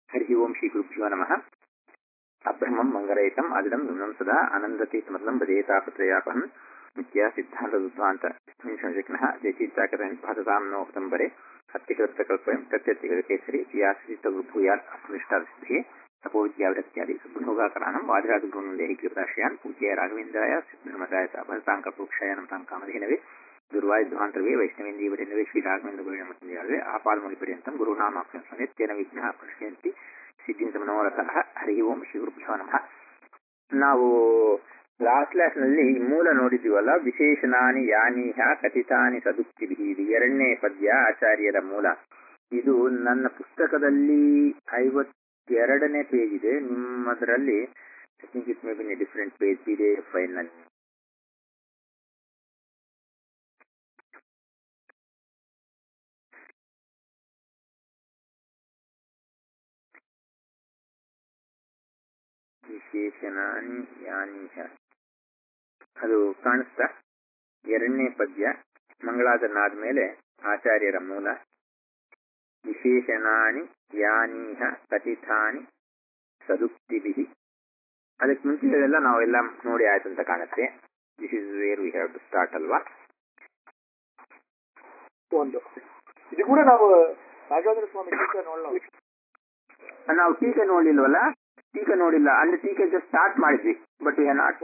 हरिः ओं श्रीगुरुभ्यो नमः अब्रह्मं मङ्गलयुतम् अदिदं विमनं सदा अनन्दति समर्थनं भजेतापत्रयापहं नित्या सिद्धान्तदुद्धान्त संशक्नः जयचित्ताकरन् भासतां नो परे हत्यकृतकल्पयं प्रत्यत्यकेसरि व्यासचित्तभूयात् अस्मृष्टादिः तपोविद्याविरत्यादि सुबृहोगाकराणं वादिराजगुरुन्देहि कृपदाश्रयान् पूज्याय राघवेन्द्राय सिद्धर्मदाय भरताङ्कपूक्षाय नमतां कामधेनवे ದುರ್ವಾಯುಧ್ವಾಂತರವೇ ವೈಷ್ಣವೇಂದ್ರೀವರೆನ್ನವೇ ಶ್ರೀರಾಘವೇಂದ್ರ ಗುರುಣಮತಿಯಾದರೆ ಆಪಾದಮುನಿಪರ್ಯಂತಂ ಗುರುನಾಮಾಕ್ಷಂ ಸ್ವನಿತ್ಯನ ವಿಘ್ನಃ ಪಶ್ಯಂತಿ ಸಿದ್ಧಿಂತ ಮನೋರಥಃ ಹರಿ ಓಂ ಶ್ರೀ ಗುರುಭ್ಯೋ ನಮಃ ನಾವು ಲಾಸ್ಟ್ ಕ್ಲಾಸ್ ನಲ್ಲಿ ಮೂಲ ನೋಡಿದೀವಲ್ಲ ವಿಶೇಷಣಾನಿ ಯಾನೀಹ ಕಥಿತಾನಿ ಸದುಕ್ತಿಭಿ ಇದು ಎರಡನೇ ಪದ್ಯ ಆಚಾರ್ಯರ ಮೂಲ ಇದು ನನ್ನ ಪುಸ್ತಕದಲ್ಲಿ ಐವತ್ತೆರಡನೇ ಪೇಜ್ ಇದೆ ನಿಮ್ಮದರಲ್ಲಿ I think it may be in a different page P D F file ನಲ್ಲಿ ವಿಶೇಷಣಾನಿ ಯಾನೀಹ ಅದು ಕಾಣಿಸ್ತಾ ಎರಡನೇ ಪದ್ಯ ಮಂಗಳಾದನಾದ್ಮೇಲೆ ಆಚಾರ್ಯರ ಮೂಲ ವಿಶೇಷಣಾನಿ ಯಾನೀಹ ಕಥಿತಾನಿ ಸದುಕ್ತಿಭಿ ಅದಕ್ಕೆ ಮುಂಚಿನದೆಲ್ಲ ನಾವೆಲ್ಲ ನೋಡಿ ಆಯ್ತು ಅಂತ ಕಾಣುತ್ತೆ this is where we have to start ಅಲ್ವಾ ಒಂದು ಇದು ಕೂಡ ನಾವು ರಾಘವೇಂದ್ರ ಸ್ವಾಮಿ ಟೀಕೆ ನೋಡಲ್ಲ ನಾವು ಟೀಕೆ ನೋಡ್ಲಿಲ್ವಲ್ಲ ಟೀಕೆ ನೋಡಿಲ್ಲ ಅಂದ್ರೆ ಟೀಕೆ ಜಸ್ಟ್ ಸ್ಟಾರ್ಟ್ ಮಾಡಿದ್ವಿ ಬಟ್ ವಿ ನಾಟ್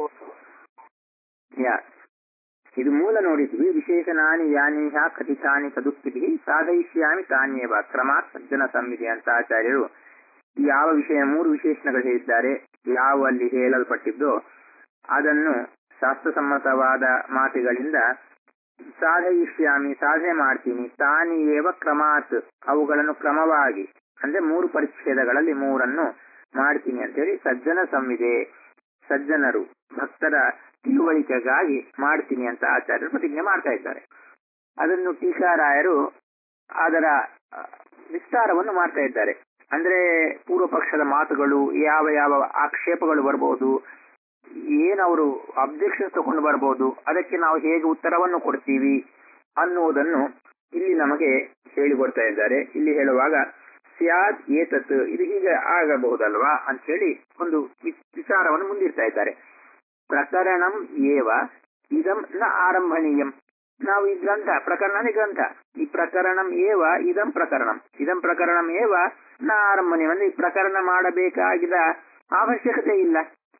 ಯಾ ಇದು ಮೂಲ ನೋಡಿದ್ವಿ ವಿಶೇಷಣಾನಿ ಯಾನೀಹ ಕಥಿತಾನಿ ಸದುಕ್ತಿಭಿ ಸಾಧಯಿಷ್ಯಾಮಿ ತಾನ್ಯೇವ ಕ್ರಮಾತ್ ಸಜ್ಜನ ಸಂವಿಧಿ ಅಂತ ಆಚಾರ್ಯರು ಯಾವ ವಿಷಯ ಮೂರು ವಿಶೇಷಣಗಳು ಹೇಳಿದ್ದಾರೆ ಯಾವ ಅಲ್ಲಿ ಹೇಳಲ್ಪಟ್ಟಿದ್ದೋ ಅದನ್ನು ಶಾಸ್ತ್ರಸಮ್ಮತವಾದ ಮಾತುಗಳಿಂದ ಸಾಧಯಿಷ್ಯಾಮಿ ಸಾಧನೆ ಮಾಡ್ತೀನಿ ತಾನಿಯೇವ ಕ್ರಮಾತ್ ಅವುಗಳನ್ನು ಕ್ರಮವಾಗಿ ಅಂದ್ರೆ ಮೂರು ಪರಿಚ್ಛೇದಗಳಲ್ಲಿ ಮೂರನ್ನು ಮಾಡ್ತೀನಿ ಅಂತೇಳಿ ಸಜ್ಜನ ಸಂವಿದೆ ಸಜ್ಜನರು ಭಕ್ತರ ತಿಳುವಳಿಕೆಗಾಗಿ ಮಾಡ್ತೀನಿ ಅಂತ ಆಚಾರ್ಯರು ಪ್ರತಿಜ್ಞೆ ಮಾಡ್ತಾ ಇದ್ದಾರೆ ಅದನ್ನು ಟೀಕಾರಾಯರು ಅದರ ವಿಸ್ತಾರವನ್ನು ಮಾಡ್ತಾ ಇದ್ದಾರೆ ಅಂದ್ರೆ ಪೂರ್ವ ಪಕ್ಷದ ಮಾತುಗಳು ಯಾವ ಯಾವ ಆಕ್ಷೇಪಗಳು ಬರಬಹುದು ಏನವರು ಅಬ್ಜೆಕ್ಷನ್ಸ್ ತಗೊಂಡು ಬರಬಹುದು ಅದಕ್ಕೆ ನಾವು ಹೇಗೆ ಉತ್ತರವನ್ನು ಕೊಡ್ತೀವಿ ಅನ್ನುವುದನ್ನು ಇಲ್ಲಿ ನಮಗೆ ಹೇಳಿಕೊಡ್ತಾ ಇದ್ದಾರೆ ಇಲ್ಲಿ ಹೇಳುವಾಗ ಸ್ಯಾದ್ ಏತತ್ ಇದು ಹೀಗೆ ಆಗಬಹುದಲ್ವಾ ಅಂತ ಹೇಳಿ ಒಂದು ವಿಚಾರವನ್ನು ಮುಂದಿರ್ತಾ ಇದ್ದಾರೆ ಪ್ರಕರಣಂ ಏವ ಇದಂ ನ ಆರಂಭಣೀಯಂ ನಾವು ಈ ಗ್ರಂಥ ಪ್ರಕರಣ ಗ್ರಂಥ ಈ ಪ್ರಕರಣಂ ಏವ ಇದಂ ಪ್ರಕರಣಂ ಇದಂ ಪ್ರಕರಣಂ ಏವ ನ ಆರಂಭಣೀಯಂ ಅಂದ್ರೆ ಈ ಪ್ರಕರಣ ಮಾಡಬೇಕಾಗಿದ ಅವಶ್ಯಕತೆ ಇಲ್ಲ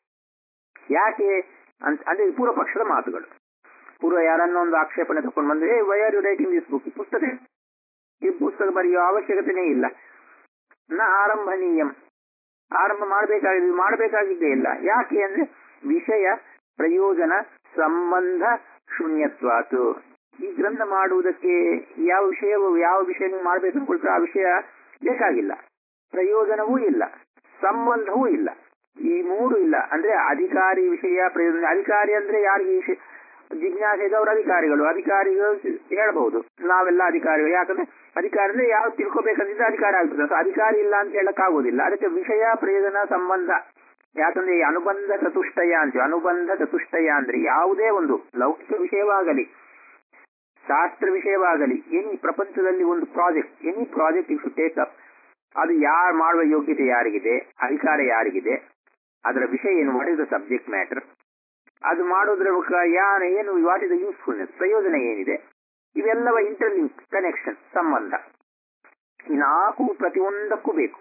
ಯಾಕೆ ಅಂತ ಅಂದ್ರೆ ಪೂರ್ವ ಪಕ್ಷದ ಮಾತುಗಳು ಪೂರ್ವ ಯಾರನ್ನೋ ಒಂದು ಆಕ್ಷೇಪಣೆ ತಗೊಂಡು ಬಂದ್ರೆ why are you writing this book ಪುಸ್ತಕ ಈ ಪುಸ್ತಕ ಬರೆಯುವ ಅವಶ್ಯಕತೆನೇ ಇಲ್ಲ ನ ಆರಂಭನೀಯಂ ಆರಂಭ ಮಾಡಬೇಕಾಗಿದ್ದು ಮಾಡಬೇಕಾಗಿದ್ದೇ ಇಲ್ಲ ಯಾಕೆ ಅಂದ್ರೆ ವಿಷಯ ಪ್ರಯೋಜನ ಸಂಬಂಧ ಶೂನ್ಯತ್ವಾತು ಈ ಗ್ರಂಥ ಮಾಡುವುದಕ್ಕೆ ಯಾವ ವಿಷಯವು ಯಾವ ವಿಷಯ ನೀವು ಮಾಡಬೇಕು ಅನ್ಕೊಳ್ತಾರೆ ಆ ವಿಷಯ ಬೇಕಾಗಿಲ್ಲ ಪ್ರಯೋಜನವೂ ಇಲ್ಲ ಸಂಬಂಧವೂ ಇಲ್ಲ ಈ ಮೂರು ಇಲ್ಲ ಅಂದ್ರೆ ಅಧಿಕಾರಿ ವಿಷಯ ಪ್ರಯೋಜನ ಅಧಿಕಾರಿ ಅಂದ್ರೆ ಯಾರಿಗೆ ವಿಷಯ ಜಿಜ್ಞಾಸೆ ಇದ್ದವರು ಅಧಿಕಾರಿಗಳು ಅಧಿಕಾರಿಗಳು ಹೇಳಬಹುದು ನಾವೆಲ್ಲ ಅಧಿಕಾರಿಗಳು ಯಾಕಂದ್ರೆ ಅಧಿಕಾರಿ ಅಂದ್ರೆ ಯಾವ ತಿಳ್ಕೊಬೇಕಂತಿದ್ರೆ ಅಧಿಕಾರ ಆಗ್ತದೆ ಸೊ ಅಧಿಕಾರಿ ಇಲ್ಲ ಅಂತ ಹೇಳಕ್ ಆಗೋದಿಲ್ಲ ಅದಕ್ಕೆ ವಿಷಯ ಪ್ರಯೋಜನ ಸಂಬಂಧ ಯಾಕಂದ್ರೆ ಈ ಅನುಬಂಧ ಚತುಷ್ಟಯ ಅಂತೀವಿ ಅನುಬಂಧ ಚತುಷ್ಟಯ ಅಂದ್ರೆ ಯಾವುದೇ ಒಂದು ಲೌಕಿಕ ವಿಷಯವಾಗಲಿ ಶಾಸ್ತ್ರ ವಿಷಯವಾಗಲಿ ಎನಿ ಪ್ರಪಂಚದಲ್ಲಿ ಒಂದು project any project if take up ಅದು ಯಾರು ಮಾಡುವ ಯೋಗ್ಯತೆ ಯಾರಿಗಿದೆ ಅಧಿಕಾರ ಯಾರಿಗಿದೆ ಅದರ ವಿಷಯ ಏನು what is the subject matter ಅದು ಮಾಡೋದ್ರ ಯಾರು ಏನು ವಾಟ್ ಇಸ್ ದ ಯೂಸ್ಫುಲ್ನೆಸ್ ಪ್ರಯೋಜನ ಏನಿದೆ ಇವೆಲ್ಲವ ಇಂಟರ್ಲಿಂಕ್ ಕನೆಕ್ಷನ್ ಸಂಬಂಧ ಈ ನಾಲ್ಕು ಪ್ರತಿಯೊಂದಕ್ಕೂ ಬೇಕು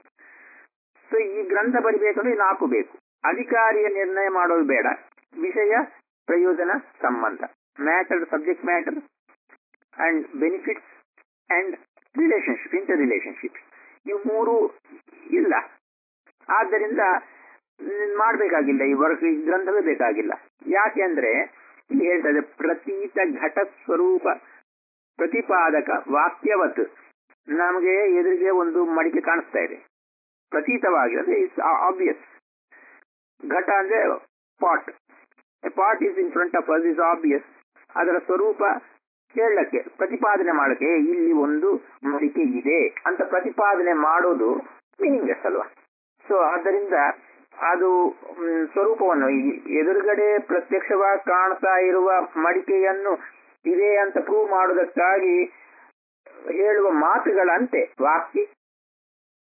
ಸೊ ಈ ಗ್ರಂಥ ಬರಿಬೇಕಂದ್ರೆ ಈ ನಾಲ್ಕು ಬೇಕು ಅಧಿಕಾರಿಯ ನಿರ್ಣಯ ಮಾಡೋದು ಬೇಡ ವಿಷಯ ಪ್ರಯೋಜನ ಸಂಬಂಧ matter subject matter and benefits and relationship inter relationship ಇವು ಮೂರು ಇಲ್ಲ ಆದ್ದರಿಂದ ಮಾಡಬೇಕಾಗಿಲ್ಲ ಈ ವರ್ಗ ಈ ಗ್ರಂಥವೇ ಬೇಕಾಗಿಲ್ಲ ಯಾಕೆ ಅಂದ್ರೆ ಇಲ್ಲಿ ಹೇಳ್ತದೆ ಪ್ರತೀತ ಘಟ ಸ್ವರೂಪ ಪ್ರತಿಪಾದಕ ವಾಕ್ಯವತ್ ನಮಗೆ ಎದುರಿಗೆ ಒಂದು ಮಡಿಕೆ ಕಾಣಿಸ್ತಾ ಇದೆ ಪ್ರತೀತವಾಗಿ ಅಂದ್ರೆ ಇಟ್ಸ್ ಆಬ್ವಿಯಸ್ ಘಟ ಅಂದ್ರೆ pot pot is in front of us is obvious ಅದರ ಸ್ವರೂಪ ಹೇಳಕ್ಕೆ ಪ್ರತಿಪಾದನೆ ಮಾಡಕ್ಕೆ ಇಲ್ಲಿ ಒಂದು ಮಡಿಕೆ ಇದೆ ಅಂತ ಪ್ರತಿಪಾದನೆ ಮಾಡೋದು ಮೀನಿಂಗ್ಲೆಸ್ ಅಲ್ವಾ ಸೊ ಆದ್ದರಿಂದ ಅದು ಸ್ವರೂಪವನ್ನು ಎದುರುಗಡೆ ಪ್ರತ್ಯಕ್ಷವಾಗಿ ಕಾಣ್ತಾ ಇರುವ ಮಡಿಕೆಯನ್ನು ಇದೆ ಅಂತ ಪ್ರೂವ್ ಮಾಡೋದಕ್ಕಾಗಿ ಹೇಳುವ ಮಾತುಗಳಂತೆ ವಾಕ್ಯ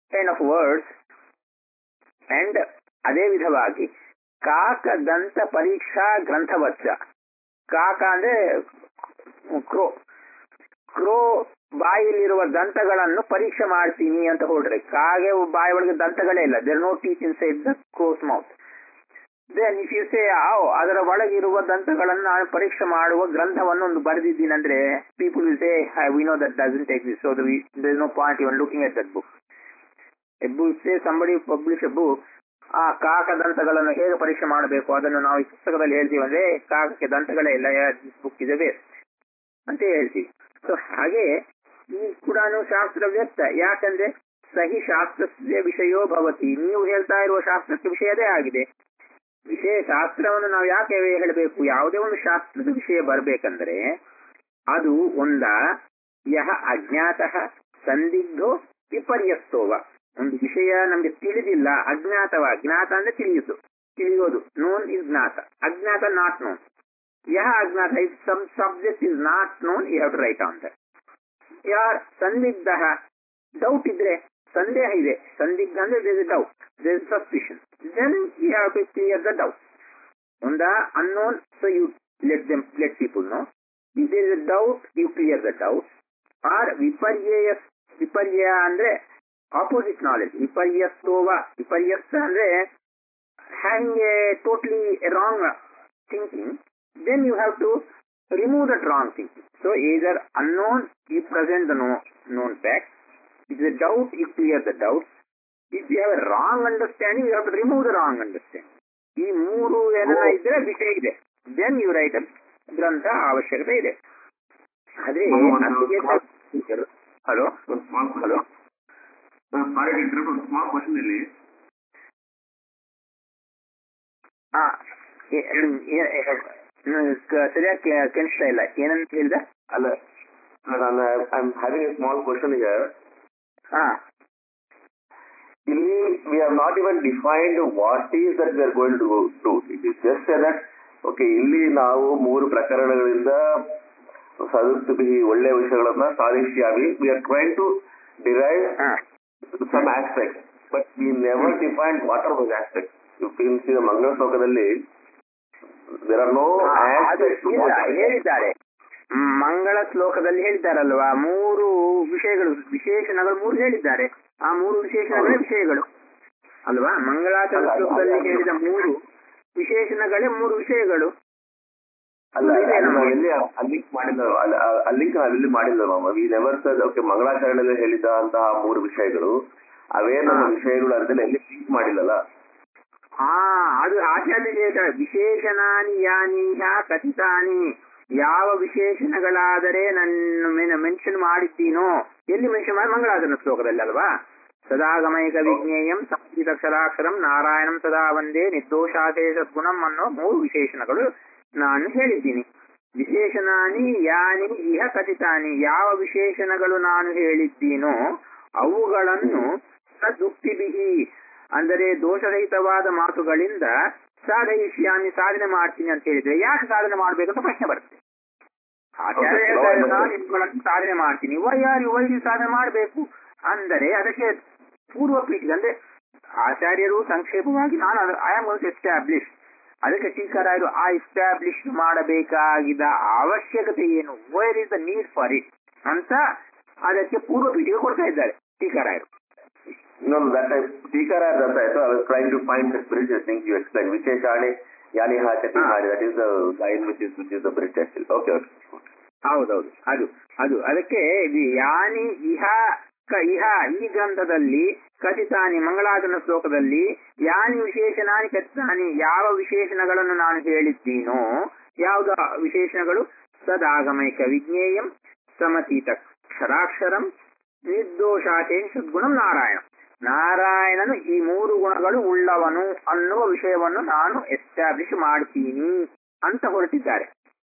ಕೈಂಡ್ ಆಫ್ ವರ್ಡ್ಸ್ ಅಂಡ್ ಅದೇ ವಿಧವಾಗಿ ಕಾಕ ದಂತ ಪರೀಕ್ಷಾ ಗ್ರಂಥವಚ್ಚ ಕಾಕ ಅಂದ್ರೆ ಕ್ರೋ ಕ್ರೋ ಬಾಯಿಲಿರುವ ದಂತಗಳನ್ನು ಪರೀಕ್ಷೆ ಮಾಡ್ತೀನಿ ಅಂತ ಹೊರಟ್ರೆ ಕಾಗೆ ಬಾಯಿ ಒಳಗೆ ದಂತಗಳೇ ಇಲ್ಲ there no teeth inside the crow's mouth then if you say aw ಅದರ ಒಳಗಿರುವ ದಂತಗಳನ್ನು ನಾನು ಪರೀಕ್ಷೆ ಮಾಡುವ ಗ್ರಂಥವನ್ನು ಒಂದು ಬರೆದಿದ್ದೀನಿ ಅಂದ್ರೆ people will say we know that doesn't exist so there no point even looking at that book a book say somebody publish a book ಆ ಕಾಕ ದಂತಗಳನ್ನು ಹೇಗೆ ಪರೀಕ್ಷೆ ಮಾಡಬೇಕು ಅದನ್ನು ನಾವು ಈ ಪುಸ್ತಕದಲ್ಲಿ ಹೇಳ್ತೀವಿ ಅಂದ್ರೆ ಕಾಕಕ್ಕೆ ದಂತಗಳೇ ಇಲ್ಲ ಬುಕ್ ಇದೆ ವೇಸ್ಟ್ ಅಂತ ಹೇಳ್ತೀವಿ ಸೊ ಹಾಗೆ ಈ ಕೂಡ ಶಾಸ್ತ್ರ ವ್ಯಕ್ತ ಯಾಕಂದ್ರೆ ಸಹಿ ಶಾಸ್ತ್ರಸ್ಯ ವಿಷಯೋ ಭವತಿ ನೀವು ಹೇಳ್ತಾ ಇರುವ ಶಾಸ್ತ್ರಕ್ಕೆ ವಿಷಯದೇ ಆಗಿದೆ ವಿಷಯ ಶಾಸ್ತ್ರವನ್ನು ನಾವು ಯಾಕೆ ಹೇಳಬೇಕು ಯಾವುದೇ ಒಂದು ಶಾಸ್ತ್ರದ ವಿಷಯ ಬರಬೇಕಂದ್ರೆ ಅದು ಒಂದ ಯಹ ಅಜ್ಞಾತ ಸಂದಿಗ್ಧೋ ವಿಪರ್ಯಸ್ತೋವ ಒಂದು ವಿಷಯ ನಮ್ಗೆ ತಿಳಿದಿಲ್ಲ ಅಜ್ಞಾತವ ಜ್ಞಾತ ಅಂದ್ರೆ ತಿಳಿಯುದು ತಿಳಿಯೋದು ನೋನ್ ಇಸ್ ಜ್ಞಾತ ಅಜ್ಞಾತ ನಾಟ್ ನೋನ್ ಯಹ ಅಜ್ಞಾತ if some subject is not known you have to write on that ಯಾರ್ ಸಂದಿಗ್ಧ ಡೌಟ್ ಇದ್ರೆ ಸಂದೇಹ ಇದೆ ಸಂದಿಗ್ಧ ಅಂದ್ರೆ there is doubt there is suspicion then you have to clear the doubt ಒಂದ unknown so you let them let people know if there is doubt you clear the doubt or ವಿಪರ್ಯಯ ವಿಪರ್ಯ ಅಂದ್ರೆ opposite knowledge ವಿಪರ್ಯಸ್ತೋವ ವಿಪರ್ಯಸ್ತ ಅಂದ್ರೆ hang a totally wrong thinking then you have to remove that wrong thinking. So either unknown, you present the no, known fact. If the doubt, you clear the doubt. If you have a wrong understanding, you have to remove the wrong understanding. ಈ ಮೂರು ಏನನ್ನ ಇದ್ರೆ ವಿಷಯ ಇದೆ then you right ಗ್ರಂಥ ಅವಶ್ಯಕತೆ ಇದೆ ಆದ್ರೆ ಹಲೋ ಒಂದು ಸ್ಮಾಲ್ ಹಲೋ ಸಾರಿ ಒಂದು ಸ್ಮಾಲ್ ಕ್ವಶನ್ ಇಲ್ಲಿ ಹಾ ಸರಿಯಾಗಿ ಕೇಳಿಸ್ತಾ ಇಲ್ಲ ಏನಂತ ಹೇಳಿದ ಅಲ್ಲ ನಾನು I am having a small question here ಹಾ ಇಲ್ಲಿ we are not even defined what is that we are going to to it is just that okay ಇಲ್ಲಿ ನಾವು ಮೂರು ಪ್ರಕರಣಗಳಿಂದ ಸದುಕ್ತಿ ಒಳ್ಳೆಯ ವಿಷಯಗಳನ್ನ ಸಾಧಿಸಿಯಾಗಿ we are trying to derive ಹಾ some aspects, but we never defined what are those aspects. You can see the Mangala ಶ್ಲೋಕದಲ್ಲಿ there are no ಅದು aspects to ಇಲ್ಲ what are- ಹೇಳಿದ್ದಾರೆ ಮಂಗಳ ಶ್ಲೋಕದಲ್ಲಿ ಹೇಳಿದ್ದಾರಲ್ವಾ ಮೂರು ವಿಷಯಗಳು ವಿಶೇಷಣಗಳು ಮೂರು ಹೇಳಿದ್ದಾರೆ ಆ ಮೂರು ವಿಶೇಷಣಗಳೇ ಹೌದು. ವಿಷಯಗಳು ಅಲ್ವಾ ಮಂಗಳಾಚರಣ ಅಲ್ಲ, ಶ್ಲೋಕದಲ್ಲಿ ಅಲ್ಲ. ಹೇಳಿದ ಮೂರು ವಿಶೇಷಣಗಳೇ ಮೂರು ವಿಷಯಗಳು ಅಲ್ಲ ಇದೆ ಅಲ್ಲಿ ನಮ್ಮ- ನಾವು ಎಲ್ಲಿ ಅಲ್ಲಿಂಕ್ ಮಾಡಿಲ್ಲ ಅಲ್ಲಿಂಕ್ ನಾವೆಲ್ಲಿ ಮಾಡಿಲ್ಲ ಮಾಮ ವಿ ನೆವರ್ ಸರ್ ಓಕೆ ಮಂಗಳಾಚರಣೆಯಲ್ಲಿ ಹೇಳಿದ ಅಂತಹ ಮೂರು ವಿಷಯಗಳು ಅವೇ ನಮ್ಮ ಹಾ. ವಿಷಯಗಳು ಅಂತ ಎಲ್ಲಿ ಲಿಂಕ್ ಮಾಡಿಲ್ಲಲ್ಲ ಹಾ ಅದು ಆಚಾರ್ಯ ಹೇಳ್ತಾರೆ ವಿಶೇಷಣಾನಿ ಯಾನಿ ಹ್ಯಾ ಕಥಿತಾನಿ ಯಾವ ವಿಶೇಷಣಗಳಾದರೆ ನನ್ನ ಮೆನ್ಷನ್ ಮಾಡಿದ್ದೀನೋ ಎಲ್ಲಿ ಮೆನ್ಷನ್ ಮಾಡಿ ಮಂಗಳಾಚರಣ ಶ್ಲೋಕದಲ್ಲಿ ಅಲ್ವಾ ಸದಾಗಮೈಕ ವಿಜ್ಞೇಯಂ ಸಂಸ್ಕೃತಕ್ಷರಾಕ್ಷರಂ ನಾರಾಯಣಂ ಸದಾ ಒಂದೇ ನಿರ್ದೋಷಾಶೇಷ ಗುಣಂ ಅನ್ನೋ ಮೂರು ವಿಶೇಷಣಗಳು ನಾನು ಹೇಳಿದ್ದೀನಿ ವಿಶೇಷಣಾನಿ ಯಾನಿ ಇಹ ಕಥಿತಾನಿ ಯಾವ ವಿಶೇಷಣಗಳು ನಾನು ಹೇಳಿದ್ದೀನೋ ಅವುಗಳನ್ನು ಸದುಕ್ತಿಬಿಹಿ ಅಂದರೆ ದೋಷರಹಿತವಾದ ಮಾತುಗಳಿಂದ ಸಾಧಯಿಷ್ಯಾಮಿ ಸಾಧನೆ ಮಾಡ್ತೀನಿ ಅಂತ ಹೇಳಿದ್ರೆ ಯಾಕೆ ಸಾಧನೆ ಮಾಡ್ಬೇಕಂತ ಪ್ರಶ್ನೆ ಬರುತ್ತೆ ಆಚಾರ್ಯ Okay, ಹೇಳ್ತಾರೆ, ಪರವಾಗಿಲ್ಲ. ನಾನು ಇವುಗಳನ್ನು ಸಾಧನೆ ಮಾಡ್ತೀನಿ ವೈ ಆರ್ ವೈ ಸಾಧನೆ ಮಾಡಬೇಕು ಅಂದರೆ ಅದಕ್ಕೆ ಪೂರ್ವ ಪೀಠಿಗೆ ಅಂದ್ರೆ ಆಚಾರ್ಯರು ಸಂಕ್ಷೇಪವಾಗಿ ನಾನು ಐ ಆಮ್ ಗೋಯಿಂಗ್ ಎಸ್ಟಾಬ್ಲಿಷ್ ಅದಕ್ಕೆ ಟೀಕರಾಯರು ಆ ಎಸ್ಟಾಬ್ಲಿಷ್ ಮಾಡಬೇಕಾಗಿದ್ದ ಅವಶ್ಯಕತೆ ಏನು where is the need for it ಅಂತ ಅದಕ್ಕೆ ಪೂರ್ವ ಪೀಠಿಗೆ ಕೊಡ್ತಾ ಇದ್ದಾರೆ ಟೀಕರಾಯರು No, no, that time, ಟೀಕಾರ ಅರ್ಥ ಆಯ್ತು I was trying to find the spiritual things you explain ವಿಶೇಷಾಣಿ ಯಾನಿ ಹಾಕತಿ ಹಾ. ಮಾಡಿ that is the line which is which is the brit actually okay okay ಹೌದೌದು ಅದು ಅದು ಅದಕ್ಕೆ ಇದು ಯಾನಿ ಇಹ ಕ ಇಹ ಈ ಗ್ರಂಥದಲ್ಲಿ ಕಥಿತಾನಿ ಮಂಗಳಾಚರಣ ಶ್ಲೋಕದಲ್ಲಿ ಯಾನಿ ವಿಶೇಷಣಾನಿ ಕಥಿತಾನಿ ಯಾವ ವಿಶೇಷಣಗಳನ್ನು ನಾನು ಹೇಳಿದ್ದೀನೋ ಯಾವ್ದು ಆ ವಿಶೇಷಣಗಳು ಸದಾಗಮೈಕ ವಿಜ್ಞೇಯಂ ಸಮತೀತ ಕ್ಷರಾಕ್ಷರಂ ನಿರ್ದೋಷಾಚೇನ್ ಸದ್ಗುಣಂ ನಾರಾಯಣ ನಾರಾಯಣನು ಈ ಮೂರು ಗುಣಗಳು ಉಳ್ಳವನು ಅನ್ನುವ ವಿಷಯವನ್ನು ನಾನು ಎಸ್ಟಾಬ್ಲಿಷ್ ಮಾಡ್ತೀನಿ ಅಂತ ಹೊರಟಿದ್ದಾರೆ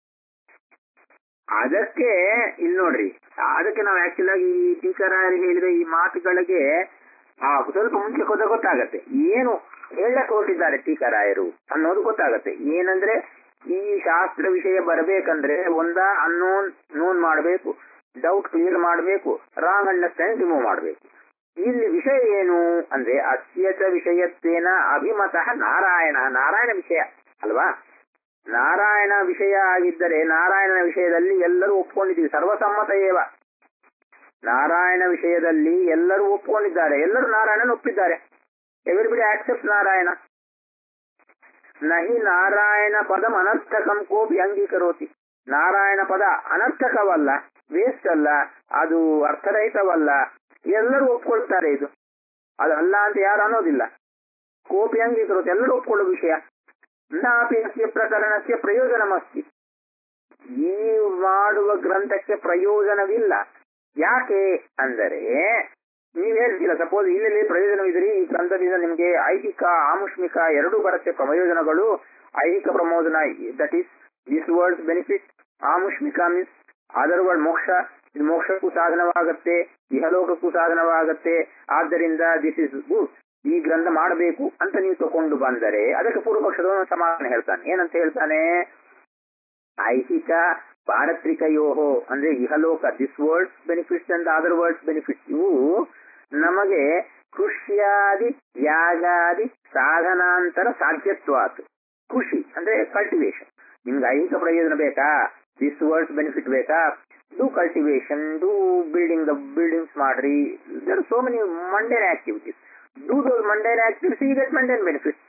ಅದಕ್ಕೆ ಇಲ್ಲಿ ನೋಡ್ರಿ ಅದಕ್ಕೆ ನಾವು ಆಕ್ಚುಲ್ ಆಗಿ ಈ ಟೀಚರ್ ಹೇಳಿದ ಈ ಮಾತುಗಳಿಗೆ ಆ ಸ್ವಲ್ಪ ಮುಂಚೆ ಹೋದ ಗೊತ್ತಾಗತ್ತೆ ಏನು ಹೇಳಕ್ ಹೊರಟಿದ್ದಾರೆ ಟೀಕರಾಯರು ಅನ್ನೋದು ಗೊತ್ತಾಗತ್ತೆ ಏನಂದ್ರೆ ಈ ಶಾಸ್ತ್ರ ವಿಷಯ ಬರಬೇಕಂದ್ರೆ ಒಂದ ಅನ್ನೋನ್ ನೋನ್ ಮಾಡಬೇಕು ಡೌಟ್ ಕ್ಲಿಯರ್ ಮಾಡಬೇಕು ರಾಂಗ್ ಅಂಡರ್ಸ್ಟ್ಯಾಂಡ್ ರಿಮೂವ್ ಮಾಡಬೇಕು ಇಲ್ಲಿ ವಿಷಯ ಏನು ಅಂದ್ರೆ ಅಸ್ಯಚ ವಿಷಯತ್ವೇನ ಅಭಿಮತಃ ನಾರಾಯಣ ನಾರಾಯಣ ವಿಷಯ ಅಲ್ವಾ ನಾರಾಯಣ ವಿಷಯ ಆಗಿದ್ದರೆ ನಾರಾಯಣನ ವಿಷಯದಲ್ಲಿ ಎಲ್ಲರೂ ಒಪ್ಕೊಂಡಿದ್ದೀವಿ ಸರ್ವಸಮ್ಮತ ಏವ ನಾರಾಯಣ ವಿಷಯದಲ್ಲಿ ಎಲ್ಲರೂ ಒಪ್ಕೊಂಡಿದ್ದಾರೆ ಎಲ್ಲರೂ ನಾರಾಯಣನ ಒಪ್ಪಿದ್ದಾರೆ ಎವ್ರಿಬಡಿ ಆಕ್ಸೆಪ್ಟ್ ನಾರಾಯಣ ನಹಿ ನಾರಾಯಣ ಪದಂ ಅನರ್ಥಕಂ ಕೋಪಿ ಅಂಗೀಕರೋತಿ ನಾರಾಯಣ ಪದ ಅನರ್ಥಕವಲ್ಲ ವೇಸ್ಟ್ ಅಲ್ಲ ಅದು ಅರ್ಥರಹಿತವಲ್ಲ ಎಲ್ಲರೂ ಒಪ್ಕೊಳ್ತಾರೆ ಇದು ಅದು ಅಲ್ಲ ಅಂತ ಯಾರು ಅನ್ನೋದಿಲ್ಲ ಕೋಪಿ ಅಂಗೀಕರೋತಿ ಎಲ್ಲರೂ ಒಪ್ಕೊಳ್ಳೋ ವಿಷಯ ನಾಪಿ ಅಸ್ಯ ಪ್ರಕರಣಕ್ಕೆ ಪ್ರಯೋಜನಮಸ್ತಿ ಈ ಮಾಡುವ ಗ್ರಂಥಕ್ಕೆ ಪ್ರಯೋಜನವಿಲ್ಲ ಯಾಕೆ ಅಂದರೆ ನೀವ್ ಹೇಳ್ತೀರ ಸಪೋಸ್ ಇಲ್ಲಿ ಪ್ರಯೋಜನವಿದ್ರಿ ಈ ಗ್ರಂಥದಿಂದ ನಿಮ್ಗೆ ಐಹಿಕ ಆಮುಷ್ಮಿಕ ಎರಡೂ ಬರುತ್ತೆ ಪ್ರಯೋಜನಗಳು ಐಹಿಕ ಪ್ರಮೋದನ that is this world's benefit ಆಮುಷ್ಮಿಕ ಮೀನ್ಸ್ ಅದರ್ ವರ್ಡ್ ಮೋಕ್ಷ ಇದು ಮೋಕ್ಷಕ್ಕೂ ಸಾಧನವಾಗತ್ತೆ ಇಹಲೋಕಕ್ಕೂ ಸಾಧನವಾಗತ್ತೆ ಆದ್ದರಿಂದ ದಿಸ್ ಇಸ್ ಗುಡ್ ಈ ಗ್ರಂಥ ಮಾಡಬೇಕು ಅಂತ ನೀವು ತಕೊಂಡು ಬಂದರೆ ಅದಕ್ಕೆ ಪೂರ್ವಪಕ್ಷದ ಸಮಾಧಾನ ಹೇಳ್ತಾನೆ ಏನಂತ ಹೇಳ್ತಾನೆ ಐಹಿಕ ಪಾರತ್ರಿಕಯೋಹೋ ಅಂದ್ರೆ ಇಹಲೋಕ this world's benefits and other world's benefits ಇವು ನಮಗೆ ಕೃಷ್ಯಾದಿ ಯಾಗಾದಿ ಸಾಧನಾಂತರ ಸಾಧ್ಯತ್ವಾತ್ ಕೃಷಿ ಅಂದ್ರೆ ಕಲ್ಟಿವೇಶನ್ ನಿಮ್ಗೆ ಐಹಿಕ ಪ್ರಯೋಜನ ಬೇಕಾ ದಿಸ್ ವರ್ಡ್ಸ್ ಬೆನಿಫಿಟ್ ಬೇಕಾ do cultivation do building the buildings ಮಾಡ್ರಿ there so many mundane activities do those mundane activities you get mundane benefits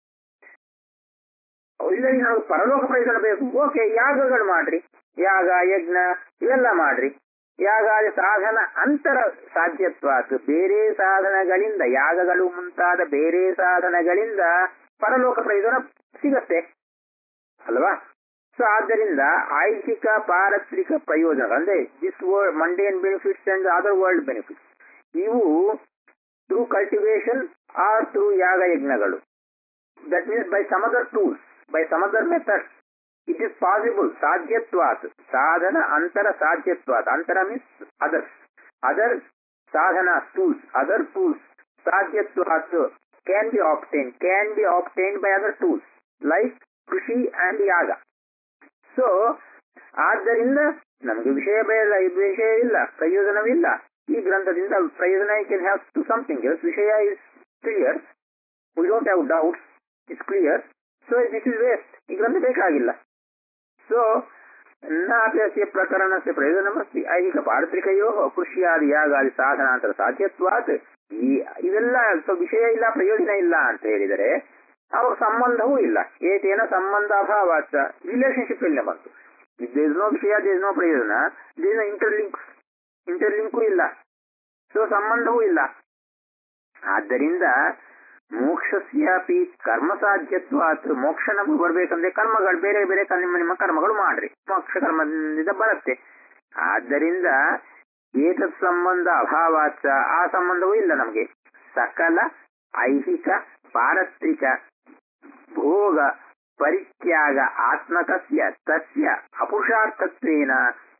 ಇಲ್ಲ ನಾವು ಪರಲೋಕ ಪ್ರಯೋಜನ ಬೇಕು ಓಕೆ ಯಾಗಗಳು ಮಾಡ್ರಿ ಯಾಗ ಯಜ್ಞ ಇವೆಲ್ಲ ಮಾಡ್ರಿ ಯಾಗಾದಿ ಸಾಧನ ಅಂತರ ಸಾಧ್ಯತ್ವಾತ್ ಬೇರೆ ಸಾಧನಗಳಿಂದ ಯಾಗಗಳು ಮುಂತಾದ ಬೇರೆ ಸಾಧನಗಳಿಂದ ಪರಲೋಕ ಪ್ರಯೋಜನ ಸಿಗತ್ತೆ ಅಲ್ವಾ ಸೊ ಆದ್ದರಿಂದ ಐಹಿಕ ಪಾರತ್ರಿಕ ಪ್ರಯೋಜನ ಅಂದ್ರೆ this world mundane benefits and other world benefits ಇವು ಥ್ರೂ ಕಲ್ಟಿವೇಶನ್ ಆರ್ ಥ್ರೂ ಯಾಗ ಯಜ್ಞಗಳು that means by some other tools by some other methods it is possible ಸಾಧ್ಯತ್ವಾತ್ ಸಾಧನ ಅಂತರ ಸಾಧ್ಯತ್ವಾತ್ ಅಂತರ ಮೀನ್ಸ್ ಅದರ್ಸ್ ಅದರ್ ಸಾಧನ ಟೂಲ್ಸ್ ಅದರ್ ಟೂಲ್ಸ್ ಸಾಧ್ಯತ್ವಾತ್ can be obtain can be obtain by other tools like ಕೃಷಿ ಅಂಡ್ ಯಾಗ ಸೊ ಆದ್ದರಿಂದ ನಮಗೆ ವಿಷಯ ಬೇಡ ವಿಷಯ ಇಲ್ಲ ಪ್ರಯೋಜನವಿಲ್ಲ ಈ ಗ್ರಂಥದಿಂದ ಪ್ರಯೋಜನ can have to something else ವಿಷಯ is clear we don't have doubts it's clear so this is waste ಈ ಗ್ರಂಥ ಬೇಕಾಗಿಲ್ಲ ಸೊ ನಾಪ್ಯಸ್ಯ ಪ್ರಕರಣಸ್ಯ ಪ್ರಯೋಜನಮಸ್ತಿ ಐಹಿಕ ಪಾರತ್ರಿಕಯೋ ಕೃಷಿಯಾದಿ ಯಾಗಾದಿ ಸಾಧನಾಂತರ ಸಾಧ್ಯತ್ವಾತ್ ಈ ಇವೆಲ್ಲ ಸೊ ವಿಷಯ ಇಲ್ಲ ಪ್ರಯೋಜನ ಇಲ್ಲ ಅಂತ ಹೇಳಿದರೆ ಅವಾಗ ಸಂಬಂಧವೂ ಇಲ್ಲ ಏತೇನ ಸಂಬಂಧ ಅಭಾವಾಚ ರಿಲೇಶನ್ಶಿಪ್ ಇಲ್ಲ ಬಂತು ದೇಸ್ ನೋ ವಿಷಯ ದೇಸ್ ನೋ ಪ್ರಯೋಜನ ದೇಸ್ ಇಂಟರ್ಲಿಂಕ್ ಇಂಟರ್ಲಿಂಕು ಇಲ್ಲ ಸೊ ಸಂಬಂಧವೂ ಇಲ್ಲ ಆದ್ದರಿಂದ ಮೋಕ್ಷಸ್ಯಾಪಿ ಕರ್ಮ ಸಾಧ್ಯತ್ವಾತ್ ಮೋಕ್ಷ ನಮಗೆ ಬರ್ಬೇಕಂದ್ರೆ ಕರ್ಮಗಳು ಬೇರೆ ಬೇರೆ ನಿಮ್ಮ ನಿಮ್ಮ ಕರ್ಮಗಳು ಮಾಡ್ರಿ ಮೋಕ್ಷ ಕರ್ಮದಿಂದ ಬರುತ್ತೆ ಆದ್ದರಿಂದ ಏತತ್ ಸಂಬಂಧ ಅಭಾವಾಚ ಆ ಸಂಬಂಧವೂ ಇಲ್ಲ ನಮಗೆ ಸಕಲ ಐಹಿಕ ಪಾರತ್ರಿಕ ಭೋಗ ಪರಿತ್ಯಾಗ ಆತ್ಮಕಸ್ಯ ತಸ್ಯ ಅಪುರುಷಾರ್ಥತ್ವೇನ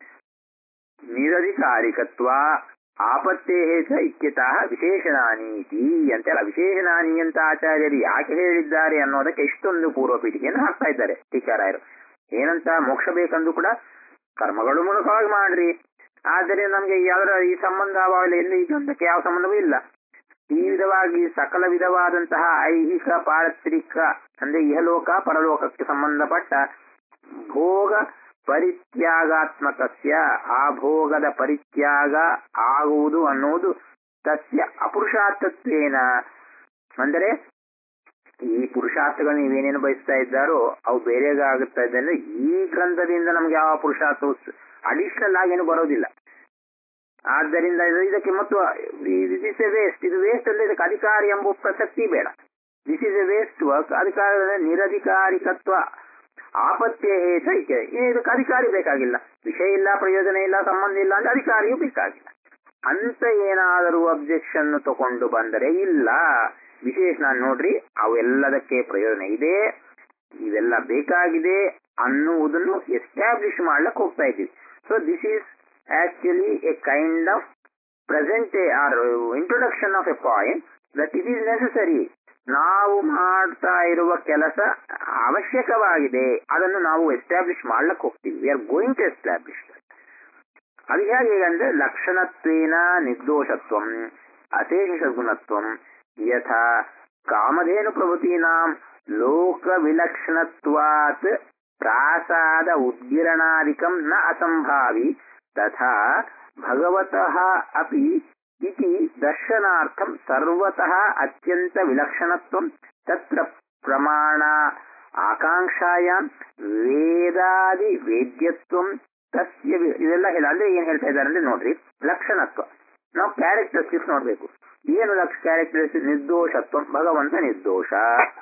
ನಿರಧಿಕಾರಿಕತ್ವ ಆಪತ್ತೇ ಚ ಇತ್ಯತಃ ವಿಶೇಷಣಾನೀತಿ ಅಂತೆಲ್ಲ ವಿಶೇಷಣಾನಿ ಅಂತ ಆಚಾರ್ಯರು ಯಾಕೆ ಹೇಳಿದ್ದಾರೆ ಅನ್ನೋದಕ್ಕೆ ಇಷ್ಟೊಂದು ಪೂರ್ವ ಪೀಠಿಕೆಯನ್ನು ಹಾಕ್ತಾ ಇದ್ದಾರೆ ಟೀಚಾರಾಯರು ಏನಂತ ಮೋಕ್ಷ ಬೇಕಂದು ಕೂಡ ಕರ್ಮಗಳು ಮೂಲಕವಾಗಿ ಮಾಡ್ರಿ ಆದರೆ ನಮ್ಗೆ ಯಾವ್ದಾರ ಈ ಸಂಬಂಧ ಅವಾಗಲೇ ಎಲ್ಲಿ ಗ್ರಂಥಕ್ಕೆ ಯಾವ ಸಂಬಂಧವೂ ಇಲ್ಲ ಈ ವಿಧವಾಗಿ ಸಕಲ ವಿಧವಾದಂತಹ ಐಹಿಕ ಪಾರತ್ರಿಕ ಅಂದ್ರೆ ಇಹಲೋಕ ಪರಲೋಕಕ್ಕೆ ಸಂಬಂಧಪಟ್ಟ ಭೋಗ ಪರಿತ್ಯಾಗಾತ್ಮಕಸ್ಯ ಆ ಭೋಗದ ಪರಿತ್ಯಾಗ ಆಗುವುದು ಅನ್ನುವುದು ತಸ್ಯ ಅಪುರುಷಾರ್ಥತ್ವೇನ ಅಂದರೆ ಈ ಪುರುಷಾರ್ಥಗಳು ನೀವೇನೇನು ಬಯಸ್ತಾ ಇದ್ದಾರೋ ಅವು ಬೇರೆಗಾಗುತ್ತಾ ಇದ್ದರೆ ಈ ಗ್ರಂಥದಿಂದ ನಮ್ಗೆ ಯಾವ ಪುರುಷಾರ್ಥ ಅಡಿಷನಲ್ ಆಗೇನು ಬರೋದಿಲ್ಲ ಆದ್ದರಿಂದ ಇದು- ಇದಕ್ಕೆ ಮತ್ತು ದಿಸ್ ಎ ವೇಸ್ಟ್ ಇದು ವೇಸ್ಟ್ ಅಂದ್ರೆ ಇದಕ್ಕೆ ಅಧಿಕಾರಿ ಎಂಬ ಪ್ರಸಕ್ತಿ ಬೇಡ this is a waste work ಅಧಿಕಾರ ನಿರಧಿಕಾರಿಕತ್ವ ಆಪತ್ತೇ ಹೇತ ಇದೆ ಇದಕ್ಕೆ ಅಧಿಕಾರಿ ಬೇಕಾಗಿಲ್ಲ ವಿಷಯ ಇಲ್ಲ ಪ್ರಯೋಜನ ಇಲ್ಲ ಸಂಬಂಧ ಇಲ್ಲ ಅಂದ್ರೆ ಅಧಿಕಾರಿಯೂ ಬೇಕಾಗಿಲ್ಲ ಅಂತ ಏನಾದರೂ ಅಬ್ಜೆಕ್ಷನ್ ತಗೊಂಡು ಬಂದರೆ ಇಲ್ಲ ವಿಶೇಷಣ ನೋಡ್ರಿ ಅವೆಲ್ಲದಕ್ಕೆ ಪ್ರಯೋಜನ ಇದೆ ಇವೆಲ್ಲ ಬೇಕಾಗಿದೆ ಅನ್ನುವುದನ್ನು ಎಸ್ಟಾಬ್ಲಿಷ್ ಮಾಡ್ಲಕ್ಕೆ ಹೋಗ್ತಾ ಇದ್ದೀವಿ so this is actually a kind of present or introduction of a point that it is necessary ನಾವು ಮಾಡ್ತಾ ಇರುವ ಕೆಲಸ ಅವಶ್ಯಕವಾಗಿದೆ ಅದನ್ನು ನಾವು ಎಸ್ಟಾಬ್ಲಿಷ್ ಮಾಡ್ಲಕ್ಕೆ ಹೋಗ್ತೀವಿ we are going to establish ಅದು ಹೇಗೆ ಅಂದ್ರೆ ಲಕ್ಷಣತ್ವೇನ ನಿರ್ದೋಷತ್ವಂ ಅಶೇಷಗುಣತ್ವಂ ಯಥಾ ಕಾಮಧೇನು ಪ್ರಭೃತೀನಾಂ ಲೋಕವಿಲಕ್ಷಣತ್ವಾತ್ ಪ್ರಾಸಾದ ಉದ್ಗಿರಣಾದಿಕಂ ನ ಅಸಂಭಾವಿ ತಥಾ ಭಗವತಃ ಅಪಿ ಇತಿ ದರ್ಶನಾರ್ಥಂ ಸರ್ವತಃ ಅತ್ಯಂತ ವಿಲಕ್ಷಣತ್ವಂ ತತ್ರ ಪ್ರಮಾಣ ಆಕಾಂಕ್ಷಾಯಾಂ ವೇದಾದಿ ವೇದ್ಯತ್ವಂ ತಸ್ಯ ವಿ- ಇದೆಲ್ಲ ಹೇಳ ಅಂದ್ರೆ ಏನ್ ಹೇಳ್ತಾ ಇದ್ದಾರೆ ಅಂದ್ರೆ ನೋಡ್ರಿ ಲಕ್ಷಣತ್ವ ನಾವು ಕ್ಯಾರೆಕ್ಟರಿಸ್ಟಿಕ್ಸ್ ನೋಡ್ಬೇಕು ಏನು ಲಕ್ಷ ಕ್ಯಾರೆಕ್ಟರಿಸ್ಟಿಕ್ಸ್ ನಿರ್ದೋಷತ್ವ ಭಗವಂತ ನಿರ್ದೋಷ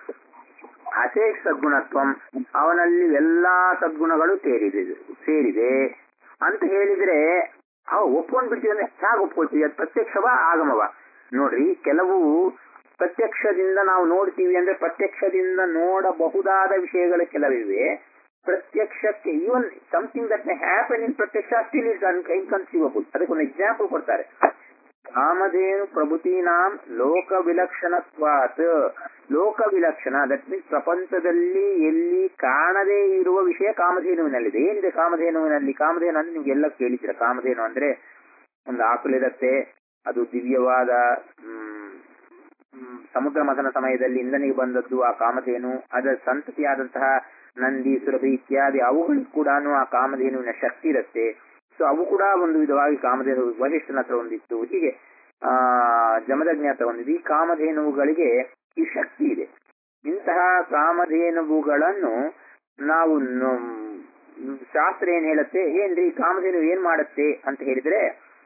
ಅಶೇಷ ಸದ್ಗುಣತ್ವಂ ಅವನಲ್ಲಿ ಎಲ್ಲಾ ಸದ್ಗುಣಗಳು ಸೇರಿದೆ ಸೇರಿದೆ ಅಂತ ಹೇಳಿದ್ರೆ ಅವ ಒಪ್ಕೊಂಡ್ ಬಿಡ್ತೀವಿ ಅಂದ್ರೆ ಹೇಗೆ ಒಪ್ಕೊಳ್ತೀವಿ ಅದು ಪ್ರತ್ಯಕ್ಷವ ಆಗಮವ ನೋಡ್ರಿ ಕೆಲವು ಪ್ರತ್ಯಕ್ಷದಿಂದ ನಾವು ನೋಡ್ತೀವಿ ಅಂದ್ರೆ ಪ್ರತ್ಯಕ್ಷದಿಂದ ನೋಡಬಹುದಾದ ವಿಷಯಗಳು ಕೆಲವಿವೆ ಪ್ರತ್ಯಕ್ಷಕ್ಕೆ even something that may happen in ಪ್ರತ್ಯಕ್ಷ ಸ್ಟಿಲ್ ಇಸ್ ಇನ್ಕನ್ಸೀವಬಲ್ ಅದಕ್ಕೊಂದು ಎಕ್ಸಾಂಪಲ್ ಕೊಡ್ತಾರೆ ಕಾಮಧೇನು ಪ್ರಭುತೀನಾಂ ಲೋಕ ವಿಲಕ್ಷಣತ್ವಾತ್ ಲೋಕ ವಿಲಕ್ಷಣ ದಟ್ ಮೀನ್ಸ್ ಪ್ರಪಂಚದಲ್ಲಿ ಎಲ್ಲಿ ಕಾಣದೇ ಇರುವ ವಿಷಯ ಕಾಮಧೇನುವಿನಲ್ಲಿದೆ ಏನಿದೆ ಕಾಮಧೇನುವಿನಲ್ಲಿ ಕಾಮಧೇನು ಅಂದ್ರೆ ನಿಮ್ಗೆಲ್ಲ ಕೇಳಿದ್ದೀರ ಕಾಮಧೇನು ಅಂದ್ರೆ ಒಂದು ಆಕಳಿರತ್ತೆ ಅದು ದಿವ್ಯವಾದ ಹ್ಮ್, ಹ್ಮ್, ಸಮುದ್ರ ಮಥನ ಸಮಯದಲ್ಲಿ ಇಂದನಿಗೆ ಬಂದದ್ದು ಆ ಕಾಮಧೇನು ಅದರ ಸಂತತಿಯಾದಂತಹ ನಂದಿ ಸುರಭಿ ಇತ್ಯಾದಿ ಅವುಗಳಿಗೂ ಕೂಡ ಆ ಕಾಮಧೇನುವಿನ ಶಕ್ತಿ ಇರುತ್ತೆ ಸೊ ಅವು ಕೂಡ ಒಂದು ವಿಧವಾಗಿ ಕಾಮಧೇನು ವಶಿಷ್ಠನ ಹತ್ರ ಒಂದಿತ್ತು ಹೀಗೆ ಆ ಜಮದಗ್ನಿ ಹತ್ರ ಒಂದಿದೆ ಈ ಕಾಮಧೇನುವುಗಳಿಗೆ ಈ ಶಕ್ತಿ ಇದೆ ಇಂತಹ ಕಾಮಧೇನುವುಗಳನ್ನು ನಾವು ನ- ಶಾಸ್ತ್ರ ಏನ್ ಹೇಳುತ್ತೆ ಏನ್ರಿ ಕಾಮಧೇನು ಏನ್ ಮಾಡುತ್ತೆ ಅಂತ ಹೇಳಿದ್ರೆ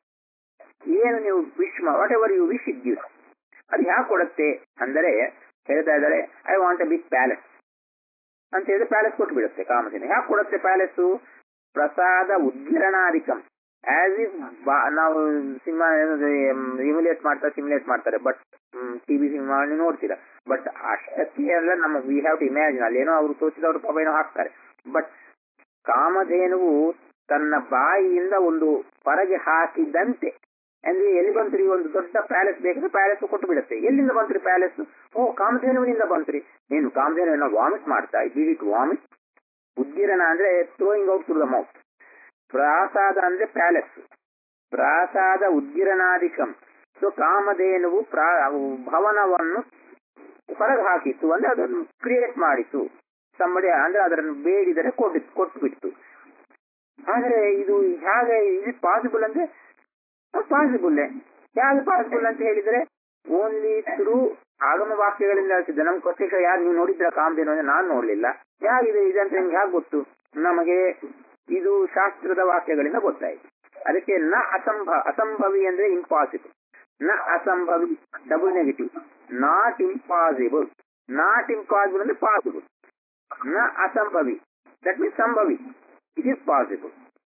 ಏನು ನೀವು wish whatever you wish it gives ಅದು ಹ್ಯಾಕ್ ಕೊಡುತ್ತೆ ಅಂದರೆ ಹೇಳ್ತಾ ಇದ್ದಾರೆ I want a big palace ಅಂತ ಹೇಳಿದ್ರೆ ಪ್ಯಾಲೆಸ್ ಕೊಟ್ಟು ಬಿಡುತ್ತೆ ಕಾಮಧೇನು ಹ್ಯಾಕ್ ಕೊಡುತ್ತೆ ಪ್ಯಾಲೆಸ್ಸು ಪ್ರಸಾದ ಉದ್ಗಿರಣಾಧಿಕಂ ಆಸ್ ಇಫ್ ನಾವು ಸಿನಿಮಾ ಇಮ್ಯುಲೇಟ್ ಮಾಡ್ತಾರೆ ಸಿಮ್ಯುಲೇಟ್ ಮಾಡ್ತಾರೆ ಬಟ್ ಟಿವಿ ಸಿನಿಮಾ ನೀವು ನೋಡ್ತೀರಾ ಬಟ್ ಅಷ್ಟಕ್ಕೆ ಎಲ್ಲ ನಮ್ಮ ವಿ ಹ್ಯಾವ್ ಟು ಇಮ್ಯಾಜಿನ್ ಅಲ್ಲೇನೋ ಅವರು ತೋಚಿದವರು ಪಾಪ ಏನೋ ಹಾಕ್ತಾರೆ ಬಟ್ ಕಾಮಧೇನುವು ತನ್ನ ಬಾಯಿಯಿಂದ ಒಂದು ಹೊರಗೆ ಹಾಕಿದಂತೆ ಅಂದ್ರೆ ಎಲ್ಲಿ ಬಂತ್ರಿ ಒಂದು ದೊಡ್ಡ ಪ್ಯಾಲೆಸ್ ಬೇಕಾದ್ರೆ ಪ್ಯಾಲೆಸ್ ಕೊಟ್ಟು ಬಿಡುತ್ತೆ ಎಲ್ಲಿಂದ ಬಂತ್ರಿ ಪ್ಯಾಲೆಸ್ ಓ ಕಾಮಧೇನುವಿನಿಂದ ಬಂತ್ರಿ ನೀನು ಕಾಮಧೇನುವನ್ನ ವಾಮಿಟ್ ಮಾಡ್ತಾ ಡಿಡ್ ಇಟ್ ವಾಮಿಟ್ ಉದ್ಗಿರಣ ಅಂದ್ರೆ throwing out to the mouth ಪ್ರಾಸಾದ ಅಂದ್ರೆ ಪ್ಯಾಲೆಸ್ ಪ್ರಾಸಾದ ಉದ್ಗಿರಣಾಧಿಕಂ ಸೊ ಕಾಮಧೇನುವು ಪ್ರಾ ಭವನವನ್ನು ಹೊರಗೆ ಹಾಕಿತ್ತು ಅಂದ್ರೆ ಅದನ್ನು ಕ್ರಿಯೇಟ್ ಮಾಡಿತು ಸಂಬಡಿ ಅಂದ್ರೆ ಅದನ್ನು ಬೇಡಿದರೆ ಕೊಟ್ಟು ಕೊಟ್ಟು ಬಿಟ್ಟು ಆದ್ರೆ ಇದು ಹೇಗೆ ಇದು ಪಾಸಿಬಲ್ ಅಂದ್ರೆ ಪಾಸಿಬಲ್ ಹೇಗೆ ಪಾಸಿಬಲ್ ಅಂತ ಹೇಳಿದ್ರೆ ಓನ್ಲಿ ಥ್ರೂ ಆಗಮ ವಾಕ್ಯಗಳಿಂದ ಹೇಳ್ತಿದ್ದೆ ನಮ್ ಪ್ರತ್ಯಕ್ಷ ಯಾರು ನೀವು ನೋಡಿದ್ರ ಕಾಮಧೇನು ಅಂದ್ರೆ ನಾನು ನೋಡ್ಲಿಲ್ಲ ಹೇಗಿದೆ ಇದಂತ ನಿಮ್ಗೆ ಹೇಗೆ ಗೊತ್ತು ನಮಗೆ ಇದು ಶಾಸ್ತ್ರದ ವಾಕ್ಯಗಳಿಂದ ಗೊತ್ತಾಯ್ತು ಅದಕ್ಕೆ ನ ಅಸಂಭ ಅಸಂಭವಿ ಅಂದ್ರೆ ಇಂಪಾಸಿಬಲ್ ನ ಅಸಂಭವಿ double negative not impossible not impossible ಅಂದ್ರೆ ಪಾಸಿಬಲ್ ನ ಅಸಂಭವಿ ದಟ್ ಮೀನ್ಸ್ ಸಂಭವಿ ಇಟ್ ಇಸ್ ಪಾಸಿಬಲ್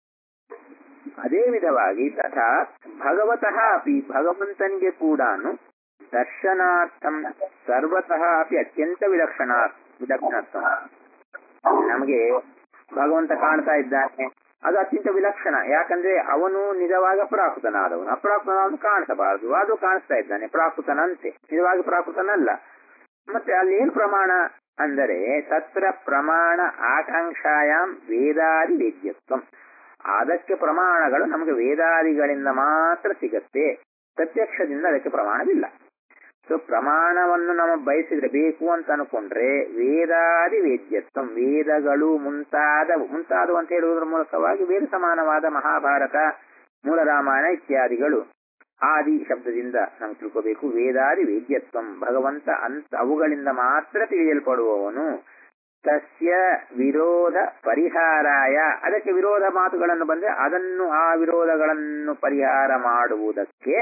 ಅದೇ ವಿಧವಾಗಿ ತಥಾ ಭಗವತಃ ಅಪಿ ಭಗವಂತನಿಗೆ ಕೂಡ ದರ್ಶನಾರ್ಥಂ ಸರ್ವತಃ ಅಪಿ ಅತ್ಯಂತ ವಿಲಕ್ಷಣ ವಿಲಕ್ಷಣತ್ವ ನಮಗೆ ಭಗವಂತ ಕಾಣ್ತಾ ಇದ್ದಾನೆ ಅದು ಅತ್ಯಂತ ವಿಲಕ್ಷಣ ಯಾಕಂದ್ರೆ ಅವನು ನಿಜವಾಗಿ ಅಪ್ರಾಕೃತನಾದವನು ಅಪ್ರಾಕೃತನಾದವನು ಕಾಣಿಸಬಾರದು ಅದು ಕಾಣಿಸ್ತಾ ಇದ್ದಾನೆ ಪ್ರಾಕೃತನಂತೆ ನಿಜವಾಗಿ ಪ್ರಾಕೃತನಲ್ಲ ಮತ್ತೆ ಅಲ್ಲಿ ಏನ್ ಪ್ರಮಾಣ ಅಂದರೆ ತತ್ರ ಪ್ರಮಾಣ ಆಕಾಂಕ್ಷಾಯಾಮ್ ವೇದಾದಿ ವೇದ್ಯತ್ವಂ ಅದಕ್ಕೆ ಪ್ರಮಾಣಗಳು ನಮಗೆ ವೇದಾದಿಗಳಿಂದ ಮಾತ್ರ ಸಿಗತ್ತೆ ಪ್ರತ್ಯಕ್ಷದಿಂದ ಅದಕ್ಕೆ ಪ್ರಮಾಣವಿಲ್ಲ ಸೊ ಪ್ರಮಾಣವನ್ನು ನಾವು ಬಯಸಿದ್ರೆ ಬೇಕು ಅಂತ ಅನ್ಕೊಂಡ್ರೆ ವೇದಾದಿ ವೇದ್ಯತ್ವ ವೇದಗಳು ಮುಂತಾದ ಮುಂತಾದವು ಅಂತ ಹೇಳುವುದರ ಮೂಲಕವಾಗಿ ವೇದ ಸಮಾನವಾದ ಮಹಾಭಾರತ ಮೂಲ ರಾಮಾಯಣ ಇತ್ಯಾದಿಗಳು ಆದಿ ಶಬ್ದದಿಂದ ನಾವು ತಿಳ್ಕೋಬೇಕು ವೇದಾದಿ ವೇದ್ಯತ್ವ ಭಗವಂತ ಅಂತ ಅವುಗಳಿಂದ ಮಾತ್ರ ತಿಳಿಯಲ್ಪಡುವವನು ತಸ್ಯ ವಿರೋಧ ಪರಿಹಾರಾಯ ಅದಕ್ಕೆ ವಿರೋಧ ಮಾತುಗಳನ್ನು ಬಂದ್ರೆ ಅದನ್ನು ಆ ವಿರೋಧಗಳನ್ನು ಪರಿಹಾರ ಮಾಡುವುದಕ್ಕೆ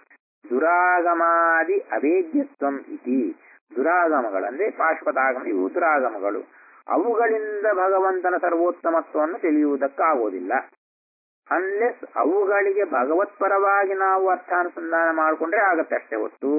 ದುರಾಗಮಾದಿ ಅವೇದ್ಯತ್ವಂ ಇತಿ ದುರಾಗಮಗಳು ಅಂದ್ರೆ ಪಾಶ್ವತಾಗಮ ಇವು ದುರಾಗಮಗಳು ಅವುಗಳಿಂದ ಭಗವಂತನ ಸರ್ವೋತ್ತಮತ್ವವನ್ನು ತಿಳಿಯುವುದಕ್ಕಾಗೋದಿಲ್ಲ ಅನ್ಲೆಸ್ ಅವುಗಳಿಗೆ ಭಗವತ್ಪರವಾಗಿ ನಾವು ಅರ್ಥಾನುಸಂಧಾನ ಮಾಡಿಕೊಂಡ್ರೆ ಆಗತ್ತೆ ಅಷ್ಟೇ ಹೊತ್ತು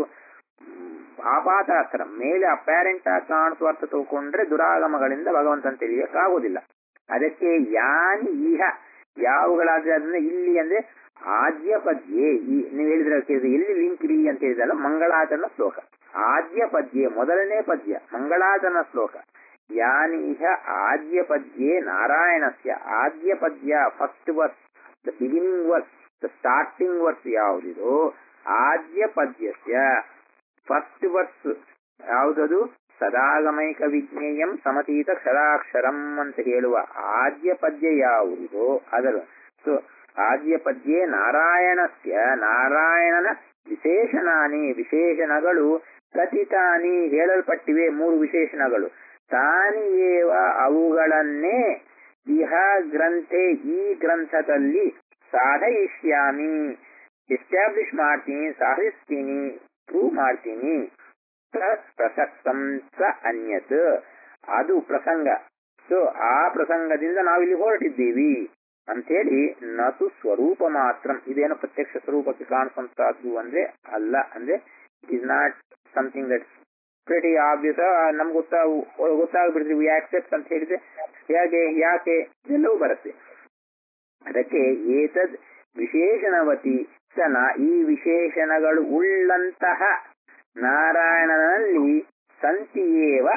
ಆಪಾತ ಅರ್ಥ ಮೇಲೆ ಅಪ್ಯಾರೆಂಟ್ ಆಗಿ ಕಾಣಿಸುವ ಅರ್ಥ ತಗೊಂಡ್ರೆ ದುರಾಗಮಗಳಿಂದ ಭಗವಂತನ ತಿಳಿಯಕ್ಕಾಗೋದಿಲ್ಲ ಅದಕ್ಕೆ ಯಾನಿ ಇಹ ಯಾವುಗಳಾದ್ರೆ ಅದನ್ನ ಇಲ್ಲಿ ಅಂದ್ರೆ ಆದ್ಯ ಪದ್ಯೆ ಈ ನೀವು ಹೇಳಿದ್ರೆ ಕೇಳಿದ್ರೆ ಎಲ್ಲಿ ಲಿಂಕ್ ರೀ ಅಂತ ಹೇಳಿದಲ್ಲ ಮಂಗಳಾಚರಣ ಶ್ಲೋಕ ಆದ್ಯ ಪದ್ಯೆ ಮೊದಲನೇ ಪದ್ಯ ಮಂಗಳಾಚರಣ ಶ್ಲೋಕ ಯಾನಿ ಇಹ ಆದ್ಯ ಪದ್ಯೆ ನಾರಾಯಣಸ್ಯ ಆದ್ಯ ಪದ್ಯ first verse the beginning verse the starting verse ಯಾವುದಿದೋ ಆದ್ಯ ಪದ್ಯಸ್ಯ ಫಸ್ಟ್ ವರ್ಸ್ ಯಾವುದದು ಸದಾಗಮೈಕ ವಿಜ್ಞೇಯಂ ಸಮತೀತ ಕ್ಷರಾಕ್ಷರಂ ಅಂತ ಹೇಳುವ ಆದ್ಯ ಪದ್ಯ ಯಾವುದೋ ಅದರ ಸೊ ಆದ್ಯ ಪದ್ಯೆ ನಾರಾಯಣಸ್ಯ ನಾರಾಯಣನ ವಿಶೇಷಣಾನಿ ವಿಶೇಷಣಗಳು ಕಥಿತಾನಿ ಹೇಳಲ್ಪಟ್ಟಿವೆ ಮೂರು ವಿಶೇಷಣಗಳು ತಾನಿಯೇವ ಅವುಗಳನ್ನೇ ಇಹ ಗ್ರಂಥೆ ಈ ಗ್ರಂಥದಲ್ಲಿ ಸಾಧಯಿಷ್ಯಾಮಿ ಎಸ್ಟಾಬ್ಲಿಷ್ ಮಾಡ್ತೀನಿ ಸಾಧಿಸ್ತೀನಿ ಪ್ರೂವ್ ಮಾಡ್ತೀನಿ ಪ್ರಸಕ್ತಂ ಸ ಅನ್ಯತ್ ಅದು ಪ್ರಸಂಗ ಸೊ ಆ ಪ್ರಸಂಗದಿಂದ ನಾವಿಲ್ಲಿ ಹೊರಟಿದ್ದೀವಿ ಅಂತೇಳಿ ನತು ಸ್ವರೂಪ ಮಾತ್ರ ಇದೇನು ಪ್ರತ್ಯಕ್ಷ ಸ್ವರೂಪಕ್ಕೆ ಕಾಣಿಸುವಂತಹದ್ದು ಅಂದ್ರೆ ಅಲ್ಲ ಅಂದ್ರೆ it is not something that pretty obvious ನಮ್ಗೆ ಗೊತ್ತಾ ಗೊತ್ತಾಗ್ಬಿಡ್ತೀವಿ ವಿ ಆಕ್ಸೆಪ್ಟ್ ಅಂತ ಹೇಳಿದ್ರೆ ಹೇಗೆ ಯಾಕೆ ಎಲ್ಲವೂ ಬರುತ್ತೆ ಅದಕ್ಕೆ ಏತದ್ ವಿಶೇಷಣವತಿ ಸನ ಈ ವಿಶೇಷಣಗಳು ಉಳ್ಳಂತಹ ನಾರಾಯಣನಲ್ಲಿ ಸಂತಿಯೇವ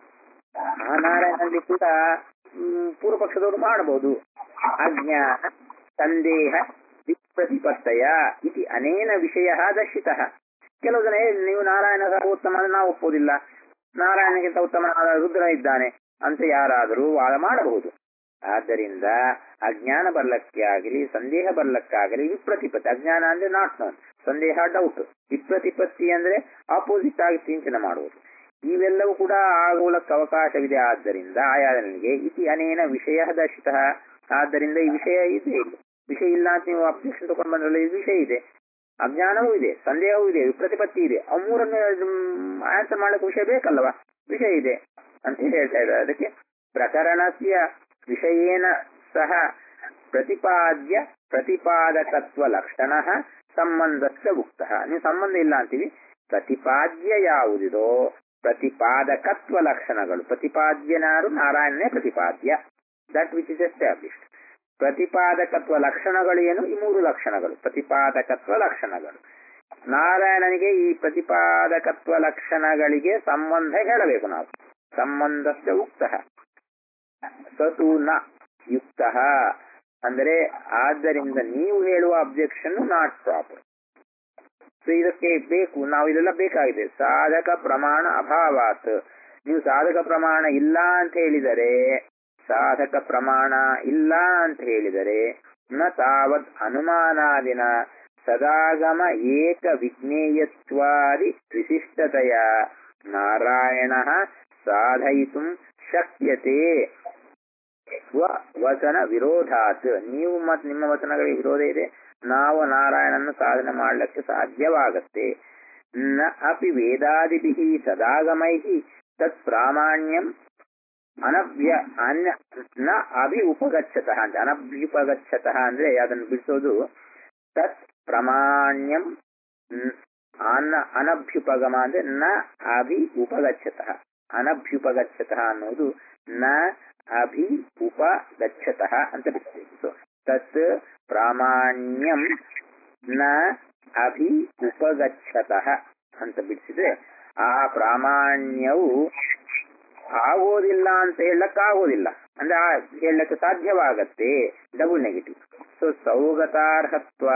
ಆ ನಾರಾಯಣನಲ್ಲಿ ಕೂಡ ಹ್ಮ್, ಪೂರ್ವ ಪಕ್ಷದವರು ಮಾಡಬಹುದು ಅಜ್ಞಾನ ಸಂದೇಹ ವಿಪ್ರತಿಪತ್ತಯ ಇತಿ ಅನೇನ ವಿಷಯ ದರ್ಶಿತ ಕೆಲವು ಜನ "ಏ, ನೀವು ನಾರಾಯಣ ಉತ್ತಮ ಅಂದ್ರೆ ನಾವು ಒಪ್ಪುವುದಿಲ್ಲ ನಾರಾಯಣಗಿಂತ ಉತ್ತಮನಾದ ರುದ್ರ ಇದ್ದಾನೆ ಅಂತ ಯಾರಾದರೂ ವಾದ ಮಾಡಬಹುದು ಆದ್ದರಿಂದ ಅಜ್ಞಾನ ಬರ್ಲಕ್ಕೆ ಆಗಲಿ ಸಂದೇಹ ಬರ್ಲಕ್ಕಾಗಲಿ ವಿಪ್ರತಿಪತ್ತಿ ಅಜ್ಞಾನ ಅಂದ್ರೆ ನಾಟ್ ನೋನ್ ಸಂದೇಹ ಡೌಟ್ ವಿಪ್ರತಿಪತ್ತಿ ಅಂದ್ರೆ ಆಪೋಸಿಟ್ ಆಗಿ ಚಿಂತನೆ ಮಾಡುವುದು ಇವೆಲ್ಲವೂ ಕೂಡ ಆಗುವುದಕ್ಕೆ ಅವಕಾಶವಿದೆ ಆದ್ದರಿಂದ ಆಯಾದನಿಗೆ ಇತಿ ಅನೇನ ವಿಷಯ ದರ್ಶಿತ ಆದ್ದರಿಂದ ಈ ವಿಷಯ ಇದೆ ಇಲ್ಲಿ. ವಿಷಯ ಇಲ್ಲ ಅಂತ ನೀವು ಅಬ್ಜೆಕ್ಷನ್ ತಗೊಂಡು ಬಂದ್ರಲ್ಲ ಈ ವಿಷಯ ಇದೆ ಅಜ್ಞಾನವೂ ಇದೆ ಸಂದೇಹವೂ ಇದೆ ವಿಪ್ರತಿಪತ್ತಿ ಇದೆ ಅವು ಮೂರನ್ನು ಆನ್ಸರ್ ಮಾಡಕ್ಕೆ ವಿಷಯ ಬೇಕಲ್ವಾ ವಿಷಯ ಇದೆ ಅಂತ ಹೇಳ್ತಾ ಇದ್ದಾರೆ ಅದಕ್ಕೆ ಪ್ರಕರಣಸ್ಯ ವಿಷಯೇನ ಸಹ ಪ್ರತಿಪಾದ್ಯ ಪ್ರತಿಪಾದಕತ್ವ ಲಕ್ಷಣ ಸಂಬಂಧಸ್ಯ ಉಕ್ತ ನೀವು ಸಂಬಂಧ ಇಲ್ಲ ಅಂತೀವಿ ಪ್ರತಿಪಾದ್ಯ ಯಾವುದಿದೋ ಪ್ರತಿಪಾದಕತ್ವ ಲಕ್ಷಣಗಳು ಪ್ರತಿಪಾದ್ಯನಾರು ನಾರಾಯಣನೇ ಪ್ರತಿಪಾದ್ಯ ದಟ್ ವಿಚ್ ಇಸ್ ಎಸ್ಟಾಬ್ಲಿಷ್ಡ್ ಪ್ರತಿಪಾದಕತ್ವ ಲಕ್ಷಣಗಳು ಏನು ಈ ಮೂರು ಲಕ್ಷಣಗಳು ಪ್ರತಿಪಾದಕತ್ವ ಲಕ್ಷಣಗಳು ನಾರಾಯಣನಿಗೆ ಈ ಪ್ರತಿಪಾದಕತ್ವ ಲಕ್ಷಣಗಳಿಗೆ ಸಂಬಂಧ ಹೇಳಬೇಕು ನಾವು ಸಂಬಂಧಸ್ಯ ಉಕ್ತ ಸತು ನ ಯುಕ್ತ ಅಂದರೆ ಆದ್ದರಿಂದ ನೀವು ಹೇಳುವ ಅಬ್ಜೆಕ್ಷನ್ ನಾಟ್ ಪ್ರಾಪರ್ ಸೊ ಇದಕ್ಕೆ ಬೇಕು ನಾವು ಇದೆಲ್ಲ ಬೇಕಾಗಿದೆ ಸಾಧಕ ಪ್ರಮಾಣ ಅಭಾವಾತ್ ನೀವು ಸಾಧಕ ಪ್ರಮಾಣ ಇಲ್ಲ ಅಂತ ಹೇಳಿದರೆ ಸಾಧಕ ಪ್ರಮಾಣ ಇಲ್ಲ ಅಂತ ಹೇಳಿದರೆ ನ ತಾವತ್ ಅನುಮಾನಾದಿನ ಸದಾಗಮ ಏಕ ವಿಜ್ಞೇಯತ್ವಾದಿ ವಿಶಿಷ್ಟತೆಯ ನಾರಾಯಣ ಸಾಧಯಿತು ಶಕ್ಯತೆ ಸ್ವ ವಚನ ವಿರೋಧಾತ್ ನೀವು ಮತ್ತು ನಿಮ್ಮ ವಚನಗಳಿಗೆ ವಿರೋಧ ಇದೆ ನಾವು ನಾರಾಯಣನ್ನು ಸಾಧನೆ ಮಾಡಲಿಕ್ಕೆ ಸಾಧ್ಯವಾಗತ್ತೆ ನ ಅಪಿ ವೇದಾದಿಭಿ ಸದಾಗಮೈ ತತ್ ಪ್ರಾಮಾಣ್ಯಂ ಅನಭ್ಯ ಅನ್ಯ ನ ಅಭಿ ಉಪಗಚ್ಚತಃ ಅಂತ ಅನಭ್ಯುಪಗಚ್ಚತಃ ಅಂದ್ರೆ ಅದನ್ನು ಬಿಡಿಸೋದು ತತ್ ಪ್ರಾಮಾಣ್ಯಂ ನ್- ಅನ ಅನಭ್ಯುಪಗಮ ಅಂದ್ರೆ ನ ಅಭಿ ಉಪಗಚ್ಚತಃ ಅನಭ್ಯುಪಗಚ್ಚತಃ ಅನ್ನೋದು ನ ಅಭಿ ಉಪಗಚ್ಚತಃ ಅಂತ ಬಿಡಿಸ್ಬೇಕು ಸೊ ತತ್ ಪ್ರಾಮಾಣ್ಯಂ ನ ಅಭಿ ಉಪಗಚ್ಚತಃ ಅಂತ ಬಿಡಿಸಿದ್ರೆ ಆ ಪ್ರಾಮಾಣ್ಯವು ಆಗೋದಿಲ್ಲ ಅಂತ ಹೇಳಕ್ ಆಗೋದಿಲ್ಲ ಅಂದ್ರೆ ಆ ಹೇಳಕ್ಕೆ ಸಾಧ್ಯವಾಗತ್ತೆ ಡಬಲ್ ನೆಗೆಟಿವ್ ಸೊ ಸೌಗತಾರ್ಹತ್ವ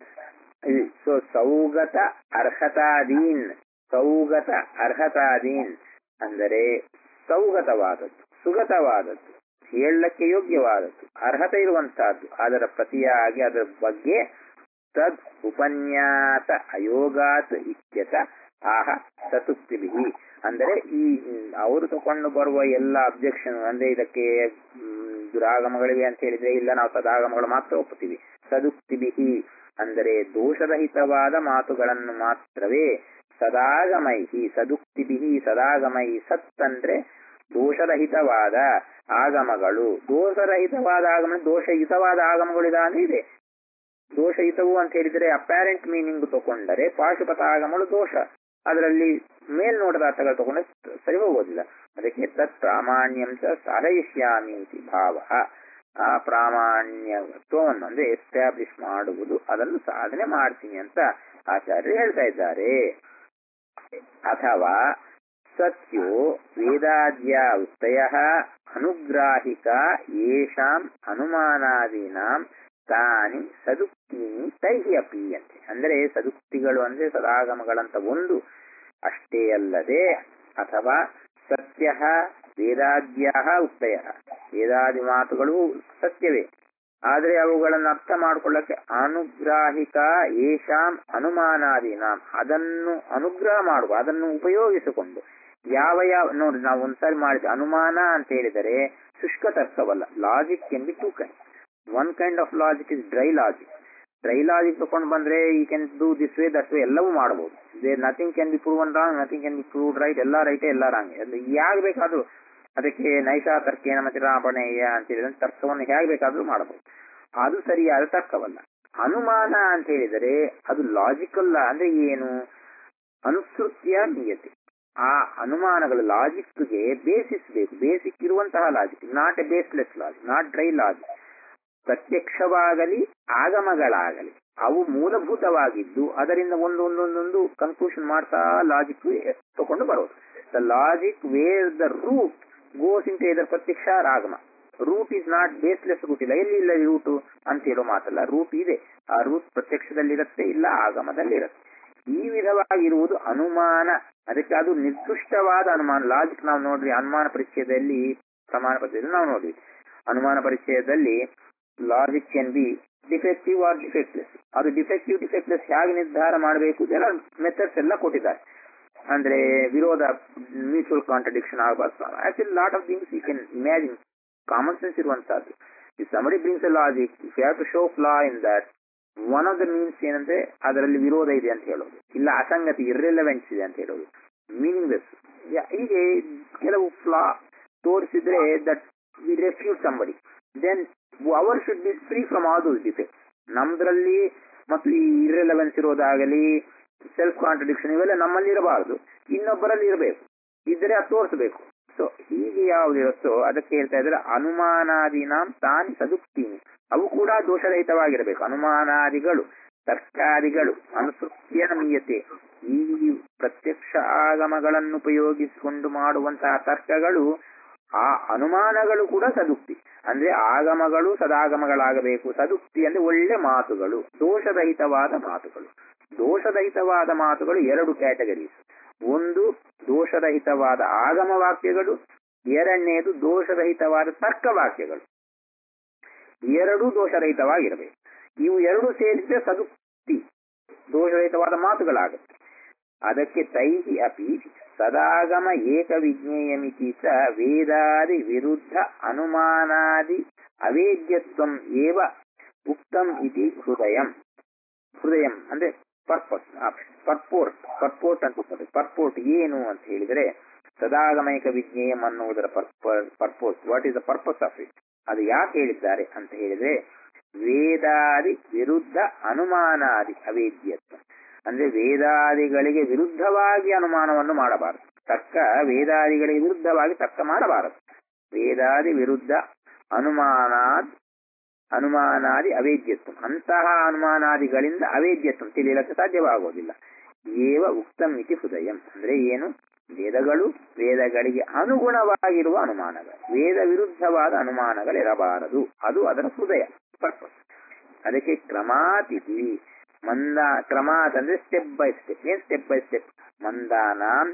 ಸೊ ಸೌಗತ ಅರ್ಹತಾದೀನ್ ಸೌಗತ ಅರ್ಹತಾದೀನ್ ಅಂದರೆ ಸೌಗತವಾದದ್ದು ಸುಗತವಾದದ್ದು ಹೇಳಕ್ಕೆ ಯೋಗ್ಯವಾದದ್ದು ಅರ್ಹತೆ ಇರುವಂತಹದ್ದು ಅದರ ಪ್ರತಿಯಾಗಿ ಅದರ ಬಗ್ಗೆ ತದ್ ಉಪನ್ಯಾಸ ಅಯೋಗಾತ್ ಇತ್ಯತ ಆಹ ಸತುಕ್ತಿಭಿ ಅಂದರೆ ಈ ಮ್, ಅವರು ತಕೊಂಡು ಬರುವ ಎಲ್ಲ ಅಬ್ಜೆಕ್ಷನ್ ಅಂದ್ರೆ ಇದಕ್ಕೆ ಮ್, ದುರಾಗಮಗಳಿವೆ ಅಂತ ಹೇಳಿದ್ರೆ ಇಲ್ಲ ನಾವು ಸದಾಗಮಗಳು ಮಾತ್ರ ಒಪ್ಪುತ್ತೀವಿ ಸದುಕ್ತಿಭಿ ಅಂದರೆ ದೋಷರಹಿತವಾದ ಮಾತುಗಳನ್ನು ಮಾತ್ರವೇ ಸದಾಗಮೈಹಿ ಸದುಕ್ತಿಭಿ ಸದಾಗಮೈ ಸತ್ ಅಂದ್ರೆ ದೋಷರಹಿತವಾದ ಆಗಮಗಳು ದೋಷರಹಿತವಾದ ಆಗಮ ದೋಷಯುತವಾದ ಆಗಮಗಳಿದಾನೆ ಇದೆ ದೋಷಯುತವು ಅಂತ ಹೇಳಿದರೆ ಅಪ್ಯಾರೆಂಟ್ ಮೀನಿಂಗ್ ತಗೊಂಡರೆ ಪಾಶುಪತ ಆಗಮಗಳು ದೋಷ ಅದರಲ್ಲಿ ಮೇಲ್ನೋಟದ ಅರ್ಥಗಳು ತಗೊಂಡ್ರೆ ಸರಿ ಹೋಗೋದಿಲ್ಲ ಅದಕ್ಕೆ ತತ್ ಪ್ರಾಮಾಣ್ಯಂ ಚ ಸಾಧಯಿಷ್ಯಾಮಿ ಇತಿ ಭಾವ ಆ ಪ್ರಾಮಾಣ್ಯತ್ವವನ್ನು ಅಂದ್ರೆ ಎಸ್ಟಾಬ್ಲಿಷ್ ಮಾಡುವುದು ಅದನ್ನು ಸಾಧನೆ ಮಾಡ್ತೀನಿ ಅಂತ ಆಚಾರ್ಯರು ಹೇಳ್ತಾ ಇದ್ದಾರೆ ಅಥವಾ ಸತ್ಯೋ ವೇದಾದ್ಯ ಉತ್ತಯ ಅನುಗ್ರಾಹಿಕ ಯೇಷಾಂ ಅನುಮಾನಾದೀನಾಂ ತಾನಿ ಸದುಕ್ತೀನಿ ತೈಹಿ ಅಪಿ ಅಂತ ಅಂದರೆ ಸದುಕ್ತಿಗಳು ಅಂದ್ರೆ ಸದಾಗಮಗಳಂತ ಒಂದು ಅಷ್ಟೇ ಅಲ್ಲದೆ ಅಥವಾ ಸತ್ಯ ವೇದಾದ್ಯ ಉಕ್ತಯ ವೇದಾದಿ ಮಾತುಗಳು ಸತ್ಯವೇ ಆದರೆ ಅವುಗಳನ್ನು ಅರ್ಥ ಮಾಡಿಕೊಳ್ಳಕ್ಕೆ ಅನುಗ್ರಾಹಿಕ ಏಷಾಂ ಅನುಮಾನಾದೀನಾಂ ಅದನ್ನು ಅನುಗ್ರಹ ಮಾಡುವ ಅದನ್ನು ಉಪಯೋಗಿಸಿಕೊಂಡು ಯಾವ ಯಾವ ನೋಡಿ ನಾವು ಒಂದ್ಸರಿ ಮಾಡಿದ ಅನುಮಾನ ಅಂತ ಹೇಳಿದರೆ ಶುಷ್ಕ ತರ್ಕವಲ್ಲ logic can be two kind one kind of logic is dry logic dry logic ತಗೊಂಡು ಬಂದ್ರೆ ಈ can do this way that way ಎಲ್ಲವೂ ಮಾಡಬಹುದು they nothing can be proven wrong nothing can be prove right ಎಲ್ಲ right ಎಲ್ಲ wrong ಅದು ಯಾಕೆ ಬೇಕಾದ್ರೂ ಅದಕ್ಕೆ ನೈಷಾ ತರ್ಕೇನ ಮತ್ತೆ ರಾಪಣೇಯ ಅಂತ ಹೇಳಿದ್ರೆ ತರ್ಕವನ್ನು ಹೇಗೆ ಬೇಕಾದ್ರೂ ಮಾಡಬಹುದು ಅದು ಸರಿಯಾದ ತರ್ಕವಲ್ಲ ಅನುಮಾನ ಅಂತ ಹೇಳಿದರೆ ಅದು ಲಾಜಿಕಲ್ ಅಂದ್ರೆ ಏನು ಅನುಸೃತ್ಯ ನಿಯತೆ ಆ ಅನುಮಾನಗಳು ಲಾಜಿಕ್ಗೆ ಬೇಸಿಸ್ ಬೇಕು ಬೇಸಿಕ್ ಇರುವಂತಹ logic not a baseless logic not dry logic ಪ್ರತ್ಯಕ್ಷವಾಗಲಿ ಆಗಮಗಳಾಗಲಿ ಅವು ಮೂಲಭೂತವಾಗಿದ್ದು ಅದರಿಂದ ಒಂದು ಒಂದೊಂದೊಂದು ಕನ್ಕ್ಲೂಷನ್ ಮಾಡ್ತಾ ಲಾಜಿಕ್ ತಗೊಂಡು ಬರೋದು the logic where the root goes into ಇದರ ಪ್ರತ್ಯಕ್ಷ ಆಗಮ root is not baseless root ಇಲ್ಲ ಎಲ್ಲಿ ಇಲ್ಲ ರೂಟು ಅಂತ ಹೇಳೋ ಮಾತಲ್ಲ ರೂಟ್ ಇದೆ ಆ ರೂಟ್ ಪ್ರತ್ಯಕ್ಷದಲ್ಲಿರುತ್ತೆ ಇಲ್ಲ ಆಗಮದಲ್ಲಿರುತ್ತೆ ಈ ವಿಧವಾಗಿರುವುದು ಅನುಮಾನ ಅದಕ್ಕೆ ಅದು ನಿರ್ದಿಷ್ಟವಾದ ಅನುಮಾನ ಲಾಜಿಕ್ ನಾವು ನೋಡ್ರಿ ಅನುಮಾನ ಪರಿಚಯದಲ್ಲಿ ಪ್ರಮಾಣ ಪತ್ರದಲ್ಲಿ ನಾವು ನೋಡ್ರಿ ಅನುಮಾನ ಪರಿಚಯದಲ್ಲಿ logic can be defective or defectless ಅದು ಡಿಫೆಕ್ಟಿವ್ ಡಿಫೆಕ್ಟ್ಲೆಸ್ ಹೇಗೆ ನಿರ್ಧಾರ ಮಾಡಬೇಕು ಇದೆಲ್ಲ ಮೆಥಡ್ಸ್ ಎಲ್ಲ ಕೊಟ್ಟಿದ್ದಾರೆ ಅಂದ್ರೆ ವಿರೋಧ ಮ್ಯೂಚುವಲ್ ಕಾಂಟ್ರಡಿಕ್ಷನ್ ಆಗಬಾರ್ದು actually lot of things you can imagine common sense ಇರುವಂತಹದ್ದು if somebody brings a logic if you have to show flaw in that one of the means ಏನಂದ್ರೆ ಅದರಲ್ಲಿ ವಿರೋಧ ಇದೆ ಅಂತ ಹೇಳೋದು ಇಲ್ಲ ಅಸಂಗತಿ ಇರ್ರೆಲೆವೆಂಟ್ಸ್ ಇದೆ ಅಂತ ಹೇಳೋದು ಮೀನಿಂಗ್ಲೆಸ್ ಹೀಗೆ ಕೆಲವು ಫ್ಲಾ ತೋರಿಸಿದ್ರೆ that we refute somebody then our should be free from all those defect ನಮ್ದ್ರಲ್ಲಿ ಮತ್ತು ಈ ಇರ್ರೆಲೆವೆನ್ಸ್ ಇರೋದಾಗಲಿ ಸೆಲ್ಫ್ ಕಾಂಟ್ರಡಿಕ್ಷನ್ ಇವೆಲ್ಲ ನಮ್ಮಲ್ಲಿ ಇರಬಾರದು ಇನ್ನೊಬ್ಬರಲ್ಲಿ ಇರಬೇಕು ಇದ್ರೆ ಅದು ತೋರಿಸಬೇಕು ಸೊ ಹೀಗೆ ಯಾವುದಿರುತ್ತೋ ಅದಕ್ಕೆ ಹೇಳ್ತಾ ಇದ್ರೆ ಅನುಮಾನಾದಿನಾಂ ತಾನಿ ಸದುಕ್ತೀನಿ ಅವು ಕೂಡ ದೋಷರಹಿತವಾಗಿರಬೇಕು ಅನುಮಾನಾದಿಗಳು ತರ್ಕಾದಿಗಳು ಅನುಸೃತ್ಯ ನೀಯತೆ ಈ ಪ್ರತ್ಯಕ್ಷ ಆಗಮಗಳನ್ನು ಉಪಯೋಗಿಸಿಕೊಂಡು ಮಾಡುವಂತಹ ತರ್ಕಗಳು ಆ ಅನುಮಾನಗಳು ಕೂಡ ಸದುಕ್ತಿ ಅಂದ್ರೆ ಆಗಮಗಳು ಸದಾಗಮಗಳಾಗಬೇಕು ಸದುಕ್ತಿ ಅಂದ್ರೆ ಒಳ್ಳೆ ಮಾತುಗಳು ದೋಷರಹಿತವಾದ ಮಾತುಗಳು ದೋಷರಹಿತವಾದ ಮಾತುಗಳು ಎರಡು ಕ್ಯಾಟಗರೀಸ್ ಒಂದು ದೋಷರಹಿತವಾದ ಆಗಮ ವಾಕ್ಯಗಳು ಎರಡನೇದು ದೋಷರಹಿತವಾದ ತರ್ಕ ವಾಕ್ಯಗಳು ಎರಡೂ ದೋಷರಹಿತವಾಗಿರಬೇಕು ಇವು ಎರಡು ಸೇರಿದ್ರೆ ಸದುಕ್ತಿ ದೋಷರಹಿತವಾದ ಮಾತುಗಳಾಗುತ್ತೆ ಅದಕ್ಕೆ ತೈಹಿ ಅಪಿ ಸದಾಗಮ ಏಕ ವಿಜ್ಞೇಯಮಿತಿ ಸ ವೇದಾದಿ ವಿರುದ್ಧ ಅನುಮಾನಾದಿ ಅವೇದ್ಯತ್ವಂ ಏವ ಉಕ್ತಂ ಇತಿ ಹೃದಯಂ ಹೃದಯಂ ಅಂದ್ರೆ ಪರ್ಪಸ್ ಪರ್ಪೋರ್ಟ್ ಪರ್ಪೋರ್ಟ್ ಅಂತ ಪರ್ಪೋರ್ಟ್ ಏನು ಅಂತ ಹೇಳಿದರೆ ಸದಾಗಮೈಕ ವಿಜ್ಞೇಯಂ ಅನ್ನುವುದರ purpose what is the purpose of it ಅದು ಯಾಕೆ ಹೇಳಿದ್ದಾರೆ ಅಂತ ಹೇಳಿದ್ರೆ ವೇದಾದಿ ವಿರುದ್ಧ ಅನುಮಾನಾದಿ ಅವೇದ್ಯತ್ವ ಅಂದ್ರೆ ವೇದಾದಿಗಳಿಗೆ ವಿರುದ್ಧವಾಗಿ ಅನುಮಾನವನ್ನು ಮಾಡಬಾರದು ತರ್ಕ ವೇದಾದಿಗಳಿಗೆ ವಿರುದ್ಧವಾಗಿ ತರ್ಕ ಮಾಡಬಾರದು ವೇದಾದಿ ವಿರುದ್ಧ ಅನುಮಾನಾದ್ ಅನುಮಾನಾದಿ ಅವೇದ್ಯತ್ವ ಅಂತಹ ಅನುಮಾನಾದಿಗಳಿಂದ ಅವೇದ್ಯತ್ವ ತಿಳಿಯಲಿಕ್ಕೆ ಸಾಧ್ಯವಾಗುವುದಿಲ್ಲ ಏವ ಉಕ್ತಂ ಇತಿ ಹೃದಯಂ ಅಂದ್ರೆ ಏನು ವೇದಗಳು ವೇದಗಳಿಗೆ ಅನುಗುಣವಾಗಿರುವ ಅನುಮಾನಗಳು ವೇದ ವಿರುದ್ಧವಾದ ಅನುಮಾನಗಳಿರಬಾರದು ಅದು ಅದರ ಹೃದಯ ಪರ್ಪಸ್ ಅದಕ್ಕೆ ಕ್ರಮಾತಿಥಿ ಮಂದ ಕ್ರಮಾತ್ ಅಂದ್ರೆ ಸ್ಟೆಪ್ ಬೈ ಸ್ಟೆಪ್ ಏನ್ ಸ್ಟೆಪ್ ಬೈ ಸ್ಟೆಪ್ ಮಂದಾನಾಂ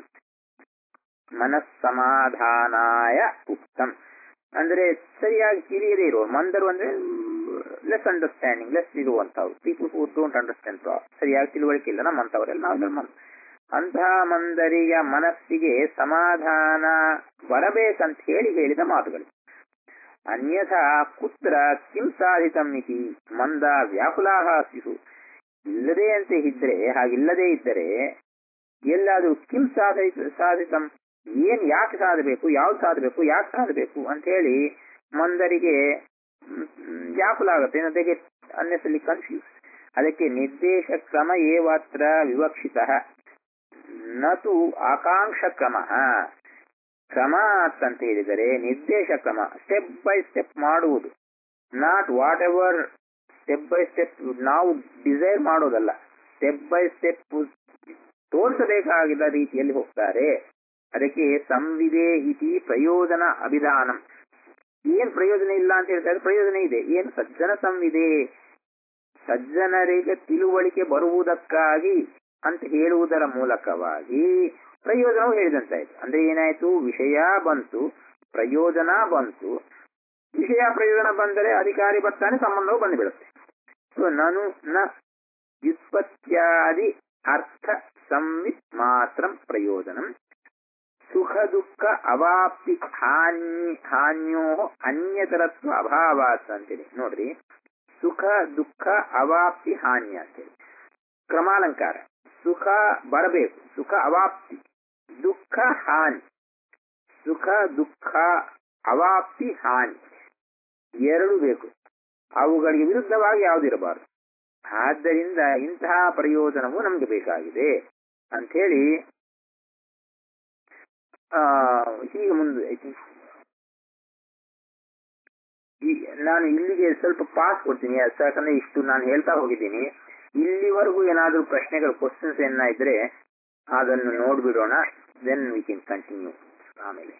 ಮನಸ್ಸಮಾಧಾನಾಯ ಉಕ್ತಂ ಅಂದ್ರೆ ಸರಿಯಾಗಿ ತಿಳಿಯದೇ ಇರುವ ಮಂದರು ಅಂದ್ರೆ ಲೆಸ್ ಅಂಡರ್ಸ್ಟ್ಯಾಂಡಿಂಗ್ ಲೆಸ್ ಇರುವಂತವ್ರು ಪೀಪಲ್ ಹೂ ಡೋಂಟ್ ಅಂಡರ್ಸ್ಟ್ಯಾಂಡ್ ಸರಿಯಾಗಿ ತಿಳುವಳಿಕೆ ಇಲ್ಲ ನಮ್ಮಂತವರೆಲ್ಲ ನಾವು ಅಂತಹ ಮಂದರಿಯ ಮನಸ್ಸಿಗೆ ಸಮಾಧಾನ ಬರಬೇಕಂತ ಹೇಳಿ ಹೇಳಿದ ಮಾತುಗಳು ಅನ್ಯಥಾ ಕುತ್ರ ಕಿಂ ಸಾಧಿತಂ ಇತಿ ಮಂದ ವ್ಯಾಕುಲಾಹ ಸ್ಯು ಇಲ್ಲದೆ ಅಂತ ಇದ್ರೆ ಹಾಗಿಲ್ಲದೆ ಇದ್ದರೆ ಎಲ್ಲಾದ್ರೂ ಕಿಂ ಸಾಧಿತ ಸಾಧಿತಂ ಏನ್ ಯಾಕೆ ಸಾಧಬೇಕು ಯಾವ್ದು ಸಾಧಬೇಕು ಯಾಕೆ ಸಾಧಬೇಕು ಅಂತ ಹೇಳಿ ಮಂದರಿಗೆ ವ್ಯಾಕುಲ ಆಗುತ್ತೆ ಅದಕ್ಕೆ ಅನ್ನೆಸಲಿ ಕನ್ಫ್ಯೂಸ್ ಅದಕ್ಕೆ ನಿರ್ದೇಶ ಕ್ರಮ ಏವಾತ್ರ ವಿವಕ್ಷಿತ ನತು ಆಕಾಂಕ್ಷ ಕ್ರಮ ಕ್ರಮ ಅಂತ ಹೇಳಿದರೆ ನಿರ್ದೇಶ ಕ್ರಮ ಸ್ಟೆಪ್ ಬೈ ಸ್ಟೆಪ್ ಮಾಡುವುದು not whatever step by step ನಾವು ಡಿಸೈರ್ ಮಾಡೋದಲ್ಲ ಸ್ಟೆಪ್ ಬೈ ಸ್ಟೆಪ್ ತೋರಿಸಬೇಕಾಗಿದ್ದ ರೀತಿಯಲ್ಲಿ ಹೋಗ್ತಾರೆ ಅದಕ್ಕೆ ಸಂವಿದೆ ಇತಿ ಪ್ರಯೋಜನ ಅಭಿಧಾನಂ ಏನ್ ಪ್ರಯೋಜನ ಇಲ್ಲ ಅಂತ ಹೇಳ್ತಾರೆ ಪ್ರಯೋಜನ ಇದೆ ಏನು ಸಜ್ಜನ ಸಂವಿದೆ ಸಜ್ಜನರಿಗೆ ತಿಳುವಳಿಕೆ ಬರುವುದಕ್ಕಾಗಿ ಅಂತ ಹೇಳುವುದರ ಮೂಲಕವಾಗಿ ಪ್ರಯೋಜನವು ಹೇಳಿದಂತಾಯ್ತು ಅಂದ್ರೆ ಏನಾಯ್ತು ವಿಷಯ ಬಂತು ಪ್ರಯೋಜನ ಬಂತು ವಿಷಯ ಪ್ರಯೋಜನ ಬಂದರೆ ಅಧಿಕಾರಿ ಬರ್ತಾನೆ ಸಂಬಂಧವು ಬಂದುಬಿಡುತ್ತೆ ಸೊ ನಾನು ನ ವ್ಯುತ್ಪತ್ಯಾದಿ ಅರ್ಥ ಸಂವಿತ್ ಮಾತ್ರ ಪ್ರಯೋಜನಂ ಸುಖ ದುಃಖ ಅವಾಪ್ತಿ ಹಾನಿ ಹಾನ್ಯೋ ಅನ್ಯತರತ್ವ ಅಭಾವಾತ್ ಅಂತೇಳಿ ನೋಡ್ರಿ ಸುಖ ದುಃಖ ಅವಾಪ್ತಿ ಹಾನಿ ಅಂತೇಳಿ ಕ್ರಮಾಲಂಕಾರ ಸುಖ ಬರಬೇಕು ಸುಖ ಅವಾಪ್ತಿ ದುಃಖ ಹಾನಿ ಸುಖ ದುಃಖ ಅವಾಪ್ತಿ ಹಾನಿ ಎರಡು ಬೇಕು ಅವುಗಳಿಗೆ ವಿರುದ್ಧವಾಗಿ ಯಾವುದಿರಬಾರದು ಆದ್ದರಿಂದ ಇಂತಹ ಪ್ರಯೋಜನವು ನಮಗೆ ಬೇಕಾಗಿದೆ ಅಂಥೇಳಿ ಆ ಹೀಗೆ ಮುಂದೆ ಈ ನಾನು ಇಲ್ಲಿಗೆ ಸ್ವಲ್ಪ ಪಾಸ್ ಕೊಡ್ತೀನಿ ಯಾಕಂದ್ರೆ ಇಷ್ಟು ನಾನು ಹೇಳ್ತಾ ಹೋಗಿದ್ದೀನಿ ಇಲ್ಲಿವರೆಗೂ ಏನಾದರೂ ಪ್ರಶ್ನೆಗಳು ಕ್ವಶನ್ಸ್ ಏನ ಇದ್ರೆ ಅದನ್ನು ನೋಡ್ಬಿಡೋಣ ದೆನ್ ವಿ ಕ್ಯಾನ್ ಕಂಟಿನ್ಯೂ ಆಮೇಲೆ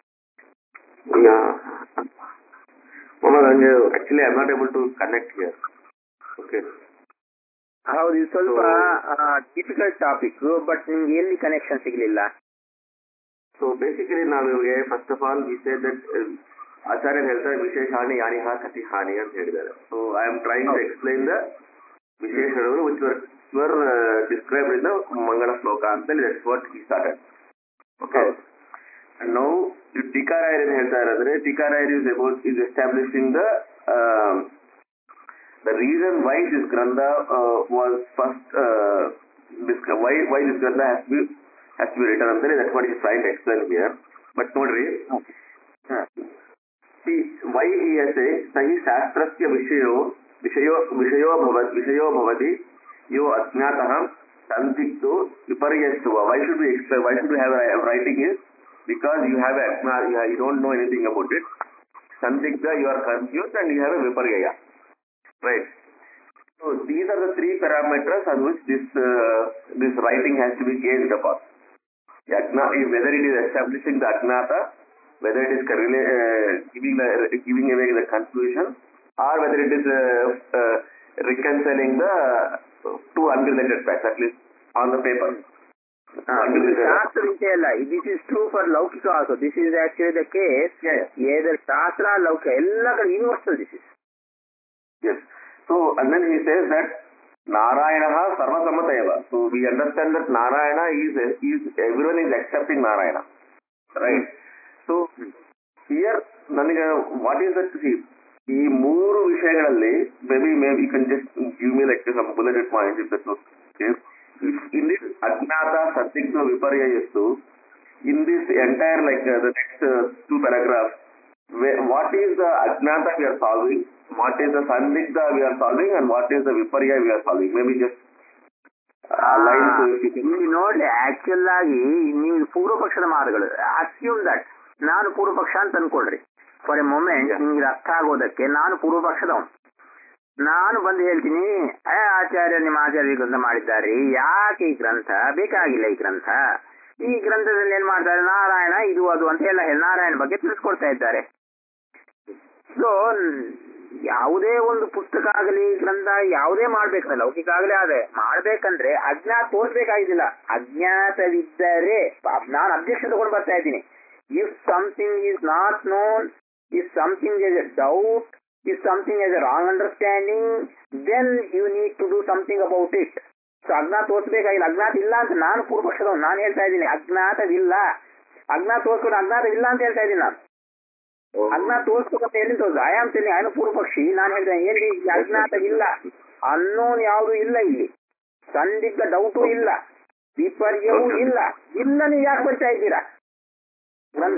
Mama, actually I'm not able to connect here. Okay. ಹೌದು ಇದು ಸ್ವಲ್ಪ ಡಿಫಿಕಲ್ಟ್ ಟಾಪಿಕ್ ಬಟ್ ನಿಮ್ಗೆ ಎಲ್ಲಿ ಕನೆಕ್ಷನ್ ಸಿಗ್ಲಿಲ್ಲ So basically ನಾವು ಇವಾಗ first of all we say that Acharya ಹೇಳ್ತಾರೆ ವಿಶೇಷ ಹಾನಿ ಯಾನಿ ಹಾ ಕತಿ ಹಾನಿ ಅಂತ ಹೇಳಿದ್ದಾರೆ so I am trying to explain the ವಿಶೇಷಣಗಳು which were were describe in the ಮಂಗಳ ಶ್ಲೋಕ ಅಂತ ಹೇಳಿ that's what he started okay now ಟೀಕಾರಾಯರ್ ಏನ್ ಹೇಳ್ತಾ ಇರೋದ್ರೆ ಟೀಕಾರಾಯರ್ is about is establishing the the reason why this grantha uh, was first uh, disc- why why this grantha has to be has to be written ಅಂತೇಳಿ that's what he is trying to explain here but ನೋಡ್ರಿ see why he has say ಸಹಿ ಶಾಸ್ತ್ರಸ್ಯ ವಿಷಯೋ ವಿಷಯೋ ವಿಷಯೋ ಭವ ವಿಷಯೋ ಭವತಿ ಯೋ ಅಜ್ಞಾತಃ ಸಂದಿಗ್ಧೋ ವಿಪರ್ಯಸ್ತುವ why should we explain why should we have a writing is because you have a you, have, you don't know anything about it ಸಂದಿಗ್ಧ you are confused and you have a viparyaya Right. So these are the three parameters on which this uh, this writing has to be gauged upon. Yagna, whether it is establishing the agnata, whether it is correla- uh, giving the, giving away the confusion, or whether it is uh, uh, reconciling the two unrelated facts, at least on the paper. ಶಾಸ್ತ್ರ ವಿಷಯ ಅಲ್ಲ this is true for ಲೌಕಿಕ also this is actually the case either ಶಾಸ್ತ್ರ ಲೌಕಿಕ ಎಲ್ಲ ಕಡೆ universal this is Yes. So, and then he says that Narayana Sarvasamata Eva. So, we understand that Narayana is, is everyone is accepting Narayana. Right? So, here, ನನಗೆ what is that see ಈ ಮೂರು ವಿಷಯಗಳಲ್ಲಿ maybe maybe you can just give me like some bulleted point if that in this ಅಜ್ಞಾತ ಸತ್ಯಜ್ಞ ವಿಪರ್ಯ ಎಷ್ಟು in this entire like the next two paragraphs what is the ajnata we are solving, what is the sandigdha we are solving, and what is the viparya we are solving. Maybe just uh, lines if you can. ಇಲ್ಲಿ ನೋಡಿ actual ಆಗಿ ನೀವು ಪೂರ್ವ ಪಕ್ಷದ ಮಾತುಗಳು assume that ನಾನು ಪೂರ್ವ ಪಕ್ಷ ಅಂತ ಅನ್ಕೊಳ್ರಿ ಫಾರ್ ಎ ಮೊಮೆಂಟ್ ನಿಮ್ಗೆ ಅರ್ಥ ಆಗೋದಕ್ಕೆ ನಾನು ಪೂರ್ವ ಪಕ್ಷದವನು ನಾನು ಬಂದು ಹೇಳ್ತೀನಿ ಏ ಆಚಾರ್ಯ ನಿಮ್ಮ ಆಚಾರ್ಯ ಗ್ರಂಥ ಮಾಡಿದ್ದಾರೆ ಯಾಕೆ ಈ ಗ್ರಂಥ ಬೇಕಾಗಿಲ್ಲ ಈ ಗ್ರಂಥ ಈ ಗ್ರಂಥದಲ್ಲಿ ಏನ್ ಮಾಡ್ತಾರೆ ನಾರಾಯಣ ಇದು ಅದು ಅಂತ ಎಲ್ಲ ಹೇಳಿ ನಾರಾಯಣ ಬಗ್ಗೆ ತಿಳಿಸ್ಕೊಡ್ತಾ ಇದ್ದಾರೆ ಸೊ ಯಾವುದೇ ಒಂದು ಪುಸ್ತಕ ಆಗಲಿ ಗ್ರಂಥ ಯಾವುದೇ ಮಾಡ್ಬೇಕಲ್ಲ ಲೌಕಿಕ ಆಗಲಿ ಅದೇ ಮಾಡ್ಬೇಕಂದ್ರೆ ಅಜ್ಞಾತ ತೋರಿಸ್ಬೇಕಾಗಿದ್ದಿಲ್ಲ ಅಜ್ಞಾತವಿದ್ದರೆ ನಾನು ಅಬ್ಜೆಕ್ಷನ್ ತಗೊಂಡು ಬರ್ತಾ ಇದ್ದೀನಿ if something is not known if something is a doubt if something is a wrong understanding then you need to do something about it so ಅಜ್ಞಾತ ತೋರಿಸ್ಬೇಕಾಗಿಲ್ಲ ಅಜ್ಞಾತ ಇಲ್ಲ ಅಂತ ನಾನು ಪೂರ್ವಪಕ್ಷದವನು ನಾನು ಹೇಳ್ತಾ ಇದ್ದೀನಿ ಅಜ್ಞಾತವಿಲ್ಲ ಅಜ್ಞಾತ ತೋರಿಸ್ಕೊಂಡು ಅಜ್ಞಾತವಿಲ್ಲ ಅಂತ ಹೇಳ್ತಾ ಇದ್ದೀನಿ ನಾನು ಅಜ್ಞಾತ ತೋರಿಸ್ಬೇಕಂತ ಎಲ್ಲಿ ತೋರಿಸ್ ಐ ಆಮ್ ಟೆಲಿಂಗ್ ಐನು ಪೂರ್ವ ಪಕ್ಷಿ ನಾನು ಹೇಳ್ತೇನೆ ಏನ್ರಿ ಇಲ್ಲಿ ಅಜ್ಞಾತ ಇಲ್ಲ ಅನ್ನೋನ್ ಯಾವುದು ಇಲ್ಲ ಇಲ್ಲಿ ಸಂದಿಗ್ಧ ಡೌಟು ಇಲ್ಲ ವಿಪರ್ಯವೂ ಇಲ್ಲ ಇಲ್ಲ ನೀವು ಯಾಕೆ ಬರ್ತಾ ಇದ್ದೀರಾ ಗ್ರಂಥ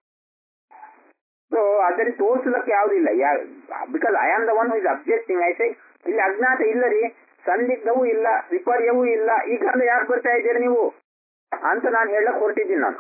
ಸೊ ಅದರಲ್ಲಿ ತೋರಿಸಲಿಕ್ಕೆ ಯಾವುದಿಲ್ಲ because I am the one is objecting I say ಇಲ್ಲಿ ಅಜ್ಞಾತ ಇಲ್ಲ ರೀ ಸಂದಿಗ್ಧವೂ ಇಲ್ಲ ವಿಪರ್ಯವೂ ಇಲ್ಲ ಈ ಗ್ರಂಥ ಯಾಕೆ ಬರ್ತಾ ಇದ್ದೀರಿ ನೀವು ಅಂತ ನಾನು ಹೇಳಕ್ ಹೊರಟಿದ್ದೀನಿ ನಾನು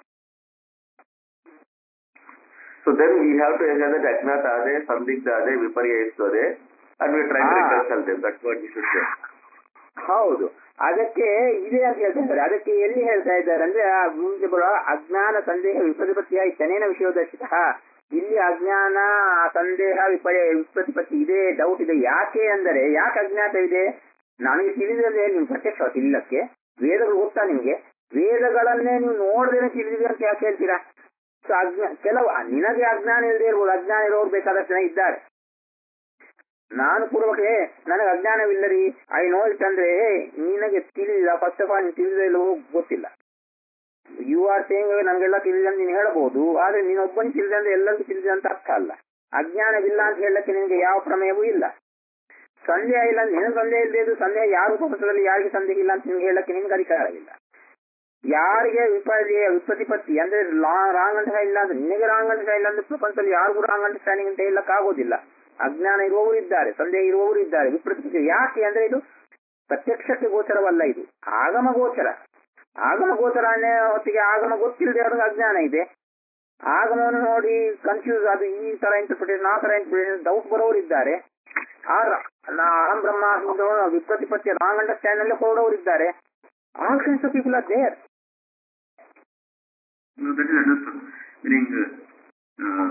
So then we have to ensure that Ajnata Ade, Sandigdha Ade, Viparya is Ade, and we are trying to Ah. reconcile them. That's what we should say. ಹೌದು ಅದಕ್ಕೆ ಇದೆ ಅಂತ ಹೇಳ್ತಾ ಇದ್ದಾರೆ ಅದಕ್ಕೆ ಎಲ್ಲಿ ಹೇಳ್ತಾ ಇದ್ದಾರೆ ಅಂದ್ರೆ ಆ ಮುಂದೆ ಬರುವ ಅಜ್ಞಾನ ಸಂದೇಹ ವಿಪದಿಪತ್ತಿಯ ತನೇನ ವಿಷಯೋದರ್ಶಿತ ಇಲ್ಲಿ ಅಜ್ಞಾನ ಸಂದೇಹ ವಿಪರ್ಯ ವಿಪತ್ತಿಪತ್ತಿ ಇದೆ ಡೌಟ್ ಇದೆ ಯಾಕೆ ಅಂದರೆ ಯಾಕೆ ಅಜ್ಞಾತ ಇದೆ ನನಗೆ ತಿಳಿದರೆ ನಿಮ್ ಪ್ರತ್ಯಕ್ಷ ತಿಳಿಲಕ್ಕೆ ವೇದಗಳು ಗೊತ್ತಾ ನಿಮ್ಗೆ ವೇದಗಳನ್ನೇ ನೀವು ನೋಡದೇನೆ ತಿಳಿದಿದೆ ಅಂತ ಯಾಕೆ ಹೇಳ್ತೀರಾ ಸೊ ಅಜ್ಞಾ ಕೆಲವು ನಿನಗೆ ಅಜ್ಞಾನ ಇಲ್ಲದೆ ಇರ್ಬೋದು ಅಜ್ಞಾನ ಇರೋರು ಬೇಕಾದಷ್ಟು ಜನ ಇದ್ದಾರೆ ನಾನು ಪೂರ್ವಕ್ಕೆ ನನಗೆ ಅಜ್ಞಾನವಿಲ್ಲರಿ ಐ ನೋ ಇಟ್ ಅಂದ್ರೆ ನಿನಗೆ ತಿಳಿದಿಲ್ಲ ಫಸ್ಟ್ ಆಫ್ ಆಲ್ ನೀನು ತಿಳಿದ ಇಲ್ಲವೋ ಗೊತ್ತಿಲ್ಲ ಯು ಆರ್ ಸೇಯಿಂಗ್ ನನಗೆಲ್ಲ ತಿಳಿದ ಅಂತ ನೀನು ಹೇಳಬಹುದು ಆದ್ರೆ ನೀನೊಬ್ಬನಿಗೆ ತಿಳಿದ ಅಂದ್ರೆ ಎಲ್ಲರಿಗೂ ತಿಳಿದ ಅಂತ ಅರ್ಥ ಅಲ್ಲ ಅಜ್ಞಾನವಿಲ್ಲ ಅಂತ ಹೇಳಕ್ಕೆ ನಿನಗೆ ಯಾವ ಪ್ರಮೇಯವೂ ಇಲ್ಲ ಸಂದೇಹ ಇಲ್ಲ ನಿನಗೆ ಸಂದೇಹ ಇಲ್ಲದೆ ಇದು ಸಂದೇಹ ಯಾರು ಪ್ರಪಂಚದಲ್ಲಿ ಯಾರಿಗೆ ಸಂದೇಹ ಇಲ್ಲ ಅಂತ ನಿಮ್ಗೆ ಹೇಳಕ್ಕೆ ನಿಮ್ಗೆ ಅಧಿಕಾರವಿಲ್ಲ ಯಾರಿಗೆ ವಿಪರ್ಯ ವಿಪ್ರತಿಪತ್ತಿ ಅಂದ್ರೆ ರಾಂಗ್ ಅಂತ ಇಲ್ಲ ಅಂದ್ರೆ ನಿನಗೆ ರಾಂಗ್ ಅಂತ ಇಲ್ಲ ಅಂದ್ರೆ ಪ್ರಪಂಚದಲ್ಲಿ ಯಾರಿಗೂ ರಾಂಗ್ ಅಂಡರ್ಸ್ಟ್ಯಾಂಡಿಂಗ್ ಅಂತ ಹೇಳಕ್ ಆಗೋದಿಲ್ಲ ಅಜ್ಞಾನ ಇರುವವರು ಇದ್ದಾರೆ ಸಂದೇಹ ಇರುವವರು ಇದ್ದಾರೆ ವಿಪ್ರತಿಪತ್ತಿ ಯಾಕೆ ಅಂದ್ರೆ ಇದು ಪ್ರತ್ಯಕ್ಷಕ್ಕೆ ಗೋಚರವಲ್ಲ ಇದು ಆಗಮ ಗೋಚರ ಆಗಮ ಗೋಚರ ಅನ್ನೋ ಹೊತ್ತಿಗೆ ಆಗಮ ಗೊತ್ತಿಲ್ಲದೆ ಅವ್ರಿಗೆ ಅಜ್ಞಾನ ಇದೆ ಆಗಮವನ್ನು ನೋಡಿ ಕನ್ಫ್ಯೂಸ್ ಅದು ಈ ತರ ಇಂಟರ್ಪ್ರಿಟೇಷನ್ ಆ ತರ ಇಂಟರ್ಪ್ರಿಟೇಷನ್ ಡೌಟ್ ಬರೋರು ಇದ್ದಾರೆ ಆ ರ- ನಾ- ಅಹಂ ಬ್ರಹ್ಮಾಸ್ಮದ ವಿಪ್ರತಿಪತ್ತಿ ರಾಂಗ್ ಅಂಡರ್ಸ್ಟ್ಯಾಂಡ್ ಅಲ್ಲೇ ಹೊರಡೋರು ಇದ್ದಾರೆ all kinds of people are there No, that is understood. Meaning, uh,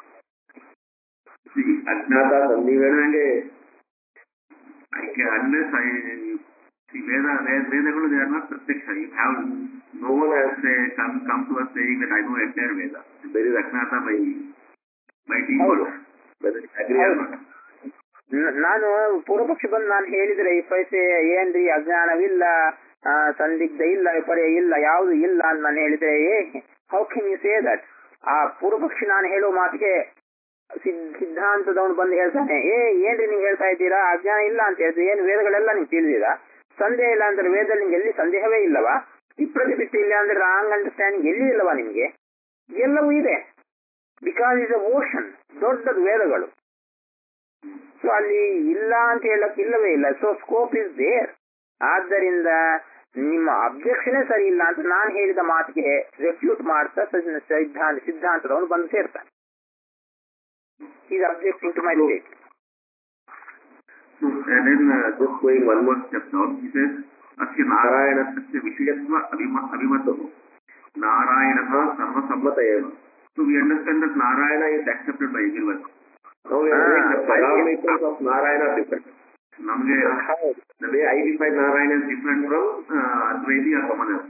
see, ಅಜ್ಞಾತ ನೀವು ಹೇಳಿದಂಗೆ I can, unless I, see, Veda, Veda- ವೇದಗಳು they are not ಪ್ರತ್ಯಕ್ಷ. You have, no one has say, come, come to us saying that I know entire Veda. There is Ajnata by, by default. Whether you agree or not. ನ- ನಾನು ಪೂರ್ವಪಕ್ಷ ಬಂದು ನಾನು ಹೇಳಿದ್ರೆ ಈ ಪೈಸೆ ಏನ್ರಿ ಅಜ್ಞಾನವಿಲ್ಲ ಆ, ಸಂದಿಗ್ಧ ಇಲ್ಲ ವಿಪರ್ಯ ಇಲ್ಲ ಯಾವುದು ಇಲ್ಲ ಅಂತ ನಾನು ಹೇಳಿದ್ರೆ ಏ how can you say that ಆ ಪೂರ್ವಪಕ್ಷಿ ನಾನು ಹೇಳೋ ಮಾತಿಗೆ ಸಿದ್- ಸಿದ್ಧಾಂತದವನು ಬಂದು ಹೇಳ್ತಾನೆ ಏ ಏನ್ರಿ ನೀವು ಹೇಳ್ತಾ ಇದ್ದೀರಾ ಅಜ್ಞಾನ ಇಲ್ಲ ಅಂತ ಹೇಳಿದ್ರೆ ಏನು ವೇದಗಳೆಲ್ಲ ನೀವು ತಿಳಿದಿರಾ ಸಂದೇಹ ಇಲ್ಲ ಅಂದ್ರೆ ವೇದದಲ್ಲಿ ನಿಮ್ಗೆ ಎಲ್ಲಿ ಸಂದೇಹವೇ ಇಲ್ಲವಾ ವಿಪ್ರತಿಪತ್ತಿ ಇಲ್ಲ ಅಂದ್ರೆ ರಾಂಗ್ ಅಂಡರ್ಸ್ಟ್ಯಾಂಡಿಂಗ್ ಎಲ್ಲಿ ಇಲ್ಲವಾ ನಿಮ್ಗೆ ಎಲ್ಲವೂ ಇದೆ ಬಿಕಾಸ್ ಇಸ್ ಅ ಓಷನ್ ದೊಡ್ಡದು ವೇದಗಳು ಸೊ ಅಲ್ಲಿ ಇಲ್ಲ ಅಂತ ಹೇಳಕ್ ಇಲ್ಲವೇ ಇಲ್ಲ ಸೊ ಸ್ಕೋಪ್ ಇಸ್ ದೇರ್ ಆದ್ದರಿಂದ ನಿಮ್ಮ ಅಬ್ಜೆಕ್ಷನ್ ಸರಿ ಇಲ್ಲ ಅಂತ ನಾನು ಹೇಳಿದ ಮಾತಿಗೆ ರೆಫ್ಯೂಟ್ ಮಾಡ್ತಾ ಸ- ಸಿದ್ಧಾಂತ ಸಿದ್ಧಾಂತದವನು ಬಂದು ಸೇರ್ತಾನೆ is objecting to my state So, and then uh, just going one more step down, he says, अस्य नारायणस्य विषयत्व अभिम अभिमतो नारायणः सर्वसम्मत एव. So we understand that Narayana is accepted by everyone. Now we are Ah, saying the I- parameters of Narayana are different. ನಮಗೆ the way I define Narayana is different from uh, Advaiti or someone else.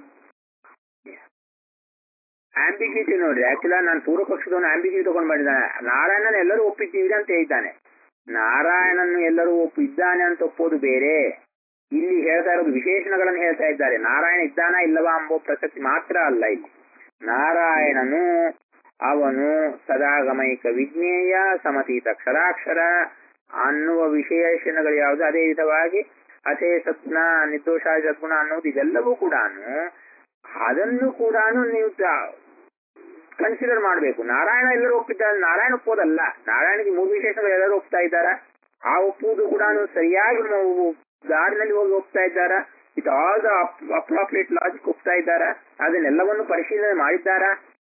Ambiguity ನೋಡ್ರಿ actually ನಾನು ಪೂರ್ವ ಪಕ್ಷದವನು ambiguity ತಗೊಂಡ್ ಮಾಡಿದ್ದಾನೆ ನಾರಾಯಣನ ಎಲ್ಲರೂ ಒಪ್ಪಿದ್ದೀವಿ ಅಂತ ಹೇಳಿದ್ದಾನೆ ನಾರಾಯಣನ್ನು ಎಲ್ಲರೂ ಒಪ್ಪಿದ್ದಾನೆ ಅಂತ ಒಪ್ಪೋದು ಬೇರೆ ಇಲ್ಲಿ ಹೇಳ್ತಾ ಇರೋದು ವಿಶೇಷಣಗಳನ್ನು ಹೇಳ್ತಾ ಇದ್ದಾರೆ ನಾರಾಯಣ ಇದ್ದಾನ ಇಲ್ಲವಾ ಎಂಬ ಪ್ರಸಕ್ತಿ ಮಾತ್ರ ಅಲ್ಲ ಇಲ್ಲಿ ನಾರಾಯಣನು ಅವನು ಸದಾಗಮೈಕ ವಿಜ್ಞೇಯ ಸಮತೀತ ಕ್ಷರಾಕ್ಷರ ಅನ್ನುವ ವಿಶೇಷಣಗಳು ಯಾವುದು ಅದೇ ವಿಧವಾಗಿ ಅತೇ ಸತ್ನ ನಿರ್ದೋಷ ಸದ್ಗುಣ ಅನ್ನೋದು ಇದೆಲ್ಲವೂ ಕೂಡ ಅದನ್ನು ಕೂಡ ನೀವು ಕನ್ಸಿಡರ್ ಮಾಡಬೇಕು ನಾರಾಯಣ ಎಲ್ಲರೂ ಒಪ್ಪಿದ್ದಾರೆ ನಾರಾಯಣ ಒಪ್ಪೋದಲ್ಲ ನಾರಾಯಣಗೆ ಮೂರು ವಿಶೇಷಗಳು ಎಲ್ಲರೂ ಒಪ್ತಾ ಇದ್ದಾರಾ ಆ ಒಪ್ಪುವುದು ಕೂಡ ಸರಿಯಾಗಿ ನಾವು ದಾರಿನಲ್ಲಿ ಹೋಗಿ ಒಪ್ತಾ ಇದ್ದಾರಾ with all the appropriate logic ಒಪ್ತಾ ಇದ್ದಾರಾ ಅದನ್ನೆಲ್ಲವನ್ನು ಪರಿಶೀಲನೆ ಮಾಡಿದ್ದಾರಾ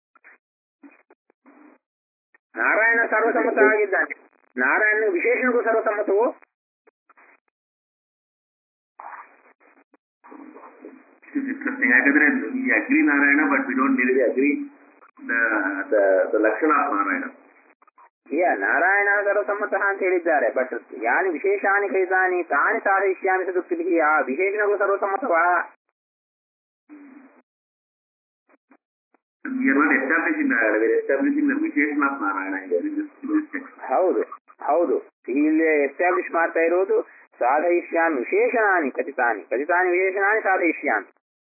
ನಾರಾಯಣ ಸರ್ವಸಮ್ಮತ ಆಗಿದ್ದಾನೆ ನಾರಾಯಣ ವಿಶೇಷಣಗೂ ಸರ್ವಸಮ್ಮತವು This is interesting. ಯಾಕಂದ್ರೆ we agree Narayana, but we don't really agree the the the ಲಕ್ಷಣ of Narayana. ಯಾ ನಾರಾಯಣ ಸರ್ವಸಮ್ಮತ ಅಂತ ಹೇಳಿದ್ದಾರೆ ಬಟ್ ಯಾನಿ ವಿಶೇಷಾನಿ ಕೈತಾನಿ ತಾನಿ ಸಾಧಿಷ್ಯಾಮಿ ಸದುಕ್ತಿಭಿ ಆ ವಿಶೇಷಣಗಳು ಸರ್ವಸಮ್ಮತವಾ We are not establishing Narayana, we are establishing the Visheshana of Narayana here in this, in this text. ಹೌದು ಹೌದು ಇಲ್ಲಿ establish ಮಾಡ್ತಾ ಇರೋದು ಸಾಧಯಿಷ್ಯಾಮಿ ವಿಶೇಷಣಾನಿ ಕಥಿತಾನಿ ಕಥಿತಾನಿ ವಿಶೇಷಣಾನಿ ಸಾಧಯಿಷ್ಯಾಮಿ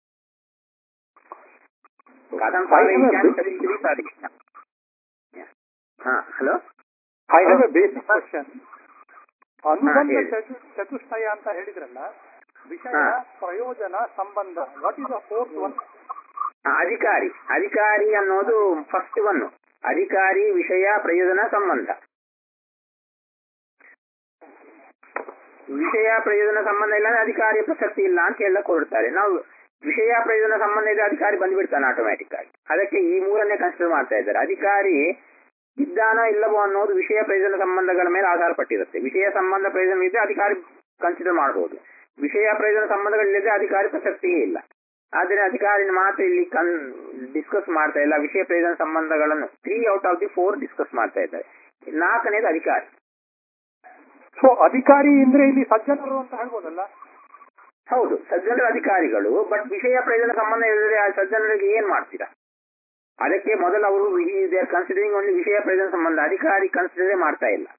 ಕಥಂ ಸಾಧಯಿಷ್ಯಾಮಿ ಕಥಿತಿರಿ ಸಾಧಯಿಷ್ಯಾಮಿ ಹಾ hello I have a basic question ಅನುಬಂಧ ಹೇಳಿ. ಚತು- ಚತುಷ್ಟಯ ಅಂತ ಹೇಳಿದ್ರಲ್ಲ ವಿಷಯ ಹಾ. ಪ್ರಯೋಜನ ಸಂಬಂಧ what is the fourth one ಆ, ಅಧಿಕಾರಿ ಅಧಿಕಾರಿ ಅನ್ನೋದು ಫಸ್ಟ್ ಒನ್ ಅಧಿಕಾರಿ ವಿಷಯ ಪ್ರಯೋಜನ ಸಂಬಂಧ ವಿಷಯ ಪ್ರಯೋಜನ ಸಂಬಂಧ ಇಲ್ಲ ಅಂದ್ರೆ ಅಧಿಕಾರಿ ಪ್ರಸಕ್ತಿ ಇಲ್ಲ ಅಂತ ಹೇಳಕ್ ಹೊರಡ್ತಾರೆ ನಾವು ವಿಷಯ ಪ್ರಯೋಜನ ಸಂಬಂಧ ಇದೆ ಅಧಿಕಾರಿ ಬಂದ್ಬಿಡ್ತಾನೆ ಆಟೋಮ್ಯಾಟಿಕ್ ಆಗಿ ಅದಕ್ಕೆ ಈ ಮೂರನ್ನೇ ಕನ್ಸಿಡರ್ ಮಾಡ್ತಾ ಇದ್ದಾರೆ ಅಧಿಕಾರಿ ಇದ್ದಾನೋ ಇಲ್ಲವೋ ಅನ್ನೋದು ವಿಷಯ ಪ್ರಯೋಜನ ಸಂಬಂಧಗಳ ಮೇಲೆ ಆಧಾರ ಪಟ್ಟಿರುತ್ತೆ ವಿಷಯ ಸಂಬಂಧ ಪ್ರಯೋಜನ ಇದ್ರೆ ಅಧಿಕಾರಿ ಕನ್ಸಿಡರ್ ಮಾಡಬಹುದು ವಿಷಯ ಪ್ರಯೋಜನ ಸಂಬಂಧಗಳಿಲ್ಲದೆ ಅಧಿಕಾರಿ ಪ್ರಸಕ್ತಿಯೇ ಇಲ್ಲ ಆದ್ರೆ ಅಧಿಕಾರಿನ ಮಾತ್ರ ಇಲ್ಲಿ ಕನ್ ಡಿಸ್ಕಸ್ ಮಾಡ್ತಾ ಇಲ್ಲ ವಿಷಯ ಪ್ರಯೋಜನ ಸಂಬಂಧಗಳನ್ನು three out of the four discuss ಮಾಡ್ತಾ ಇದ್ದಾರೆ ನಾಲ್ಕನೇದು ಅಧಿಕಾರಿ ಸೊ ಅಧಿಕಾರಿ ಅಂದ್ರೆ ಇಲ್ಲಿ ಸಜ್ಜನರು ಅಂತ ಹೇಳ್ಬೋದಲ್ಲ ಹೌದು ಸಜ್ಜನರ ಅಧಿಕಾರಿಗಳು ಬಟ್ ವಿಷಯ ಪ್ರಯೋಜನ ಸಂಬಂಧ ಹೇಳಿದ್ರೆ ಆ ಸಜ್ಜನರಿಗೆ ಏನ್ ಮಾಡ್ತೀರಾ ಅದಕ್ಕೆ ಮೊದಲು ಅವರು ದೇ ಆರ್ ಕನ್ಸಿಡರಿಂಗ್ ಒಂದು ವಿಷಯ ಪ್ರಯೋಜನ ಸಂಬಂಧ ಅಧಿಕಾರಿ ಕನ್ಸಿಡರೇ ಮಾಡ್ತಾ ಇಲ್ಲ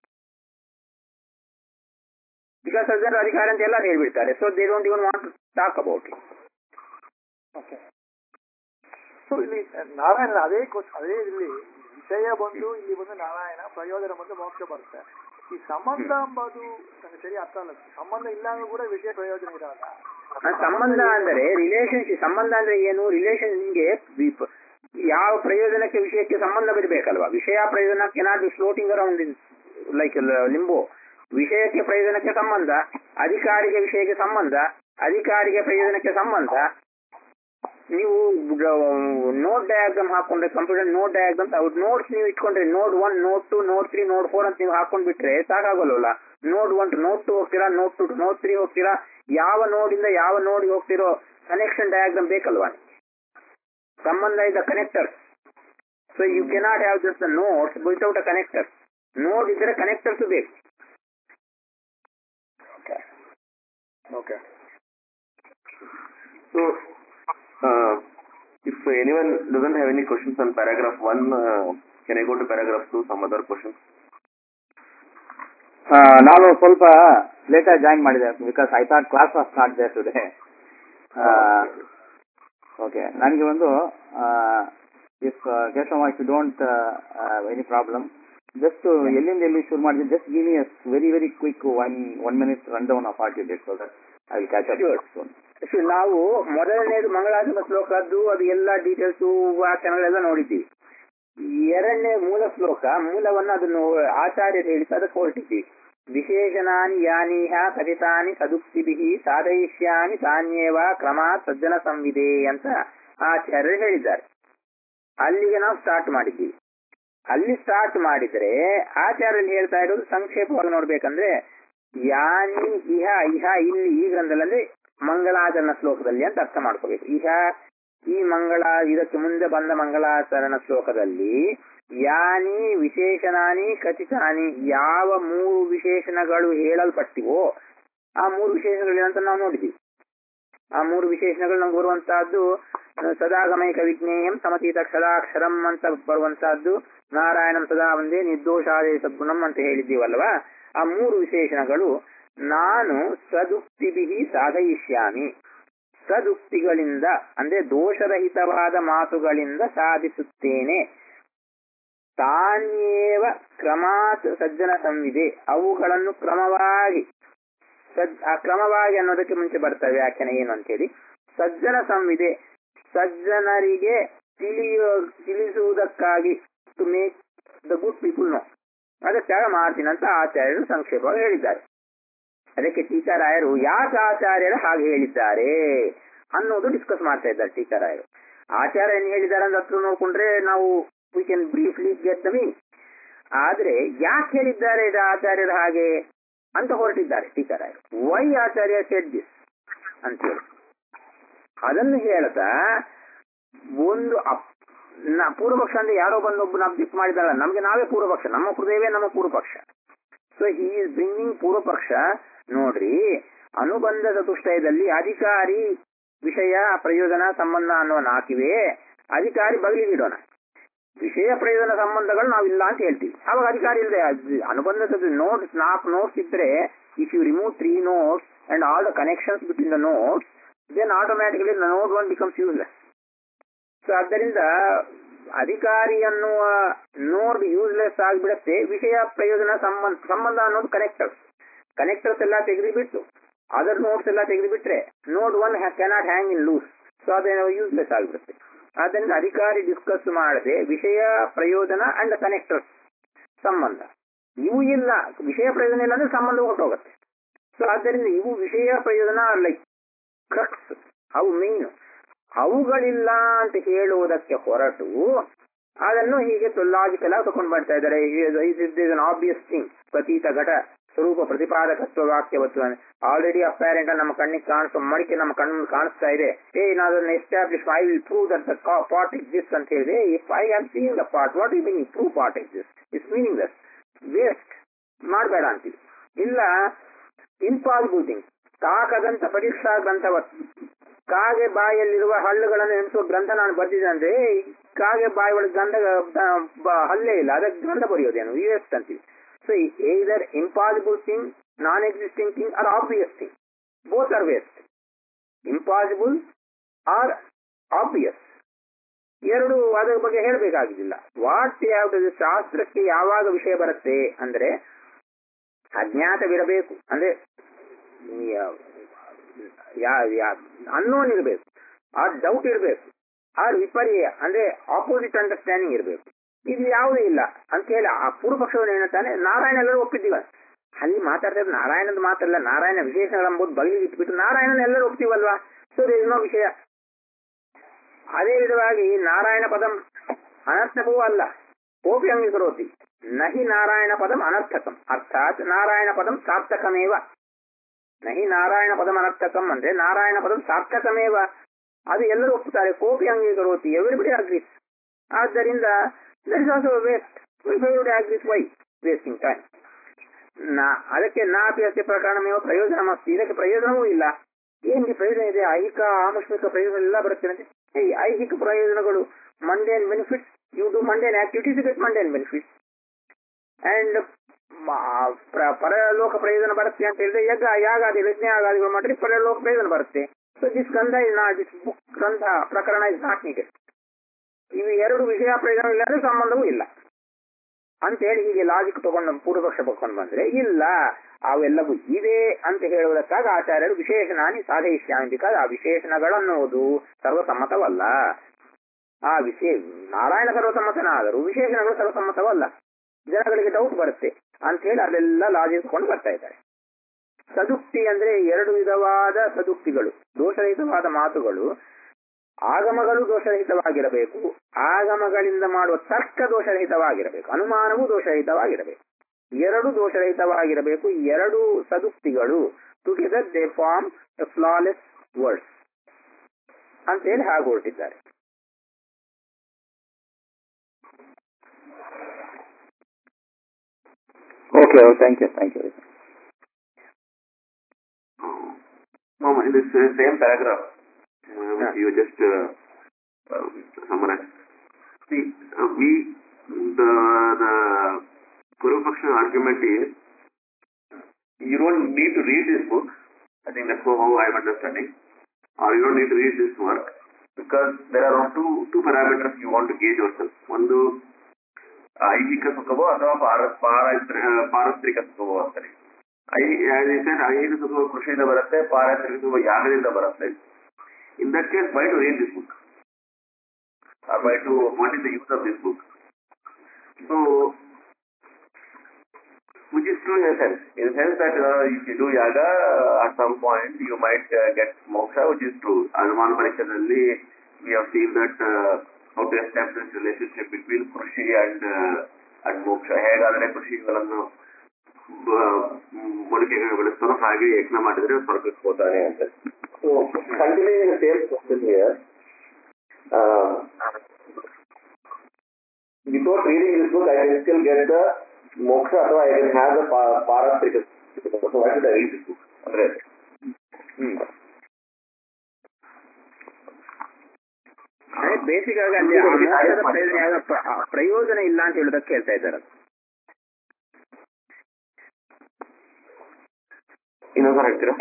ಬಿಕಾಸ್ ಸಜ್ಜನರ ಅಧಿಕಾರಿ ಅಂತ ಎಲ್ಲ ಹೇಳ್ಬಿಡ್ತಾರೆ so they don't even want talk about it okay so ಇಲ್ಲಿ ನಾರಾಯಣ ಅದೇ ಕ್ವಶ್- ಅದೇ ಇಲ್ಲಿ ವಿಷಯ ಬಂದು ಇಲ್ಲಿ ಬಂದು ನಾರಾಯಣ ಪ್ರಯೋಜನ ಬಂದು ಮೋಕ್ಷ ಬರುತ್ತೆ ಈ ಸಂಬಂಧ ಎಂಬುದು ನಂಗೆ ಸರಿ ಅರ್ಥ ಅಲ್ಲ ಸಂಬಂಧ ಇಲ್ಲ ಅಂದ್ರೂ ಕೂಡ ವಿಷಯ ಪ್ರಯೋಜನ ಇರಲ್ಲ ಆ ಸಂಬಂಧ ಅಂದ್ರೆ ರಿಲೇಶನ್ಶಿಪ್ ಸಂಬಂಧ ಅಂದ್ರೆ ಏನು ರಿಲೇಶನ್ ನಿಮ್ಗೆ ವಿ- ಯಾವ ಪ್ರಯೋಜನಕ್ಕೆ ವಿಷಯಕ್ಕೆ ಸಂಬಂಧ ಬರಬೇಕಲ್ವಾ ವಿಷಯ ಪ್ರಯೋಜನ cannot be floating around like limbo ವಿಷಯಕ್ಕೆ ಪ್ರಯೋಜನಕ್ಕೆ ಸಂಬಂಧ ಅಧಿಕಾರಿಗೆ ವಿಷಯಕ್ಕೆ ಸಂಬಂಧ ಅಧಿಕಾರಿಗೆ ಪ್ರಯೋಜನಕ್ಕೆ ಸಂಬಂಧ ನೀವು ನೋಟ್ ಡಯಾಗ್ರಾಮ್ ಹಾಕೊಂಡ್ರೆ ಕಂಪ್ಯೂಟರ್ ನೋಟ್ ಡಯಾಗ್ರಾಮ್ ನೋಟ್ಸ್ ನೀವು ಇಟ್ಕೊಂಡ್ರೆ node one note two note three note four ಅಂತ ನೀವು ಹಾಕೊಂಡ್ಬಿಟ್ರೆ ಸಾಕಾಗಲ್ವಲ್ಲ node one to note two ಹೋಗ್ತೀರಾ ನೋಟ್ ಟು ನೋಟ್ ತ್ರೀ ಹೋಗ್ತೀರಾ ಯಾವ ನೋಡಿಂದ ಯಾವ ನೋಡಿಗೆ ಹೋಗ್ತಿರೋ ಕನೆಕ್ಷನ್ ಡಯಾಗ್ರಾಮ್ ಬೇಕಲ್ವಾ ಸಂಬಂಧ ಇದ್ದ connector so you cannot have just the notes without a connector node ಇದ್ರೆ ಕನೆಕ್ಟರ್ಸ್ ಬೇಕು okay So, uh, if anyone doesn't have any questions on paragraph one, uh, can I go to paragraph two, some other questions? ನಾನು ಸ್ವಲ್ಪ ಲೇಟಾಗಿ join ಮಾಡಿದೆ because I thought class was not there today okay ನನಗೆ ಒಂದು if Keshava if you don't any problem just ಎಲ್ಲಿಂದ ಎಲ್ಲಿ ಶುರು ಮಾಡಿದ್ರೆ just give me very very quick one one minute run down of art date so that I will catch Sure. Up ಸೊ ನಾವು ಮೊದಲನೇದು ಮಂಗಳಾಚರಣ ಶ್ಲೋಕದ್ದು ಅದು ಎಲ್ಲ ಡೀಟೇಲ್ಸ್ ವಾಚನಗಳೆಲ್ಲ ನೋಡಿದ್ದೀವಿ ಎರಡನೇ ಮೂಲ ಶ್ಲೋಕ ಮೂಲವನ್ನು ಅದನ್ನು ಆಚಾರ್ಯರು ಹೇಳಿದ್ದು ಅದಕ್ಕೆ ಹೊರಟಿದ್ದೀವಿ ವಿಶೇಷಣಾನಿ ಯಾನೀಹ ಕಥಿತಾನಿ ಸದುಕ್ತಿಭಿಃ ಸಾಧಯಿಷ್ಯಾಮಿ ತಾನ್ಯೇವ ಕ್ರಮಾತ್ ಸಜ್ಜನ ಸಂವಿದೆ ಅಂತ ಆಚಾರ್ಯರು ಹೇಳಿದ್ದಾರೆ ಅಲ್ಲಿಗೆ ನಾವು ಸ್ಟಾರ್ಟ್ ಮಾಡಿದ್ದೀವಿ ಅಲ್ಲಿ ಸ್ಟಾರ್ಟ್ ಮಾಡಿದ್ರೆ ಆಚಾರ್ಯರು ಹೇಳ್ತಾ ಇರೋದು ಸಂಕ್ಷೇಪವಾಗಿ ನೋಡ್ಬೇಕಂದ್ರೆ ಯಾನಿ ಇಹ ಇಹ ಇಲ್ಲಿ ಈ ಗ್ರಂಥದಲ್ಲಿ ಅಂದ್ರೆ ಮಂಗಳಾಚರಣ ಶ್ಲೋಕದಲ್ಲಿ ಅಂತ ಅರ್ಥ ಮಾಡ್ಕೋಬೇಕು ಇಹ ಈ ಮಂಗಳ ಇದಕ್ಕೆ ಮುಂದೆ ಬಂದ ಮಂಗಳಾಚರಣ ಶ್ಲೋಕದಲ್ಲಿ ಯಾನಿ ವಿಶೇಷಣಾನಿ ಖಚಿತಾನಿ ಯಾವ ಮೂರು ವಿಶೇಷಣಗಳು ಹೇಳಲ್ಪಟ್ಟಿವೋ ಆ ಮೂರು ವಿಶೇಷಣಗಳು ಏನಂತ ನಾವು ನೋಡಿದ್ವಿ ಆ ಮೂರು ವಿಶೇಷಣಗಳು ನಮ್ಗೆ ಬರುವಂತಹದ್ದು ಸದಾಗಮೈಕ ವಿಜ್ಞೇಯಂ ಸಮತೀತ ಕ್ಷರಾಕ್ಷರಂ ಅಂತ ಬರುವಂತಹದ್ದು ನಾರಾಯಣಂ ಸದಾ ಒಂದೇ ನಿರ್ದೋಷಾದೇ ಸದ್ಗುಣಂ ಅಂತ ಹೇಳಿದ್ದೀವಲ್ವಾ ಆ ಮೂರು ವಿಶೇಷಣಗಳು ನಾನು ಸದುಕ್ತಿಭಿ ಸಾಧಯಿಷ್ಯಾಮಿ ಸದುಕ್ತಿಗಳಿಂದ ಅಂದ್ರೆ ದೋಷರಹಿತವಾದ ಮಾತುಗಳಿಂದ ಸಾಧಿಸುತ್ತೇನೆ ತಾನ್ಯೇವ ಕ್ರಮಾತ್ ಸಜ್ಜನ ಸಂವಿದೆ ಅವುಗಳನ್ನು ಕ್ರಮವಾಗಿ ಸದ್ ಆ ಕ್ರಮವಾಗಿ ಅನ್ನೋದಕ್ಕೆ ಮುಂಚೆ ಬರ್ತವೆ ವ್ಯಾಖ್ಯಾನ ಏನು ಅಂತೇಳಿ ಸಜ್ಜನ ಸಂವಿದೆ ಸಜ್ಜನರಿಗೆ ತಿಳಿಯೋ ತಿಳಿಸುವುದಕ್ಕಾಗಿ to make the good people know ಅದಕ್ಕಾಗ ಮಾಡ್ತೀನಿ ಅಂತ ಆಚಾರ್ಯರು ಸಂಕ್ಷೇಪವಾಗಿ ಹೇಳಿದ್ದಾರೆ ಅದಕ್ಕೆ ಟೀಕಾರಾಯರು ಯಾಕೆ ಆಚಾರ್ಯರು ಹಾಗೆ ಹೇಳಿದ್ದಾರೆ ಅನ್ನೋದು ಡಿಸ್ಕಸ್ ಮಾಡ್ತಾ ಇದ್ದಾರೆ ಟೀಕಾರಾಯರು ಆಚಾರ್ಯ ಏನ್ ಹೇಳಿದ್ದಾರೆ ಅಂತ ಹತ್ರ ನೋಡ್ಕೊಂಡ್ರೆ ನಾವು we can briefly get the mean ಆದ್ರೆ ಯಾಕೆ ಹೇಳಿದ್ದಾರೆ ಇದು ಆಚಾರ್ಯರು ಹಾಗೆ ಅಂತ ಹೊರಟಿದ್ದಾರೆ ಟೀಕಾರಾಯರು ವೈ ಆಚಾರ್ಯ ಸೆಡ್ ದಿಸ್ ಅಂತ ಹೇಳಿ ಅದನ್ನು ಹೇಳ್ತಾ ಒಂದು ಅಪ್- ನ- ಪೂರ್ವಪಕ್ಷ ಅಂದ್ರೆ ಯಾರೋ ಬಂದೊಬ್ಬನ ಅಬ್ಜೆಕ್ಟ್ ಮಾಡಿದಾರ ನಮ್ಗೆ ನಾವೇ ಪೂರ್ವಪಕ್ಷ ನಮ್ಮ ಹೃದಯವೇ ನಮ್ಮ ಪೂರ್ವಪಕ್ಷ ಸೊ ಹಿ ಇಸ್ ಬ್ರಿಂಗಿಂಗ್ ಪೂರ್ವಪಕ್ಷ ನೋಡ್ರಿ ಅನುಬಂಧ ಚತುಷ್ಟಯದಲ್ಲಿ ಅಧಿಕಾರಿ ವಿಷಯ ಪ್ರಯೋಜನ ಸಂಬಂಧ ಅನ್ನುವ ನಾಲ್ಕಿವೆ ಅಧಿಕಾರಿ ಬಗಲಿಗಿಡೋಣ ವಿಷಯ ಪ್ರಯೋಜನ ಸಂಬಂಧಗಳು ನಾವಿಲ್ಲ ಅಂತ ಹೇಳ್ತೀವಿ ಅವಾಗ ಅಧಿಕಾರಿ ಇಲ್ಲದೆ ಅನುಬಂಧ ನೋಟ್ಸ್ ನಾಲ್ಕು ನೋಟ್ಸ್ ಇದ್ರೆ if you remove three notes and all the connections between the notes then automatically note one becomes useless so ಆದ್ದರಿಂದ ಅಧಿಕಾರಿ ಅನ್ನುವ ನೋಡ್ ಯೂಸ್ಲೆಸ್ ಆಗಿಬಿಡುತ್ತೆ ವಿಷಯ ಪ್ರಯೋಜನ ಸಂಬಂಧ ಸಂಬಂಧ ಅನ್ನೋದು ಕನೆಕ್ಟರ್ಸ್ ಕನೆಕ್ಟರ್ಸ್ ಎಲ್ಲ ತೆಗೆದುಬಿಟ್ಟು ಅದರ್ ನೋಟ್ಸ್ ಎಲ್ಲ ತೆಗೆದುಬಿಟ್ರೆ node one cannot hang in loose so ಅದೇನೋ ಯೂಸ್ಲೆಸ್ ಆಗಿಬಿಡುತ್ತೆ ಆದ್ದರಿಂದ ಅಧಿಕಾರಿ ಡಿಸ್ಕಸ್ ಮಾಡದೆ ವಿಷಯ ಪ್ರಯೋಜನ ಅಂಡ್ ಕನೆಕ್ಟರ್ಸ್ ಸಂಬಂಧ ಇವು ಇಲ್ಲ ವಿಷಯ ಪ್ರಯೋಜನ ಇಲ್ಲ ಅಂದ್ರೆ ಸಂಬಂಧ ಹೊರಟೋಗುತ್ತೆ ಸೊ ಆದ್ದರಿಂದ ಇವು ವಿಷಯ ಪ್ರಯೋಜನ ಲೈಕ್ ಕ್ರಕ್ಸ್ ಅವು ಮೇನ್ ಅವುಗಳಿಲ್ಲ ಅಂತ ಹೇಳುವುದಕ್ಕೆ ಹೊರಟು ಅದನ್ನು ಹೀಗೆ ಲಾಜಿಕಲ್ ಆಗಿ ತಗೊಂಡು ಬರ್ತಾ ಇದ್ದಾರೆ ಇಸ್ ಅನ್ ಆಬ್ವಿಯಸ್ ಥಿಂಗ್ ಪ್ರತೀತ ಘಟ ಸ್ವರೂಪ ಪ್ರತಿಪಾದಕತ್ವ ವಾಕ್ಯವತ್ತು ಆಲ್ರೆಡಿ ಅಪ್ಯಾರೆಂಟ್ ನಮ್ಮ ಕಣ್ಣಿಗೆ ಕಾಣಿಸೋ ಮಡಿಕೆ ನಮ್ಮ ಕಣ್ಣು ಕಾಣಿಸ್ತಾ ಇದೆ ಏ ನಾನು ಅದನ್ನ establish I will prove that the part exist ಅಂತ ಹೇಳಿದೆ if I have seen the part what you meaning prove part exist it's meaningless waste ಮಾಡಬೇಡ ಅಂತೀವಿ ಇಲ್ಲ ಇಂಪಾಸಿಬಲ್ ಥಿಂಗ್ ಕಾಕದಂತ ಪರೀಕ್ಷಾ ಗ್ರಂಥವತ್ ಕಾಗೆ ಬಾಯಲ್ಲಿರುವ ಹಳ್ಳುಗಳನ್ನು ಎಣಿಸುವ ಗ್ರಂಥ ನಾನು ಬರ್ದಿದ್ದೆ ಅಂದ್ರೆ ಈ ಕಾಗೆ ಬಾಯಿ ಒಳಗೆ ಗಂಧ ಬ- ಬ- ಹಲ್ಲೇ ಇಲ್ಲ ಅದಕ್ಕೆ ಗ್ರಂಥ ಬರೆಯೋದೇನು ಯು ಎಸ್ ಅಂತೀವಿ so either impossible thing non existing thing or obvious thing both are waste impossible or obvious ಎರಡು ಅದರ ಬಗ್ಗೆ ಹೇಳಬೇಕಾಗಿಲ್ಲ ವಾಟ್ ಯಾವ ಶಾಸ್ತ್ರಕ್ಕೆ ಯಾವಾಗ ವಿಷಯ ಬರುತ್ತೆ ಅಂದ್ರೆ ಅಜ್ಞಾತವಿರಬೇಕು ಅಂದ್ರೆ ಅನ್ನೋನ್ ಇರಬೇಕು ಆರ್ ಡೌಟ್ ಇರಬೇಕು ಆರ್ ವಿಪರ್ಯ ಅಂದ್ರೆ ಆಪೋಸಿಟ್ ಅಂಡರ್ಸ್ಟ್ಯಾಂಡಿಂಗ್ ಇರಬೇಕು ಇದು ಯಾವುದೂ ಇಲ್ಲ ಅಂತ ಹೇಳಿ ಆ ಪೂರ್ವ ಪಕ್ಷವನ್ನು ಹೇಳ್ತಾನೆ ನಾರಾಯಣ ಎಲ್ಲರೂ ಒಪ್ಪಿದ್ದೀವ ಅಲ್ಲಿ ಮಾತಾಡ್ತಾ ಇರೋದು ನಾರಾಯಣದ ಮಾತಲ್ಲ ನಾರಾಯಣ ವಿಶೇಷಗಳೆಂಬುದು ಬಗೆಗೆ ಇಟ್ಬಿಟ್ಟು ನಾರಾಯಣನ ಎಲ್ಲರೂ ಒಪ್ತೀವಲ್ವಾ ಸೊ ನೋ ವಿಷಯ ಅದೇ ವಿಧವಾಗಿ ನಾರಾಯಣ ಪದಂ ಅನರ್ಥಕವೂ ಅಲ್ಲ ಕೋಪಿ ಅಂಗೀಕರೋತಿ ನಹಿ ನಾರಾಯಣ ಪದಂ ಅನರ್ಥಕಂ ಅರ್ಥಾತ್ ನಾರಾಯಣ ಪದಂ ಸಾರ್ಥಕಮೇವ ನಹಿ ನಾರಾಯಣ ಪದಂ ಅನರ್ಥಕಂ ಅಂದ್ರೆ ನಾರಾಯಣ ಪದಂ ಸಾರ್ಥಕಮೇವ ಅದು ಎಲ್ಲರೂ ಒಪ್ಪುತ್ತಾರೆ ಕೋಪಿ ಅಂಗೀಕರೋತಿ ಎವ್ರಿಬಡಿ ಅಗ್ರೀಸ್ ಆದ್ದರಿಂದ that is also waste everybody agrees why wasting time ನಾ ಅದಕ್ಕೆ ನಾಪಿ ಅಸ್ಯ ಪ್ರಕರಣಮೇವ ಪ್ರಯೋಜನ ಅಸ್ತಿ ಇದಕ್ಕೆ ಪ್ರಯೋಜನವೂ ಇಲ್ಲ ಏನ್ಗೆ ಪ್ರಯೋಜನ ಇದೆ ಐಹಿಕ ಆಮುಷ್ಮಿಕ ಪ್ರಯೋಜನ ಎಲ್ಲ ಬರುತ್ತೆ ಈ ಐಹಿಕ ಪ್ರಯೋಜನಗಳು mundane benefits you do mundane activities get mundane benefits and ಪರಲೋಕ ಪ್ರಯೋಜನ ಬರುತ್ತೆ ಅಂತ ಹೇಳಿದ್ರೆ ಯಜ್ಞ ಯಾಗಾದಿ ಯಜ್ಞ ಯಾಗಾದಿಗಳು ಮಾಡಿದ್ರೆ ಪರಲೋಕ ಪ್ರಯೋಜನ ಬರುತ್ತೆ ಸೊ ದಿಸ್ ಗಂಧ ಇಸ್ ನಾಟ್ ದಿಸ್ ಬುಕ್ ಗ್ರಂಥ ಪ್ರಕರಣ ಇಸ್ ನಾಟ್ ನೀಡೆಡ್ ಇವು ಎರಡು ವಿಷಯ ಪ್ರಯೋಜನ ಇಲ್ಲ ಅಂದ್ರೆ ಸಂಬಂಧವೂ ಇಲ್ಲ ಅಂತ ಹೇಳಿ ಹೀಗೆ ಲಾಜಿಕ್ ತಗೊಂಡು ಪೂರ್ವಪಕ್ಷ ಪಡ್ಕೊಂಡು ಬಂದ್ರೆ ಇಲ್ಲ ಅವೆಲ್ಲವೂ ಇದೆ ಅಂತ ಹೇಳುವುದಕ್ಕಾಗಿ ಆಚಾರ್ಯರು ವಿಶೇಷಣಾನಿ ಸಾಧಯಿಷ್ಯಾಮಿ ಬಿಕಾಸ್ ಆ ವಿಶೇಷಣಗಳನ್ನೋದು ಸರ್ವಸಮ್ಮತವಲ್ಲ ಆ ವಿಶೇ ನಾರಾಯಣ ಸರ್ವಸಮ್ಮತನಾದರೂ ವಿಶೇಷಣಗಳು ಸರ್ವಸಮ್ಮತವಲ್ಲ ಜನಗಳಿಗೆ ಡೌಟ್ ಬರುತ್ತೆ ಅಂತ ಹೇಳಿ ಅಲ್ಲೆಲ್ಲ ಲಾಜಿಕ್ ತಗೊಂಡು ಬರ್ತಾ ಇದ್ದಾರೆ ಸದುಕ್ತಿ ಅಂದ್ರೆ ಎರಡು ವಿಧವಾದ ಸದುಕ್ತಿಗಳು ದೋಷರಹಿತವಾದ ಮಾತುಗಳು ಆಗಮಗಳು ದೋಷರಹಿತವಾಗಿರಬೇಕು ಆಗಮಗಳಿಂದ ಮಾಡುವ ತರ್ಕ ದೋಷರಹಿತವಾಗಿರಬೇಕು ಅನುಮಾನವೂ ದೋಷರಹಿತವಾಗಿರಬೇಕು ಎರಡು ದೋಷರಹಿತವಾಗಿರಬೇಕು ಎರಡು ಸದುಕ್ತಿಗಳು together they form flawless words ಅಂತ ಹೇಳಿ ಹಾಗೆ ಹೊರಟಿದ್ದಾರೆ Okay, oh, thank you, thank you. No, in this uh, same paragraph, uh, which you just uh, uh, summarized. See, uh, we, the, the Purvapaksha argument is, you don't need to read this book. I think that's how I'm understanding. Or you don't need to read this work because there are two two parameters you want to gauge yourself. ಒಂದು ಐಹಿಕ ಸುಖವೋ ಅಥವಾ ಪಾರ ಪಾರಸ್ತ್ರಿ ಪಾರಸ್ತ್ರಿಕ ಸುಖವೋ ಅಂತಾರೆ I sir ಐಹಿಕ ಸುಖವು ಕೃಷಿಯಿಂದ ಬರುತ್ತೆ ಪಾರಸ್ತ್ರಿಕ ಸುಖವು ಯಾಗದಿಂದ ಬರುತ್ತೆ in that case why to read this book or why to what is the use of this book so which is true in a sense. In the sense that uh, if you do yaga, uh, at some point you might uh, get moksha, which is true. Anumana Parishadalli, we have seen that uh, how to establish relationship between Krushi and uh, and moksha. ಹೇಗಾದರೆ ಕೃಷಿಗಳನ್ನು ಮೊಳಕೆಗಳು ಬೆಳೆಸ್ತಾರೋ ಹಾಗೆ ಯಜ್ಞ ಮಾಡಿದ್ರೆ ಸ್ವರ್ಗಕ್ಕೆ ಹೋಗ್ತಾನೆ ಅಂತ so continuing same question here without reading this book, I can still get the moksha ಅಥವಾ I can have the pa- parastrika. So why should I read this book? ಅಂದ್ರೆ ಬೇಸಿಕ್ ಆಗಿ ಅಲ್ಲಿ ಆ ಮೋಕ್ಷದ ಪ್ರಯೋಜನ ಯಾವ- ಪ್ರ- ಆ ಪ್ರಯೋಜನ ಇಲ್ಲ ಅಂತ ಹೇಳೋದಕ್ಕೆ ಹೇಳ್ತಾ ಇದ್ದಾರೆ ಇನ್ನೊಂದ್ಸಲ ಹೇಳ್ತೀರಾ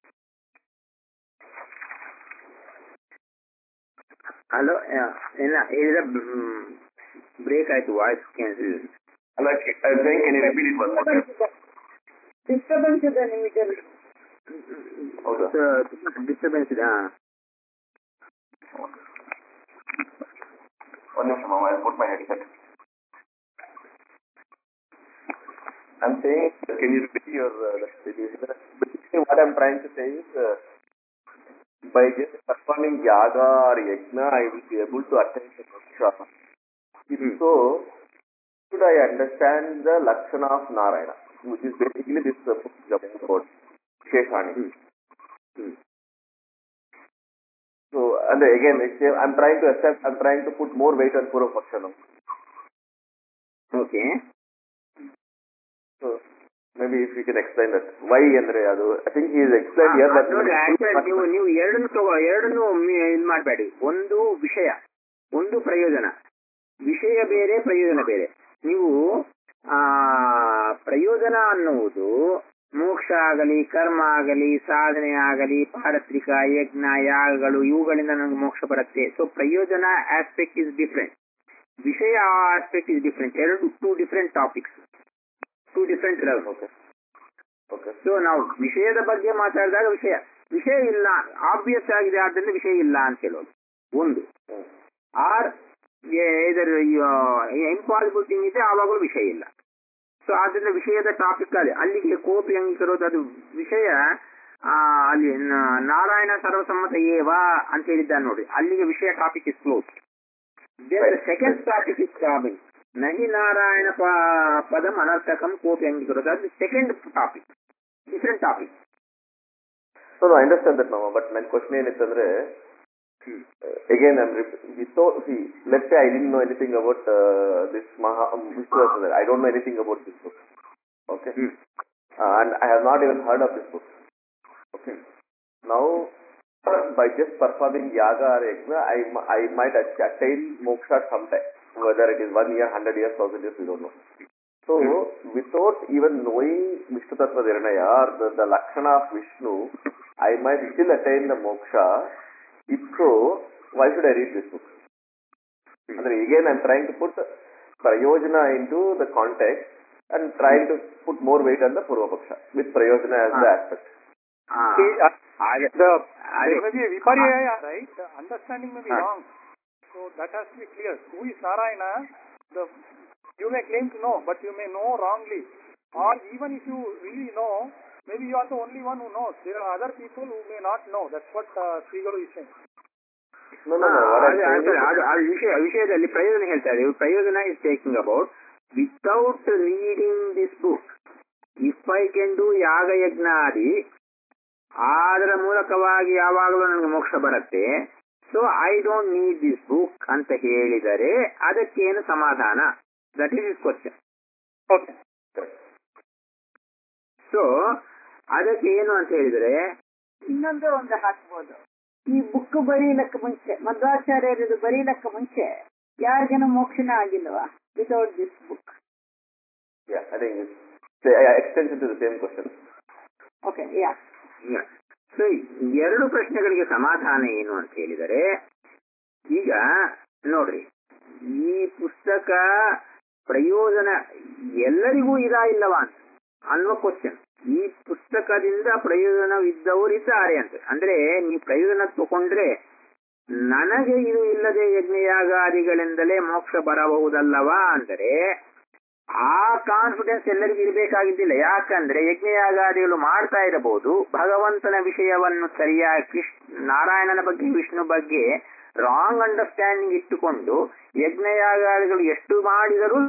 ಹಲೋ ಇಲ್ಲ ಹೇಳಿದ್ರೆ ಬ್ರೇಕ್ ಆಯ್ತು ವಾಯ್ಸ್ ಕ್ಯಾನ್ಸಲ್ ಅಲ್ಲ saying can you repeat it once more? Disturbance ಇದೆ ನಿಮಗೆ ಹೌದಾ ಡಿಸ್ಟರ್ಬೆನ್ಸ್ ಇದೆ ಹಾ One ನಿಮಿಷ ಮಾಮ, I'll put my headset. I'm saying, can you repeat your uh, the- basically what I'm trying to say is, uh, by just performing yaga or yajna, I will be able to attain the moksha. If so, should I understand the lakshana of Narayana, which is basically this uh, book is about Sheshani. So, and again, it's, uh, I'm trying to accept, I'm trying to put more weight on Purva Pakshanam. Okay So, maybe if you can explain that why ಅಂದ್ರೆ ಅದು I think he is explain here ಆ, ನೋಡಿ actually ನೀವು ನೀವು ಎರಡನ್ನು ತಗೋ ಎರಡನ್ನು ಮಿ- ಇದ್ ಮಾಡಬೇಡಿ ಒಂದು ವಿಷಯ ಒಂದು ಪ್ರಯೋಜನ ವಿಷಯ ಬೇರೆ ಪ್ರಯೋಜನ ಬೇರೆ ನೀವು ಆ ಪ್ರಯೋಜನ ಅನ್ನುವುದು ಮೋಕ್ಷ ಆಗಲಿ ಕರ್ಮ ಆಗಲಿ ಸಾಧನೆ ಆಗಲಿ ಪಾರತ್ರಿಕ ಯಜ್ಞ ಯಾಗಗಳು ಇವುಗಳಿಂದ ನಮಗೆ ಮೋಕ್ಷ ಬರುತ್ತೆ ಸೊ ಪ್ರಯೋಜನ ಆಸ್ಪೆಕ್ಟ್ ಇಸ್ ಡಿಫ್ರೆಂಟ್ ವಿಷಯ ಆಸ್ಪೆಕ್ಟ್ ಇಸ್ ಡಿಫ್ರೆಂಟ್ ಎರಡು two different topics two different level okay okay so ನಾವು ವಿಷಯದ ಬಗ್ಗೆ ಮಾತಾಡಿದಾಗ ವಿಷಯ ವಿಷಯ ಇಲ್ಲ ಆಬ್ವಿಯಸ್ ಆಗಿದೆ ಆದ್ದರಿಂದ ವಿಷಯ ಇಲ್ಲ ಅಂತ ಹೇಳೋದು ಒಂದು ಆರ್ ಇದರ ಇಂಪಾಸಿಬಲ್ ಥಿಂಗ್ ಇದೆ ಆವಾಗಲೂ ವಿಷಯ ಇಲ್ಲ ಸೊ ಆದ್ರಿಂದ ವಿಷಯದ ಟಾಪಿಕ್ ಅದೇ ಅಲ್ಲಿಗೆ ಕೋಪಿ ಅಂಗೀಕರೋದು ಅದು ವಿಷಯ ಆ, ಅಲ್ಲಿ ನ- ನಾರಾಯಣ ಸರ್ವಸಮ್ಮತ ಏವ ಅಂತ ಹೇಳಿದ್ದ ನೋಡಿ ಅಲ್ಲಿಗೆ ವಿಷಯ topic is close second topic is coming ನಹಿ ನಾರಾಯಣ ಪ- ಪದಂ ಅನರ್ಥಕಂ ಕೋಪಿ ಅಂಗೀಕರೋದು ಅದು second topic different topic so I understand that ನಮ್ಮ ಬಟ್ ನನ್ನ ಕ್ವಶನ್ ಏನಿತ್ತಂದ್ರೆ again I'm see let I didn't know anything about this Maha Vishnu I don't know anything about this book okay and I have not even heard of this book okay ನಾವು by just performing yaga or yajna, I, m- I might at- attain moksha sometime. Whether it is one year, hundred years, thousand years, we don't know. So, without even knowing Vishnu Tattva Nirnaya or the, the Lakshana of Vishnu, I might still attain the moksha. If so, why should I read this book? And again, I'm trying to put Prayojana into the context and trying to put more weight on the Purva Paksha with Prayojana as the aspect. See, uh, ಹಾಗೆ the ಅದೇ there may be a viparya, right? The understanding may be Ah. wrong. So that has to be clear. Who is Narayana? The you may claim to know, but you may know wrongly. Or even if you really know, maybe you are the only one who knows. There are other people who may not know. That's what uh, Sri Guru is saying. No, no, no. What I'm ಅದು- saying ಅದು- is- ಅದು- ಅದು ವಿಷಯ ವಿಷಯದಲ್ಲಿ ಪ್ರಯೋಜನ ಹೇಳ್ತಾ ಇದ್ದೀವಿ prayojana is taking about without reading this book if I can do ಯಾಗ ಯಜ್ಞಾದಿ ಅದರ ಮೂಲಕವಾಗಿ ಯಾವಾಗಲೂ ನನಗೆ ಮೋಕ್ಷ ಬರುತ್ತೆ so I don't need this book ಅಂತ ಹೇಳಿದರೆ ಅದಕ್ಕೇನು ಸಮಾಧಾನ that is is question Okay. So ಅದಕ್ಕೆ ಏನು ಅಂತ ಹೇಳಿದರೆ ಇನ್ನೊಂದು ಒಂದು ಹಾಕ್ಬೋದು ಈ ಬುಕ್ ಬರೀಲಕ್ಕ ಮುಂಚೆ ಮಧ್ವಾಚಾರ್ಯರದು ಬರೀಲಕ್ಕ ಮುಂಚೆ ಯಾರಿಗೇನು ಮೋಕ್ಷಣ ಆಗಿಲ್ವಾ without this book Yeah, I think it's the uh, extension to the same question. Okay yeah so ಎರಡು ಪ್ರಶ್ನೆಗಳಿಗೆ ಸಮಾಧಾನ ಏನು ಅಂತ ಹೇಳಿದರೆ ಈಗ ನೋಡ್ರಿ ಈ ಪುಸ್ತಕ ಪ್ರಯೋಜನ ಎಲ್ಲರಿಗೂ ಇದಾ ಇಲ್ಲವಾ ಅಂತ ಅನ್ನುವ ಕ್ವಶನ್ ಈ ಪುಸ್ತಕದಿಂದ ಪ್ರಯೋಜನವಿದ್ದವರು ಇದ್ದಾರೆ ಅಂತ ಅಂದ್ರೆ ನೀವು ಪ್ರಯೋಜನ ತಗೊಂಡ್ರೆ ನನಗೆ ಇದು ಇಲ್ಲದೆ ಯಜ್ಞಯಾಗಾದಿಗಳಿಂದಲೇ ಮೋಕ್ಷ ಬರಬಹುದಲ್ಲವಾ ಅಂದರೆ ಆ ಕಾನ್ಫಿಡೆನ್ಸ್ ಎಲ್ಲರಿಗೂ ಇರಬೇಕಾಗಿದ್ದಿಲ್ಲ ಯಾಕಂದ್ರೆ ಯಜ್ಞಯಾಗಾದಿಗಳು ಮಾಡ್ತಾ ಇರಬಹುದು ಭಗವಂತನ ವಿಷಯವನ್ನು ಸರಿಯಾಗಿ ಕೃಷ್ಣ ನಾರಾಯಣನ ಬಗ್ಗೆ ವಿಷ್ಣು ಬಗ್ಗೆ ರಾಂಗ್ ಅಂಡರ್ಸ್ಟ್ಯಾಂಡಿಂಗ್ ಇಟ್ಟುಕೊಂಡು ಯಜ್ಞಯಾಗಾದಿಗಳು ಎಷ್ಟು ಮಾಡಿದರೂ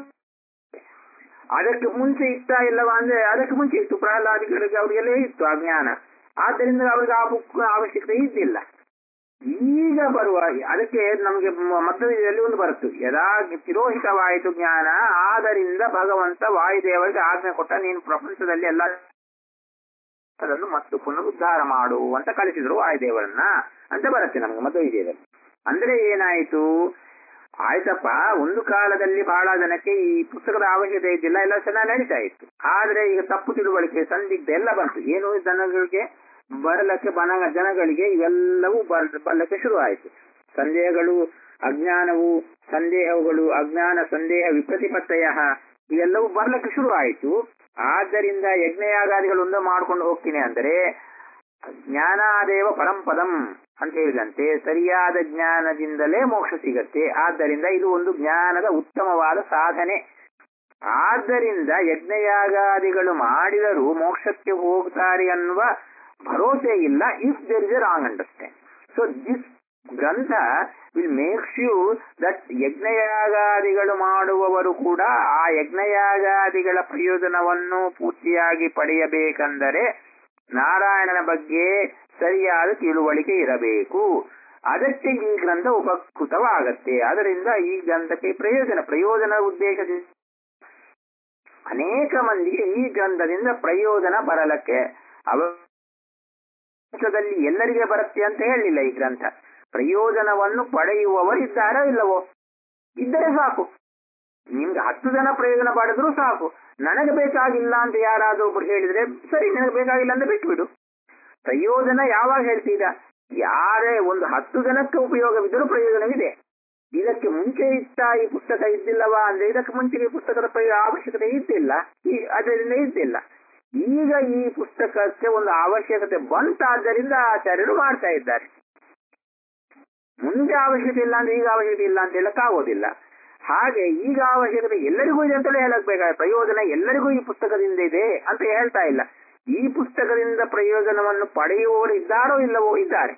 ಅದಕ್ಕೆ ಮುಂಚೆ ಇತ್ತ ಇಲ್ಲವಾ ಅಂದ್ರೆ ಅದಕ್ಕೆ ಮುಂಚೆ ಇತ್ತು ಪ್ರಹ್ಲಾದಿಗಳಿಗೆ ಅವರಿಗೆಲ್ಲ ಇತ್ತು ಆ ಜ್ಞಾನ ಆದ್ದರಿಂದ ಅವ್ರಿಗೆ ಆ ಬುಕ್ ಅವಶ್ಯಕತೆ ಇದ್ದಿಲ್ಲ ಈಗ ಬರುವ ಅದಕ್ಕೆ ನಮಗೆ ಮಧ್ವದಲ್ಲಿ ಒಂದು ಬರುತ್ತೆ ಯದಾ ತಿರೋಹಿತವಾಯಿತು ಜ್ಞಾನ ಆದ್ದರಿಂದ ಭಗವಂತ ವಾಯುದೇವರಿಗೆ ಆಜ್ಞೆ ಕೊಟ್ಟ ನೀನು ಪ್ರಪಂಚದಲ್ಲಿ ಎಲ್ಲ ಅದನ್ನು ಮತ್ತು ಪುನರುದ್ಧಾರ ಮಾಡು ಅಂತ ಕಳಿಸಿದ್ರು ವಾಯುದೇವರನ್ನ ಅಂತ ಬರುತ್ತೆ ನಮಗೆ ಮಧ್ವವಿಜಯದಲ್ಲಿ ಅಂದ್ರೆ ಏನಾಯಿತು ಆಯ್ತಪ್ಪ ಒಂದು ಕಾಲದಲ್ಲಿ ಬಹಳ ಜನಕ್ಕೆ ಈ ಪುಸ್ತಕದ ಅವಶ್ಯಕತೆ ಇದ್ದಿಲ್ಲ ಎಲ್ಲ ಚೆನ್ನಾಗಿ ನಡೀತಾ ಇತ್ತು ಆದ್ರೆ ಈಗ ತಪ್ಪು ತಿಳುವಳಿಕೆ ಸಂದಿಗ್ಧ ಎಲ್ಲ ಬಂತು ಏನು ಜನಗಳಿಗೆ ಬರಲಕ್ಕೆ ಬನ ಜನಗಳಿಗೆ ಇವೆಲ್ಲವೂ ಬರ್- ಬರಲಿಕ್ಕೆ ಶುರು ಆಯಿತು ಸಂದೇಹಗಳು ಅಜ್ಞಾನವು ಸಂದೇಹಗಳು ಅಜ್ಞಾನ ಸಂದೇಹ ವಿಪ್ರತಿಪತ್ತಯ ಇವೆಲ್ಲವೂ ಬರ್ಲಿಕ್ಕೆ ಶುರು ಆಯಿತು ಆದ್ದರಿಂದ ಯಜ್ಞಯಾಗಾದಿಗಳು ಒಂದು ಮಾಡ್ಕೊಂಡು ಹೋಗ್ತೀನಿ ಅಂದರೆ ಜ್ಞಾನಾದೇವ ಪರಂಪದಂ ಅಂತ ಹೇಳಿದಂತೆ ಸರಿಯಾದ ಜ್ಞಾನದಿಂದಲೇ ಮೋಕ್ಷ ಸಿಗತ್ತೆ ಆದ್ದರಿಂದ ಇದು ಒಂದು ಜ್ಞಾನದ ಉತ್ತಮವಾದ ಸಾಧನೆ ಆದ್ದರಿಂದ ಯಜ್ಞಯಾಗಾದಿಗಳು ಮಾಡಿದರೂ ಮೋಕ್ಷಕ್ಕೆ ಹೋಗ್ತಾರೆ ಅನ್ನುವ ಭರೋಸೆ ಇಲ್ಲ if there is a wrong understand so this grantha will makes you that ಯಜ್ಞಯಾಗಾದಿಗಳು ಮಾಡುವವರು ಕೂಡ ಆ ಯಜ್ಞಯಾಗಾದಿಗಳ ಪ್ರಯೋಜನವನ್ನು ಪೂರ್ತಿಯಾಗಿ ಪಡೆಯಬೇಕೆಂದರೆ ನಾರಾಯಣನ ಬಗ್ಗೆ ಸರಿಯಾದ ತಿಳುವಳಿಕೆ ಇರಬೇಕು ಅದಕ್ಕೆ ಈ ಗ್ರಂಥ ಉಪಕೃತವಾಗತ್ತೆ ಅದರಿಂದ ಈ ಗ್ರಂಥಕ್ಕೆ ಪ್ರಯೋಜನ ಪ್ರಯೋಜನ ಉದ್ದೇಶದಿಂದ ಅನೇಕ ಮಂದಿಗೆ ಈ ಗ್ರಂಥದಿಂದ ಪ್ರಯೋಜನ ಬರಲಕ್ಕೆ ಅವಕಾಶದಲ್ಲಿ ಎಲ್ಲರಿಗೆ ಬರುತ್ತೆ ಅಂತ ಹೇಳಿಲ್ಲ ಈ ಗ್ರಂಥ ಪ್ರಯೋಜನವನ್ನು ಪಡೆಯುವವರಿದ್ದಾರೋ ಇಲ್ಲವೋ ಇದ್ದರೆ ಸಾಕು ನಿಮ್ಗೆ ಹತ್ತು ಜನ ಪ್ರಯೋಜನ ಪಡೆದ್ರೂ ಸಾಕು ನನಗೆ ಬೇಕಾಗಿಲ್ಲ ಅಂತ ಯಾರಾದ್ರೂ ಒಬ್ರು ಹೇಳಿದ್ರೆ ಸರಿ ನನಗೆ ಬೇಕಾಗಿಲ್ಲ ಅಂತ ಬಿಟ್ಬಿಡು ಪ್ರಯೋಜನ ಯಾವಾಗ ಹೇಳ್ತೀರಾ ಯಾರೇ ಒಂದು ಹತ್ತು ಜನಕ್ಕೆ ಉಪಯೋಗವಿದ್ದರೂ ಪ್ರಯೋಜನವಿದೆ ಇದಕ್ಕೆ ಮುಂಚೆ ಇತ್ತ ಈ ಪುಸ್ತಕ ಇದ್ದಿಲ್ಲವಾ ಅಂದ್ರೆ ಇದಕ್ಕೆ ಮುಂಚೆ ಈ ಪುಸ್ತಕದ ಪ್ರಯೋಗ ಅವಶ್ಯಕತೆ ಇದ್ದಿಲ್ಲ ಈ ಅದರಿಂದ ಇದ್ದಿಲ್ಲ ಈಗ ಈ ಪುಸ್ತಕಕ್ಕೆ ಒಂದು ಅವಶ್ಯಕತೆ ಬಂತಾದ್ದರಿಂದ ಆಚಾರ್ಯರು ಮಾಡ್ತಾ ಇದ್ದಾರೆ ಮುಂದೆ ಅವಶ್ಯಕತೆ ಇಲ್ಲ ಅಂದ್ರೆ ಈಗ ಅವಶ್ಯಕತೆ ಇಲ್ಲ ಅಂತ ಹೇಳಕ್ಕಾಗೋದಿಲ್ಲ ಹಾಗೆ ಈಗ ಅವಶ್ಯಕತೆ ಎಲ್ಲರಿಗೂ ಇದೆ ಅಂತಲೇ ಹೇಳಕ್ ಬೇಕಾದ್ರೆ ಪ್ರಯೋಜನ ಎಲ್ಲರಿಗೂ ಈ ಪುಸ್ತಕದಿಂದ ಇದೆ ಅಂತ ಹೇಳ್ತಾ ಇಲ್ಲ ಈ ಪುಸ್ತಕದಿಂದ ಪ್ರಯೋಜನವನ್ನು ಪಡೆಯುವವರು ಇದ್ದಾರೋ ಇಲ್ಲವೋ ಇದ್ದಾರೆ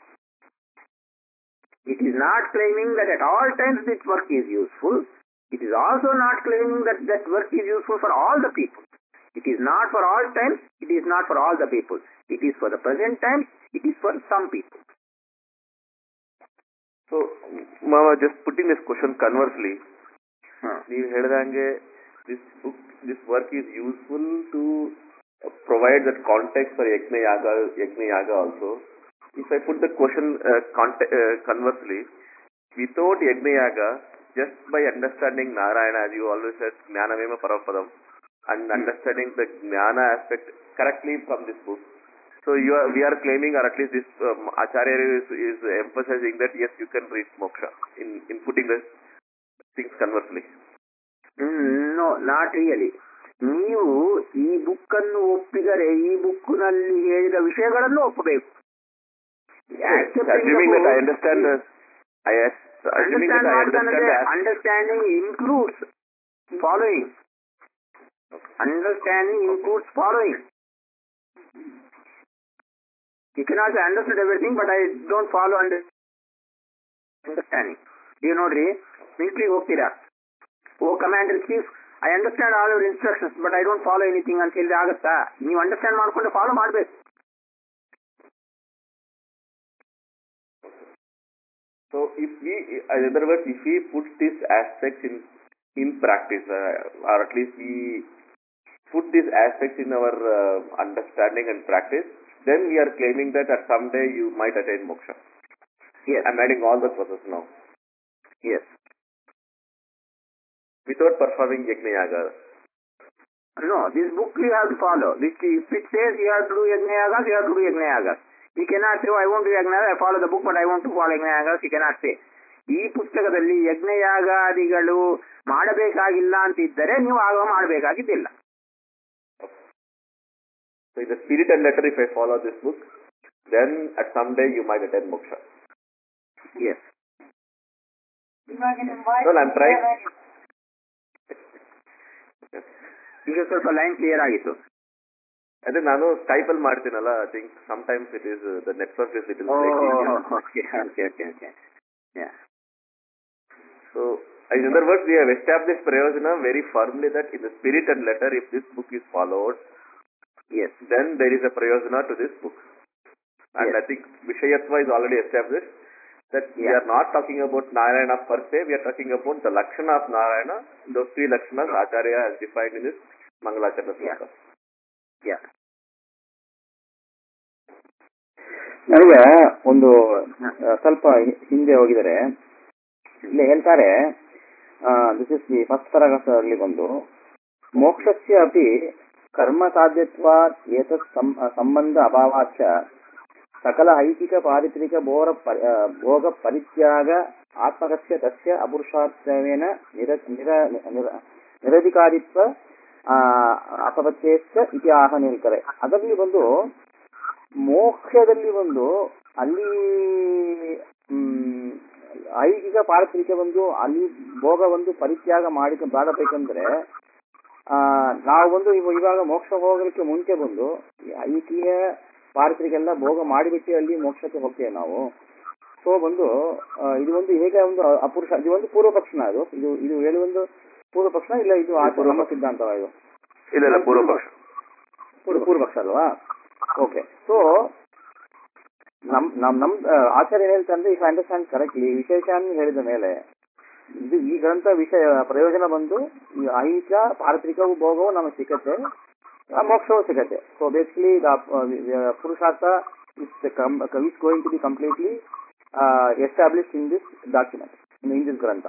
it is not climbing that at all times this work is useful it is also not climbing that that work is useful for all the people it is not for all times it is not for all the people it is for the present times it is for some people so ಮಾವ just putting this question conversely ನೀವು ಹೇಳ್ದಂಗೆ this book this work is useful to provide that context for yajna yaga yajna yaga also if I put the question conversely without yajna yaga just by understanding Narayana, as you always said, Jnanamema Parapadam, and understanding the Jnana aspect correctly from this book. So you are, we are claiming, or at least this um, Acharya is, is emphasizing that yes, you can reach moksha in, in putting the things conversely. No not really ನೀವು ಈ book ಅನ್ನು ಒಪ್ಪಿದರೆ ಈ ಬುಕ್ನಲ್ಲಿ ಹೇಳಿದ ವಿಷಯಗಳನ್ನು ಒಪ್ಪಬೇಕು Assuming that I understand the, I as, assuming that I understand the as- understanding includes following understanding includes following you can also understand everything but I don't follow under understanding ನೀವು ನೋಡ್ರಿ ಮಿಲಿಟ್ರಿಗೆ ಹೋಗ್ತೀರಾ oh commander chief I understand all your instructions but I don't follow anything ಅಂತ ಹೇಳಿದ್ರೆ ಆಗುತ್ತಾ ನೀವು understand ಮಾಡ್ಕೊಂಡು follow ಮಾಡ್ಬೇಕು So if we, in other words, if we put this aspect in in practice, uh, or at least we put this aspect in our uh, understanding and practice, then we are claiming that at someday you might attain moksha. Yes. I'm adding all the process now Yes. without performing yajna yaga. No, this book you have to follow. This, if it says you have to do yajna yagas, you have to do yajna yagas. You cannot say, oh, I won't do yajna yagas, I follow the book, but I want to follow yajna yagas. You cannot say. ಈ ಪುಸ್ತಕದಲ್ಲಿ ಯಜ್ಞಯಾಗಾದಿಗಳು ಮಾಡಬೇಕಾಗಿಲ್ಲ ಅಂತಿದ್ದರೆ ನೀವು ಆಗ ಮಾಡಬೇಕಾಗಿದ್ದಿಲ್ಲ So in the spirit and letter, if I follow this book, then at someday you might attain moksha. Yes ಇವಾಗ ನಿಮ್ಮ No, I'm trying- ಈಗ ಸ್ವಲ್ಪ ಲೈನ್ ಕ್ಲಿಯರ್ ಆಗಿತ್ತು ಅದೇ ನಾನು ಸ್ಕೈಪ್ ಅಲ್ಲಿ ಮಾಡ್ತೀನಲ್ಲ I think some times it is the network is it okay okay okay okay So, in other words, we have established Prayojana very firmly that in the spirit and letter, if this book is followed, yes then there is a Prayojana to this book. And Yes. I think Vishayatva is already established that we Yeah. are not talking about Narayana per se, we are talking about the Lakshana of Narayana, those three Lakshanas Acharya has defined in his Mangalacharya Yeah. Sloka. Yeah ನನಗೆ ಒಂದು ಆ, ಸ್ವಲ್ಪ ಹಿ- ಹಿಂದೆ ಹೋಗಿದರೆ ಇಲ್ಲಿ ಹೇಳ್ತಾರೆ this is the first paragraph ಅಲ್ಲಿ ಬಂದು ಮೋಕ್ಷಸ್ಯ ಅಪಿ ಕರ್ಮ ಸಾಧ್ಯತ್ವಾತ್ ಏತತ್ ಸಂ- ಸಂಬಂಧ ಅಭಾವಾಚ ಸಕಲ ಐಕಿಕ ಪಾರಿತ್ರಿಕ ಬೋರ ಪರಿ- ಆ, ಭೋಗ ಪರಿತ್ಯಾಗ ಆತ್ಮಕಸ್ಯ ತಸ್ಯ ಅಪುರುಷಾರ್ಥವೇನ ನಿರ ನಿರ ನಿರ- ನಿರಧಿಕಾರಿತ್ವ ಆ, ಅಪವತ್ಯೇಶ್ಚ ಇತಿ ಆಹ ಹೇಳ್ತಾರೆ ಅದರಲ್ಲಿ ಬಂದು ಮೋಕ್ಷದಲ್ಲಿ ಒಂದು ಅಲ್ಲಿ ಮ್, ಐಹಿಕ ಪಾರತ್ರಿಕ ಒಂದು ಅಲ್ಲಿ ಭೋಗ ಒಂದು ಪರಿತ್ಯಾಗ ಮಾಡಿ ಮಾಡಬೇಕಂದ್ರೆ ಆ ನಾವು ಒಂದು ಇವ- ಇವಾಗ ಮೋಕ್ಷ ಹೋಗಲಿಕ್ಕೆ ಮುಂಚೆ ಬಂದು ಈ ಐಹಿಕ ಪಾರತ್ರಿಕೆಲ್ಲ ಭೋಗ ಮಾಡಿಬಿಟ್ಟು ಅಲ್ಲಿ ಮೋಕ್ಷಕ್ಕೆ ಹೋಗ್ತೇವೆ ನಾವು ಸೊ ಬಂದು ಆ, ಇದು ಒಂದು ಹೇಗೆ ಒಂದು ಅಪುರುಷ ಇದು ಒಂದು ಪೂರ್ವ ಪಕ್ಷನ ಅದು ಇದು ಇದು ಹೇಳುವೊಂದು ಪೂರ್ವ ಪಕ್ಷ ಇಲ್ಲ ಇದು ಆಚೆ ನಮ್ಮ ಸಿದ್ಧಾಂತವ ಇದು ಇದೆಲ್ಲ ಪೂರ್ವ ಪಕ್ಷ ಪೂರ್ವ ಪೂರ್ವ ಪಕ್ಷ ಅಲ್ವಾ ಓಕೆ ಸೊ ನಮ್ ನಮ್ ನಮ್ ಆ, ಆಚಾರ್ಯ ಹೇಳ್ತಾರೆ ಇಫ್ ಅಂಡರ್ಸ್ಟ್ಯಾಂಡ್ ಕರೆಕ್ಟ್ಲಿ ವಿಶೇಷ ಹೇಳಿದ ಮೇಲೆ ಇದು ಈ ಗ್ರಂಥ ವಿಷಯ ಪ್ರಯೋಜನ ಬಂದು ಈ ಐಹಿಕ ಪಾರತ್ರಿಕವು ಭೋಗವು ನಮಗೆ ಸಿಗತ್ತೆ ಆ ಮೋಕ್ಷವೂ ಸಿಗತ್ತೆ so basically purushartha is going to be completely establish in this document in this grantha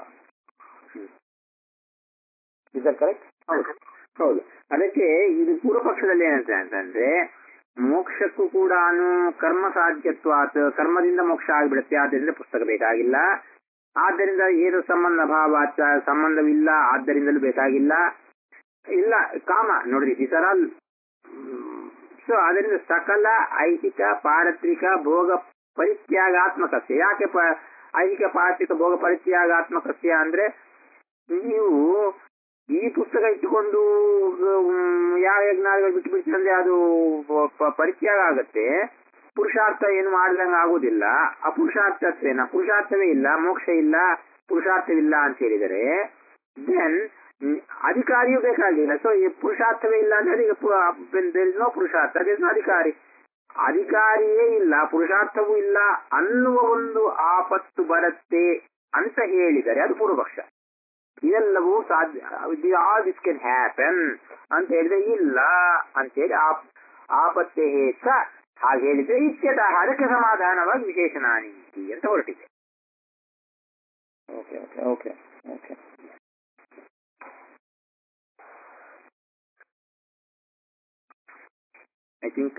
is that correct ಹೌದು ಹೌದು ಅದಕ್ಕೆ ಇದು ಪೂರ್ವ ಪಕ್ಷದಲ್ಲಿ ಏನಂತ ಅಂತಂದ್ರೆ ಮೋಕ್ಷಕ್ಕೂ ಕೂಡ ಕರ್ಮ ಸಾಧ್ಯತ್ವಾತ್ ಕರ್ಮದಿಂದ ಮೋಕ್ಷ ಆಗಿಬಿಡುತ್ತೆ ಆದ್ದರಿಂದ ಪುಸ್ತಕ ಬೇಕಾಗಿಲ್ಲ ಆದ್ದರಿಂದ ಏನು ಸಂಬಂಧ ಭಾವ ಅಥ- ಸಂಬಂಧವಿಲ್ಲ ಆದ್ದರಿಂದಲೂ ಬೇಕಾಗಿಲ್ಲ ಇಲ್ಲ ಕಾಮ ನೋಡ್ರಿ ದಿಸ್ ಆರ್ ಆಲ್ ಸೊ ಅದರಿಂದ ಸಕಲ ಐಹಿಕ ಪಾರತ್ರಿಕ ಭೋಗ ಪರಿತ್ಯಾಗಾತ್ಮಕಸ್ಯ ಯಾಕೆ ಪ- ಐಹಿಕ ಪಾರತ್ರಿಕ ಭೋಗ ಪರಿತ್ಯಾಗಾತ್ಮಕಸ್ಯ ಅಂದ್ರೆ ನೀವು ಈ ಪುಸ್ತಕ ಇಟ್ಟುಕೊಂಡು ಮ್, ಯಾವ ಯಜ್ಞಾದಿಗಳು ಬಿಟ್ಟು ಬಿಡ್ತಂದ್ರೆ ಅದು ಪ- ಪ- ಪರಿತ್ಯಾಗ ಆಗತ್ತೆ ಪುರುಷಾರ್ಥ ಏನು ಮಾಡ್ದಂಗ ಆಗುದಿಲ್ಲ ಅಪುರುಷಾರ್ಥತ್ವೇನ ಪುರುಷಾರ್ಥವೇ ಇಲ್ಲ ಮೋಕ್ಷ ಇಲ್ಲ ಪುರುಷಾರ್ಥವಿಲ್ಲ ಅಂತ ಹೇಳಿದರೆ ದೆನ್ ಅಧಿಕಾರಿಯೂ ಬೇಕಾಗಿಲ್ಲ ಸೊ ಈ ಪುರುಷಾರ್ಥವೇ ಇಲ್ಲ ಅಂದ್ರೆ ಈಗ ನೋ ಪುರುಷಾರ್ಥ there is no ಅಧಿಕಾರಿ ಅಧಿಕಾರಿಯೇ ಇಲ್ಲ ಪುರುಷಾರ್ಥವೂ ಇಲ್ಲ ಅನ್ನುವ ಒಂದು ಆಪತ್ತು ಬರುತ್ತೆ ಅಂತ ಹೇಳಿದರೆ ಅದು ಪೂರ್ವಪಕ್ಷ ಇದೆಲ್ಲವೂ ಸಾಧ್ಯ ಆಲ್ ದಿಸ್ ಕೆನ್ ಹ್ಯಾಪನ್ ಅಂತ ಹೇಳಿದ್ರೆ ಇಲ್ಲ ಅಂತೇಳಿ ಆಪ್ ಆಪತ್ತೆ ಹೇತ ಹಾಗೆ ಹೇಳಿದ್ರೆ ಇತ್ಯತಃ ಅದಕ್ಕೆ ಸಮಾಧಾನವಾಗಿ ವಿಶೇಷಣಾನಿ ಅಂತ ಹೊರಟಿದೆ okay okay okay okay I think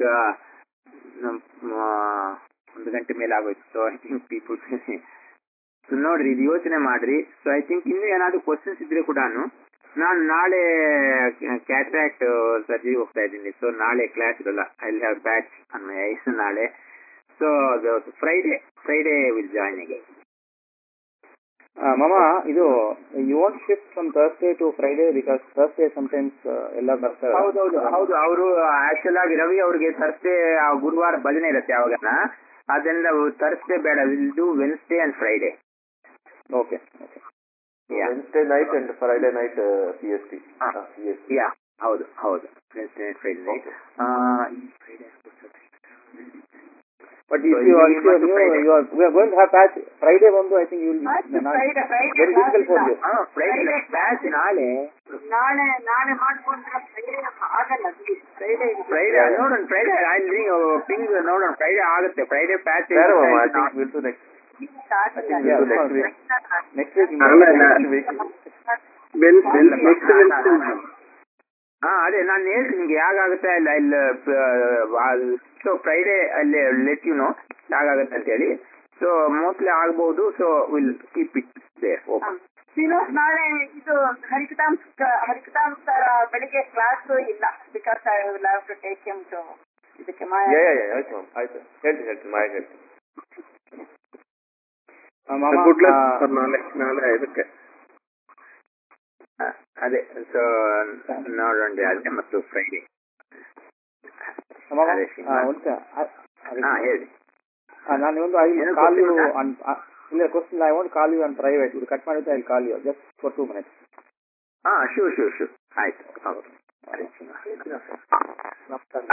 ಒಂದು ಗಂಟೆ ಮೇಲೆ ಆಗೋಯ್ತು so I think people so ನೋಡ್ರಿ ಇದು ಯೋಚನೆ ಮಾಡ್ರಿ ಸೊ ಐ ಥಿಂಕ್ ಇನ್ನೂ ಏನಾದ್ರು ಕ್ವಶನ್ಸ್ ಇದ್ರೆ ಕೂಡ ನಾನು ನಾಳೆ ಕ್ಯಾಟ್ರಾಕ್ಟ್ ಸರ್ಜರಿ ಹೋಗ್ತಾ ಇದ್ದೀನಿ ಸೊ ನಾಳೆ ಕ್ಲಾಸ್ ಇರಲ್ಲ I have batch on my eyes ನಾಳೆ so Friday Friday will join ಆಗಿ ಮಮ ಇದು you want shift from Thursday to Friday because Thursday sometimes ಎಲ್ಲ ಬರ್ತಾರೆ ಹೌದೌದು ಹೌದು ಅವರು ಆಕ್ಚುಲ್ ಆಗಿ ರವಿ ಅವ್ರಿಗೆ ಥರ್ಸ್ಡೇ ಗುರುವಾರ ಭಜನೆ ಇರುತ್ತೆ ಅವಾಗನ ಅದರಿಂದ ಥರ್ಸ್ಡೇ ಬೇಡ will do Wednesday and Friday okay okay Wednesday night and Friday night C S T ಹಾ. ಸಿ ಎಸ್ ಯಾ ಹೌದು ಹೌದು Wednesday Friday Friday but if you if you you are we are going to have batch Friday ಬಂದು I think you will Friday, Friday very difficult for you Friday class ನಾಳೆ ನಾಳೆ ನಾಳೆ ಮಾಡ್ಕೊಂಡ್ರೆ Friday ಆಗಲ್ಲ Friday Friday ನೋಡೋಣ Friday I ping ನೋಡೋಣ Friday ಆಗುತ್ತೆ Friday batch ಬೇರೆ I think will to next Yeah, ಇದು next week. Next week next week ಹಾ ಅದೇ ನಾನು ಹೇಳ್ತೀನಿ ನಿಮ್ಗೆ ಯಾಗಾಗುತ್ತೆ ಇಲ್ಲ ಇಲ್ಲ ಸೊ ಫ್ರೈಡೆ ಅಲ್ಲಿ ಲೆಟ್ ಯು ನೋ ಯಾಗಾಗುತ್ತೆ ಅಂತ ಹೇಳಿ ಸೊ ಮೋಸ್ಟ್ಲಿ ಆಗ್ಬಹುದು so will keep it there open Vinod ನಾಳೆ ಇದು ಹರಿಕತಾಂಶ ಹರಿಕತಾಂಶರ ಬೆಳಿಗ್ಗೆ ಕ್ಲಾಸ್ ಇಲ್ಲ because I will have to take him to ಇದಕ್ಕೆ ಮಾಯ ಯಾ ಯಾ ಆಯ್ತು ಮ್ಯಾಮ್ ಆಯ್ತು ಹೇಳ್ತೀನಿ ಹೇಳ್ತೀನಿ ಮಾಡಿ ಹೇಳ್ತೀನಿ ಗುಡ್ ನಾಳೆ ನಾಳೆ ಇದಕ್ಕೆ ಅದೇ ಸೊ ನೋಡೋಣ ಅದೇ ಮತ್ತು ಫ್ರೈಡೆ ಅದೇ ಸಿ- ಹಾ ಹೇಳಿ ನಾನು ಒಂದು ಐ ಏನೋ ಕಾಲ್ ಯು ಗೊತ್ತಿಲ್ಲ. ಇಲ್ಲ question I want call you on private ಇದು ಕಟ್ ಮಾಡಿದ್ರೆ I call you just for two minutes ಹಾ ಶೂರ್ ಶೂರ್ ಶೂರ್ ಆಯ್ತು ಹೌದು